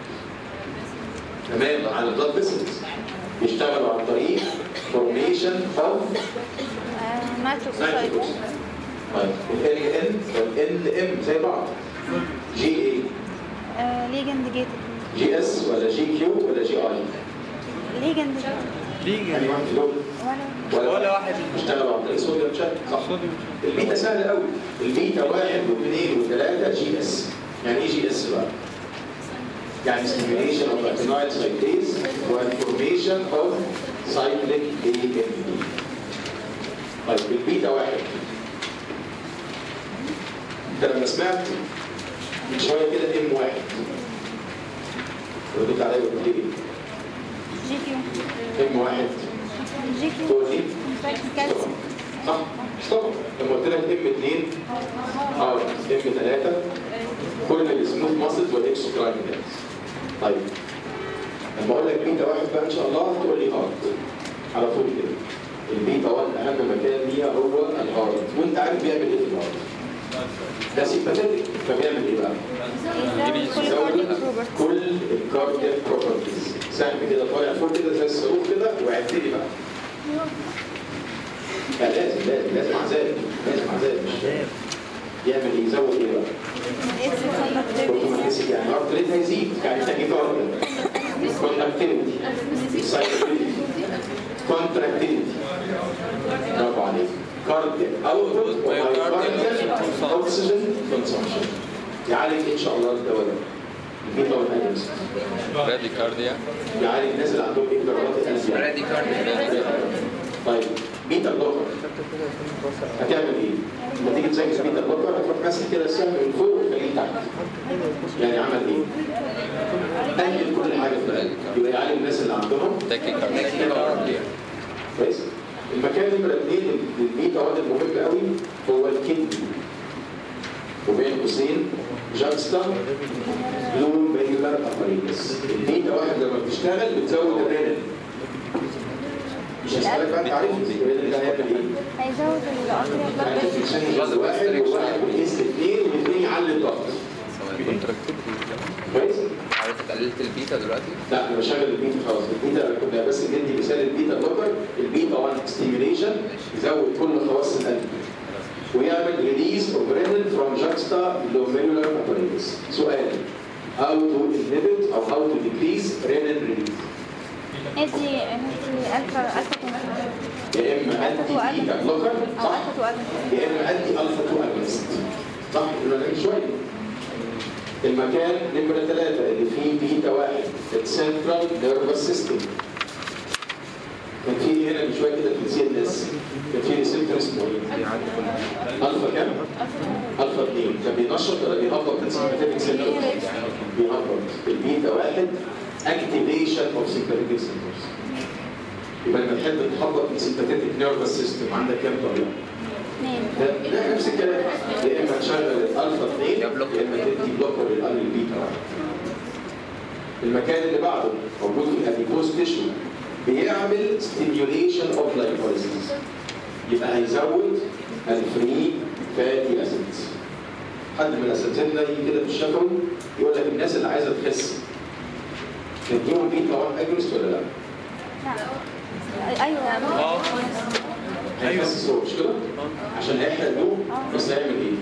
S2: تمام على البلاد فيسلز بيشتغلوا عن طريق فورميشن اوف
S3: نيتروكسيد
S2: نيتروس طيب ال ان والان ام زي بعض جي اي
S3: ليجند جيتد
S2: جي اس ولا جي كيو ولا جي اي
S3: ليجند
S2: يعني واحد في دول
S3: ولا
S6: ولا واحد.
S2: بيشتغلوا عن طريق صوديوم شات صح البيتا سهل قوي البيتا واحد واثنين وثلاثه جي اس يعني ايه جي اس بقى؟ يعني stimulation of retinoid cyclase والformation of cyclic AMP. طيب البيتا واحد انت لما سمعت من شويه كده ام واحد رديت عليا وقلت لي
S3: جي كيو
S2: ام واحد
S3: جي كيو
S2: تقول لي
S3: كالسيوم
S2: صح ستوب لما قلت لك ام 2 اه ام 3 كل السموث ماسلز والاكسوكراين طيب لما اقول لك بيتا واحد بقى ان شاء الله تقول لي هارت على طول كده البيتا 1 اهم مكان ليها هو الهارت وانت عارف بيعمل ايه في الهارت ده سيمباثيك فبيعمل ايه بقى؟
S3: كل كارديك بروبرتي
S2: كل الكاردياك بروبرتيز سهم كده طالع فوق كده زي الصاروخ كده وعد لي بقى لا لازم لازم لازم عذاب لازم عذاب مش يعمل ايه؟ يزود ايه بقى؟ اوتوماتيسيك يعني الهارت ريت هيزيد يعني تاكيكارديا كوندكتيفيتي سايكليتي كونتراكتيفيتي برافو عليك كاردياك اوتبوت ومايوكارديال اوكسجين كونسومشن يعالج ان شاء الله الدواء ده البيتا والانيمس
S4: برادي كارديا
S2: يعالج الناس اللي عندهم ايه ضربات القلب يعني.
S1: برادي كارديا
S2: طيب بيتا بلوكر هتعمل ايه؟ لما تيجي تذاكر بيتا بلوكر هتروح ماسك كده السهم من فوق وتخليه تحت يعني عمل ايه؟ قلل كل حاجه في القلب يبقى يعالج الناس اللي عندهم
S4: تاكي كارديا
S2: كويس المكان نمرة اثنين للبيتا واد المهم قوي هو الكدني وبين قوسين جاكستا لون بينولار اباريتس البيتا واحد لما بتشتغل بتزود الرينال مش هسألك بقى انت عارف الرينال ده هيعمل ايه؟
S3: هيزود الأرضية
S2: يعني
S3: بلد
S2: الفيكشن واحد وواحد والاس اثنين والاثنين يعلي الضغط كويس؟
S1: عرفت قللت البيتا دلوقتي
S2: لا انا بشغل البيتا خلاص البيتا كنا بس ندي مثال البيتا بلوكر البيتا 1 ستيميوليشن يزود كل خواص القلب ويعمل ريليز اوف رينال فروم جاكستا لومينولار اباريتس سؤال how to inhibit او how to decrease renal release
S3: ندي ندي ألفا ألفا كونتر
S2: يا اما انتي بيتا بلوكر
S3: أو
S2: صح
S3: ألفا تو ألفا
S2: يا اما انتي الفا 2 اجونست صح قلنا من شويه المكان نمرة ثلاثة اللي فيه بيتا واحد السنترال نيرفس سيستم كان في هنا من شوية كده في السي ان اس كان في ريسبتور اسمه ايه؟ الفا كام؟ الفا 2 كان بينشط ولا بيهبط السيمباتيك سنتر؟ بيهبط البيتا واحد اكتيفيشن اوف سيمباتيك سنترز يبقى لما تحب تهبط السيمباتيك نيرفس سيستم عندك كام طريقة؟
S3: اثنين
S2: ده ده نفس الكلام يا اما تشغل الالفا 2 يا اما تدي بلوكر للال البيتا واحد. المكان اللي بعده موجود في الاديبوز تيشو بيعمل ستيميوليشن اوف لايبوليسيس يبقى هيزود الفري فاتي اسيدز حد من اساتذتنا يجي كده في الشفوي يقول لك الناس اللي عايزه تخس تديهم بيتا 1 اجونست ولا لا؟
S3: لا أيوه
S2: هيخس هو مش كده؟ عشان هيحرق دهون بس هيعمل ايه؟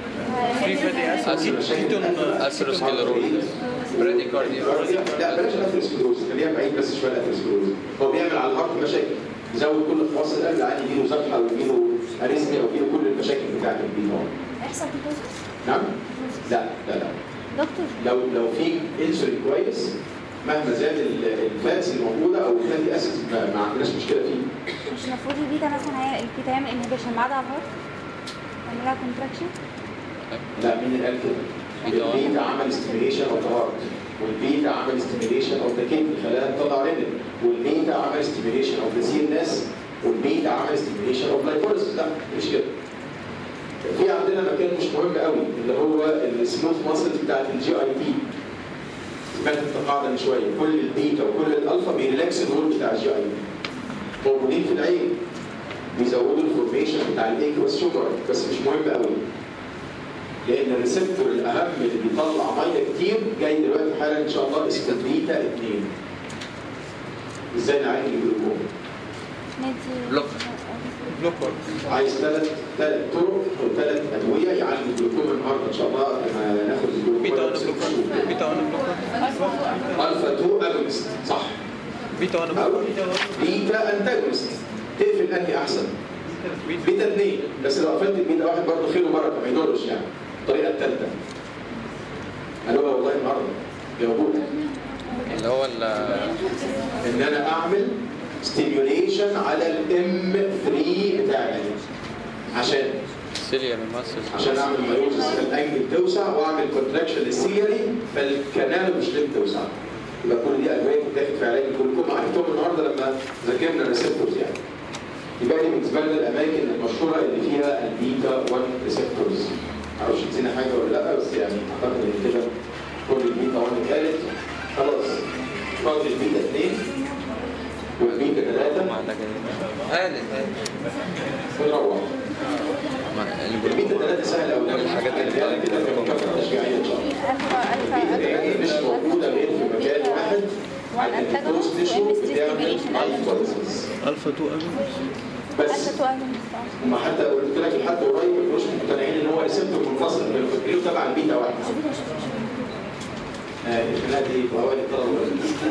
S4: اثيروسكليروز
S1: برادي كارديا
S2: لا بلاش الاثيروسكليروز خليها بعيد بس شويه الاثيروسكليروز هو بيعمل على الهارت مشاكل يزود كل خواص القلب العادي يجيله زفحه ويجيله اريثميا ويجيله كل المشاكل بتاعت البيتا
S5: يحصل كيتوزس
S2: نعم؟ لا لا لا
S3: دكتور
S2: لو لو في انسولين كويس مهما زاد ال- الفاتس الموجوده او الفاتي اسيدز ما, ما عندناش مشكله فيه
S3: مش المفروض البيتا مثلا هي البيتا يعمل انهبيشن بعد على الهارت يعمل لها كونتراكشن
S2: لا مين اللي قال كده؟
S4: بيتا
S2: البيتا عمل ستيميليشن اوف ذا هارت والبيتا عمل ستيميليشن اوف ذا كدني خلاها تطلع رينين والبيتا عمل ستيميليشن اوف ذا سي ان اس والبيتا عمل ستيميليشن اوف لايكوليسيس لا مش كده في عندنا مكان مش مهم قوي اللي هو السموث ماسلز بتاعت الجي اي تي سمعت القاعده من شويه كل البيتا وكل الالفا بيريلاكس الرول بتاع الجي اي تي موجودين في العين بيزودوا الفورميشن بتاع الايكوس شوجر بس مش مهم قوي لان الريسبتور الاهم اللي بيطلع ميه كتير جاي دلوقتي حالا ان شاء الله اسمه بيتا 2 ازاي نعالج الجلوكوما
S3: ندي
S1: بلوكر.
S2: عايز ثلاث ثلاث طرق او ثلاث ادويه يعالجوا الجلوكوما النهارده ان شاء الله لما ناخد الجلوكوما
S6: بيتا 1
S2: بست
S6: بلوكر
S2: شهور.
S6: بيتا 1 بلوكر
S2: الفا 2 اجونست صح
S6: بيتا 1
S2: أو
S6: بلوكر
S2: بيتا انتاجونست تقفل انهي احسن بيتا 2 بس لو قفلت البيتا واحد برضه خير وبركه ما يضرش يعني الطريقه الثالثه قالوها والله النهارده موجوده
S4: اللي هو ال-
S2: ان انا اعمل ستيميوليشن على الام 3 بتاعي عشان
S4: السيليال ماسل
S2: عشان اعمل مايوزس فالانجل توسع واعمل كونتراكشن للسيري فالكنال مش لازم توسع يبقى كل دي ادويه بتاخد في علاج كلكم عرفتهم النهارده لما ذاكرنا الريسبتورز يعني يبقى دي بالنسبه لنا الاماكن المشهوره اللي فيها البيتا 1 ريسبتورز معرفش نسينا حاجه ولا لا بس يعني اعتقد ان كده كل البيتا 1 اتقالت خلاص فاضل البيتا 2 والبيتا 3
S4: مع ده كده
S1: قالت
S2: ونروح
S4: مع
S2: البيتا 3 سهله قوي
S4: الحاجات اللي
S2: اللي كده في مكافاه تشجيعيه ان شاء الله
S3: ألفا ألفا
S2: مش موجودة غير في مكان واحد
S3: وان
S2: البوست
S3: انتاجونست
S2: تيشو
S3: وام
S2: بتعمل
S3: ستيميليشن
S2: لايفوليسيس
S6: الفا 2 اجونست
S2: بس
S3: حتى تو اجونست
S2: هم حتى قلت لك لحد قريب ما كانوش مقتنعين ان هو ريسبتور منفصل كانوا فاكرينه تبع البيتا واحد آه، الخناقه دي فوائد الطلبه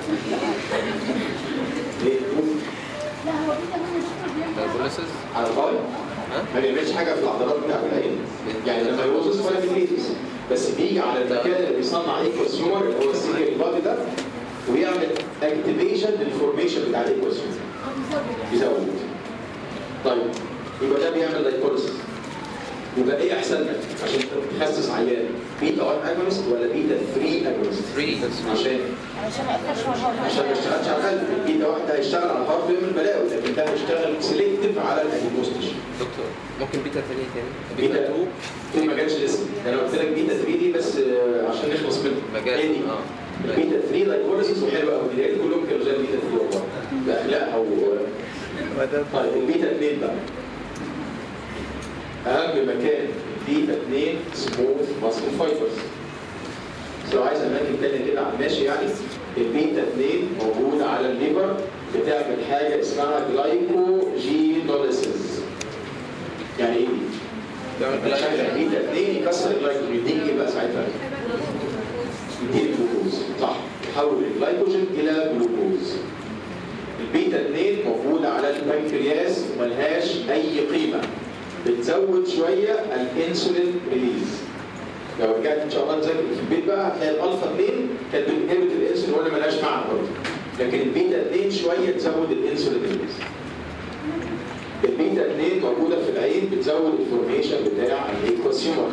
S2: ايه
S5: لا هو انت من دكتور بيعمل
S1: البوليسز
S2: على الفاضي
S1: ها؟
S2: ما بيعملش حاجه في العضلات بتاعت العين يعني لما يوزس ولا بالريتس بس بيجي على المكان اللي بيصنع ايه كونسيومر اللي هو السيريال بادي ده ويعمل اكتيفيشن للفورميشن بتاع الايكوسيوم يزود طيب يبقى ده بيعمل لايكوليسيس يبقى ايه احسن لك عشان تخسس عيان بيتا 1 اجونست ولا بيتا 3 اجونست
S1: 3
S2: عشان
S3: علشان ما يأثرش على الهرمون
S2: عشان ما يشتغلش على القلب البيتا 1 ده هيشتغل على الهارت ويعمل بلاوي لكن ده هيشتغل سيلكتيف على الاديبوستيشن
S1: دكتور ممكن بيتا 3 تاني
S2: بيتا 2 في ما جاتش لسه انا قلت لك بيتا 3 دي بس آه، عشان نخلص منها
S1: مجال
S2: هي دي
S1: اه
S2: البيتا 3 لايكوليسيس وحلوه قوي لقيت كلهم كانوا زي البيتا 3 والله باخلاق او طيب البيتا 2 بقى اهم مكان البيتا 2 سموث ماسل فايبرز بس لو عايز اماكن تانية كده على الماشي يعني البيتا 2 موجود على الليفر بتعمل حاجه اسمها جلايكوجينوليسيس يعني ايه دي؟
S1: بيعمل
S2: عشان البيتا 2 يكسر الجلايكوجين يديك ايه بقى ساعتها؟ يديك جلوكوز صح يحول الجلايكوجين الى جلوكوز البيتا 2 موجودة على البنكرياس ملهاش أي قيمة بتزود شوية الانسولين ريليز لو رجعت ان شاء الله نذاكر في البيت بقى هتلاقي الالفا 2 كانت بتنهبت الانسولين ولا ملهاش معنى برضه لكن البيتا 2 شويه تزود الانسولين ريليز البيتا 2 موجوده في العين بتزود الفورميشن بتاع الايكوسيومر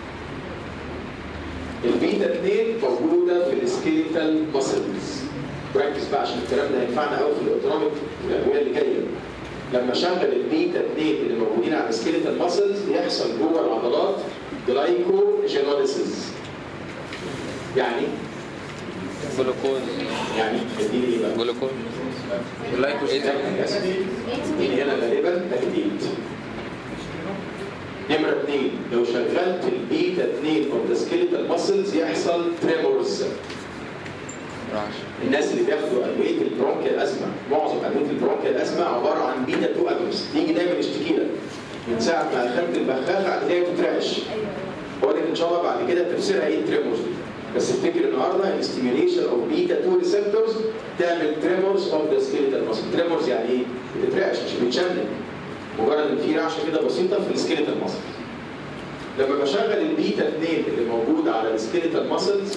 S2: البيتا 2 موجوده في السكيليتال ماسلز ركز بقى عشان الكلام ده هينفعنا قوي في الاوتونوميك الادويه اللي جايه لما شغل البيتا 2 اللي موجودين على السكيليتال ماسلز يحصل جوه العضلات جلايكوجينوليسيس يعني
S4: جلوكوز
S2: يعني اديني ايه بقى؟
S4: جلوكوز
S1: جلايكوجين
S2: دي هنا غالبا اكيد نمرة اثنين لو شغلت البيتا 2 اوف ذا سكيليتال ماسلز يحصل تريمورز
S4: رعش
S2: الناس اللي بياخدوا ادويه البرونكيال ازمه معظم ادويه البرونكيال ازمه عباره عن بيتا 2 اجونست يجي دايما يشتكي لك من ساعه ما اخدت البخاخه هتلاقيها بتترعش بقول لك ان شاء الله بعد كده تفسيرها ايه التريمورز دي بس افتكر النهارده الاستيميليشن اوف بيتا 2 ريسبتورز تعمل تريمورز اوف ذا سكيليتال ماسل تريمورز يعني ايه؟ بتترعش مش بتشنج مجرد ان في رعشه كده بسيطه في السكيليتال ماسل لما بشغل البيتا 2 اللي موجود على السكيليتال ماسلز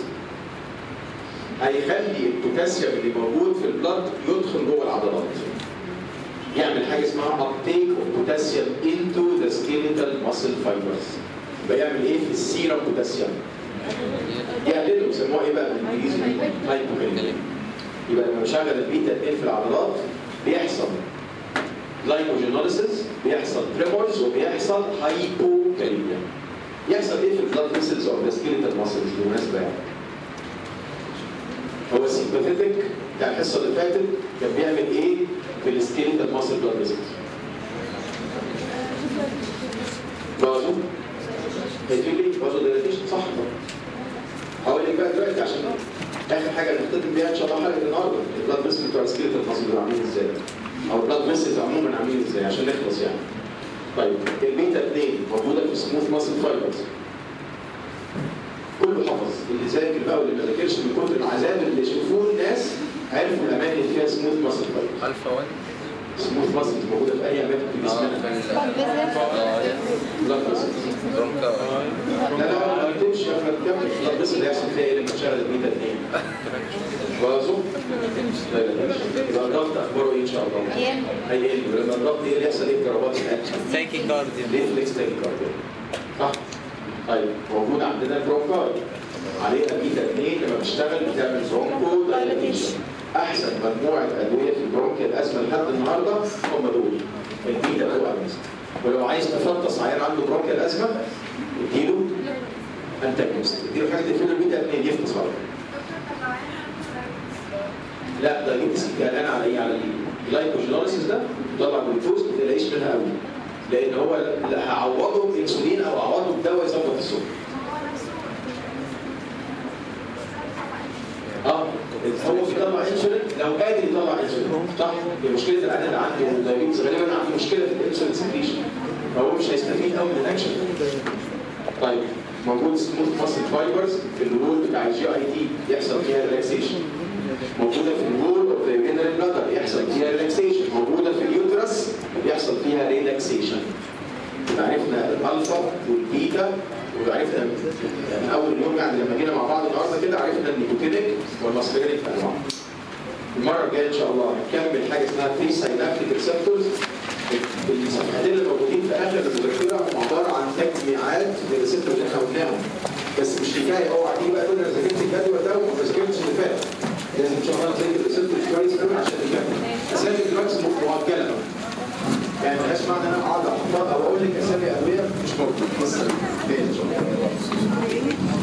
S2: هيخلي البوتاسيوم اللي موجود في البلد يدخل جوه العضلات يعمل حاجه اسمها uptake of potassium into the skeletal muscle fibers يبقى يعمل ايه في السيرم بوتاسيوم يقلله يسموها ايه بقى بالانجليزي هايبوكاليميا يبقى لما بشغل البيتا 2 في العضلات بيحصل glycogenolysis بيحصل tremors وبيحصل هايبوكاليميا يحصل ايه في البلاد فيسلز او السكيليتال ماسلز بالمناسبه يعني هو السيمباثيتك بتاع الحصه اللي فاتت كان بيعمل ايه في السكيليتال ماسل بلاد فيسلز بازو هيجيلي بازو ديلاتيشن صح هقول لك بقى دلوقتي عشان اخر حاجه نختتم بيها ان شاء الله حلقه النهارده البلاد فيسلز بتوع السكيليتال ماسل دول عاملين ازاي او البلاد فيسلز عموما عاملين ازاي عشان نخلص يعني طيب البيتا 2 موجوده في سموث ماسل فايبرز كله حفظ اللي ذاكر بقى واللي ما ذاكرش من كتر العذاب اللي شافوه الناس عرفوا الاماكن اللي فيها سموث ماسل فايبرز
S1: الفا 1
S2: سموث ماسل موجوده في اي اماكن في
S1: اه
S2: جسمنا
S1: في
S2: بلاد فيسل
S1: البرونكا
S2: لا لا ما تمشي ما تكمل بلاد فيسل اللي هيحصل فيها ايه لما تشغل البيتا 2 بازو لا لا لا يبقى الضغط اخباره ايه ان شاء الله؟
S3: ايام
S2: هيقل ولما الضغط يقل يحصل ايه في ضربات القلب؟
S4: تاكي كارديو
S2: ريفلكس تاكيكارديا صح؟ طيب موجود عندنا البرونكاي عليها بيتا 2 لما بتشتغل بتعمل برونكو دايلاتيشن احسن مجموعه ادويه في البرونكيال ازمه لحد النهارده هم دول البيتا 2 اجونست ولو عايز تفطس عيان عنده برونكيال ازمه اديله انتاجونست اديله حاجه تقفل البيتا 2 يفطس على طول. لا ده جبت قلقان على ايه على الجلايكوجينوليسيس ده طلع جلوكوز ما تقلقيش منها قوي لان هو لا هعوضه بانسولين او اعوضه بدواء يظبط السكر اه هو بيطلع انسولين لو قادر يطلع انسولين صح؟ هي مشكله العيان اللي عنده دايابيتس غالبا عنده مشكله في الانسولين سكريشن فهو مش هيستفيد قوي من الاكشن طيب موجود سموث ماسل فايبرز في الوول بتاع الجي اي تي يحصل فيها ريلاكسيشن موجوده في الوول اوف ذا يورينري بلادر يحصل فيها ريلاكسيشن موجوده في اليوترس يحصل فيها ريلاكسيشن عرفنا الالفا والبيتا وعرفنا من اول يوم يعني لما جينا مع بعض النهارده كده عرفنا النيكوتينيك والماسكرينيك انواع المره الجايه ان شاء الله هنكمل حاجه اسمها بري ساينابتيك ريسبتورز الصفحتين اللي موجودين في اخر المذكره عباره عن تجميعات للريسبتورز اللي احنا قلناهم بس مش كفايه اوعى تيجي بقى تقول انا ذاكرت الجدول ده وما ذاكرتش اللي فات لازم ان شاء الله نذاكر الريسبتورز كويس قوي عشان نكمل اسامي دلوقتي مؤجله بقى يعني ملهاش معنى ان انا اقعد احفظ او اقول لك اسامي ادويه مش موجوده بس خير ان شاء الله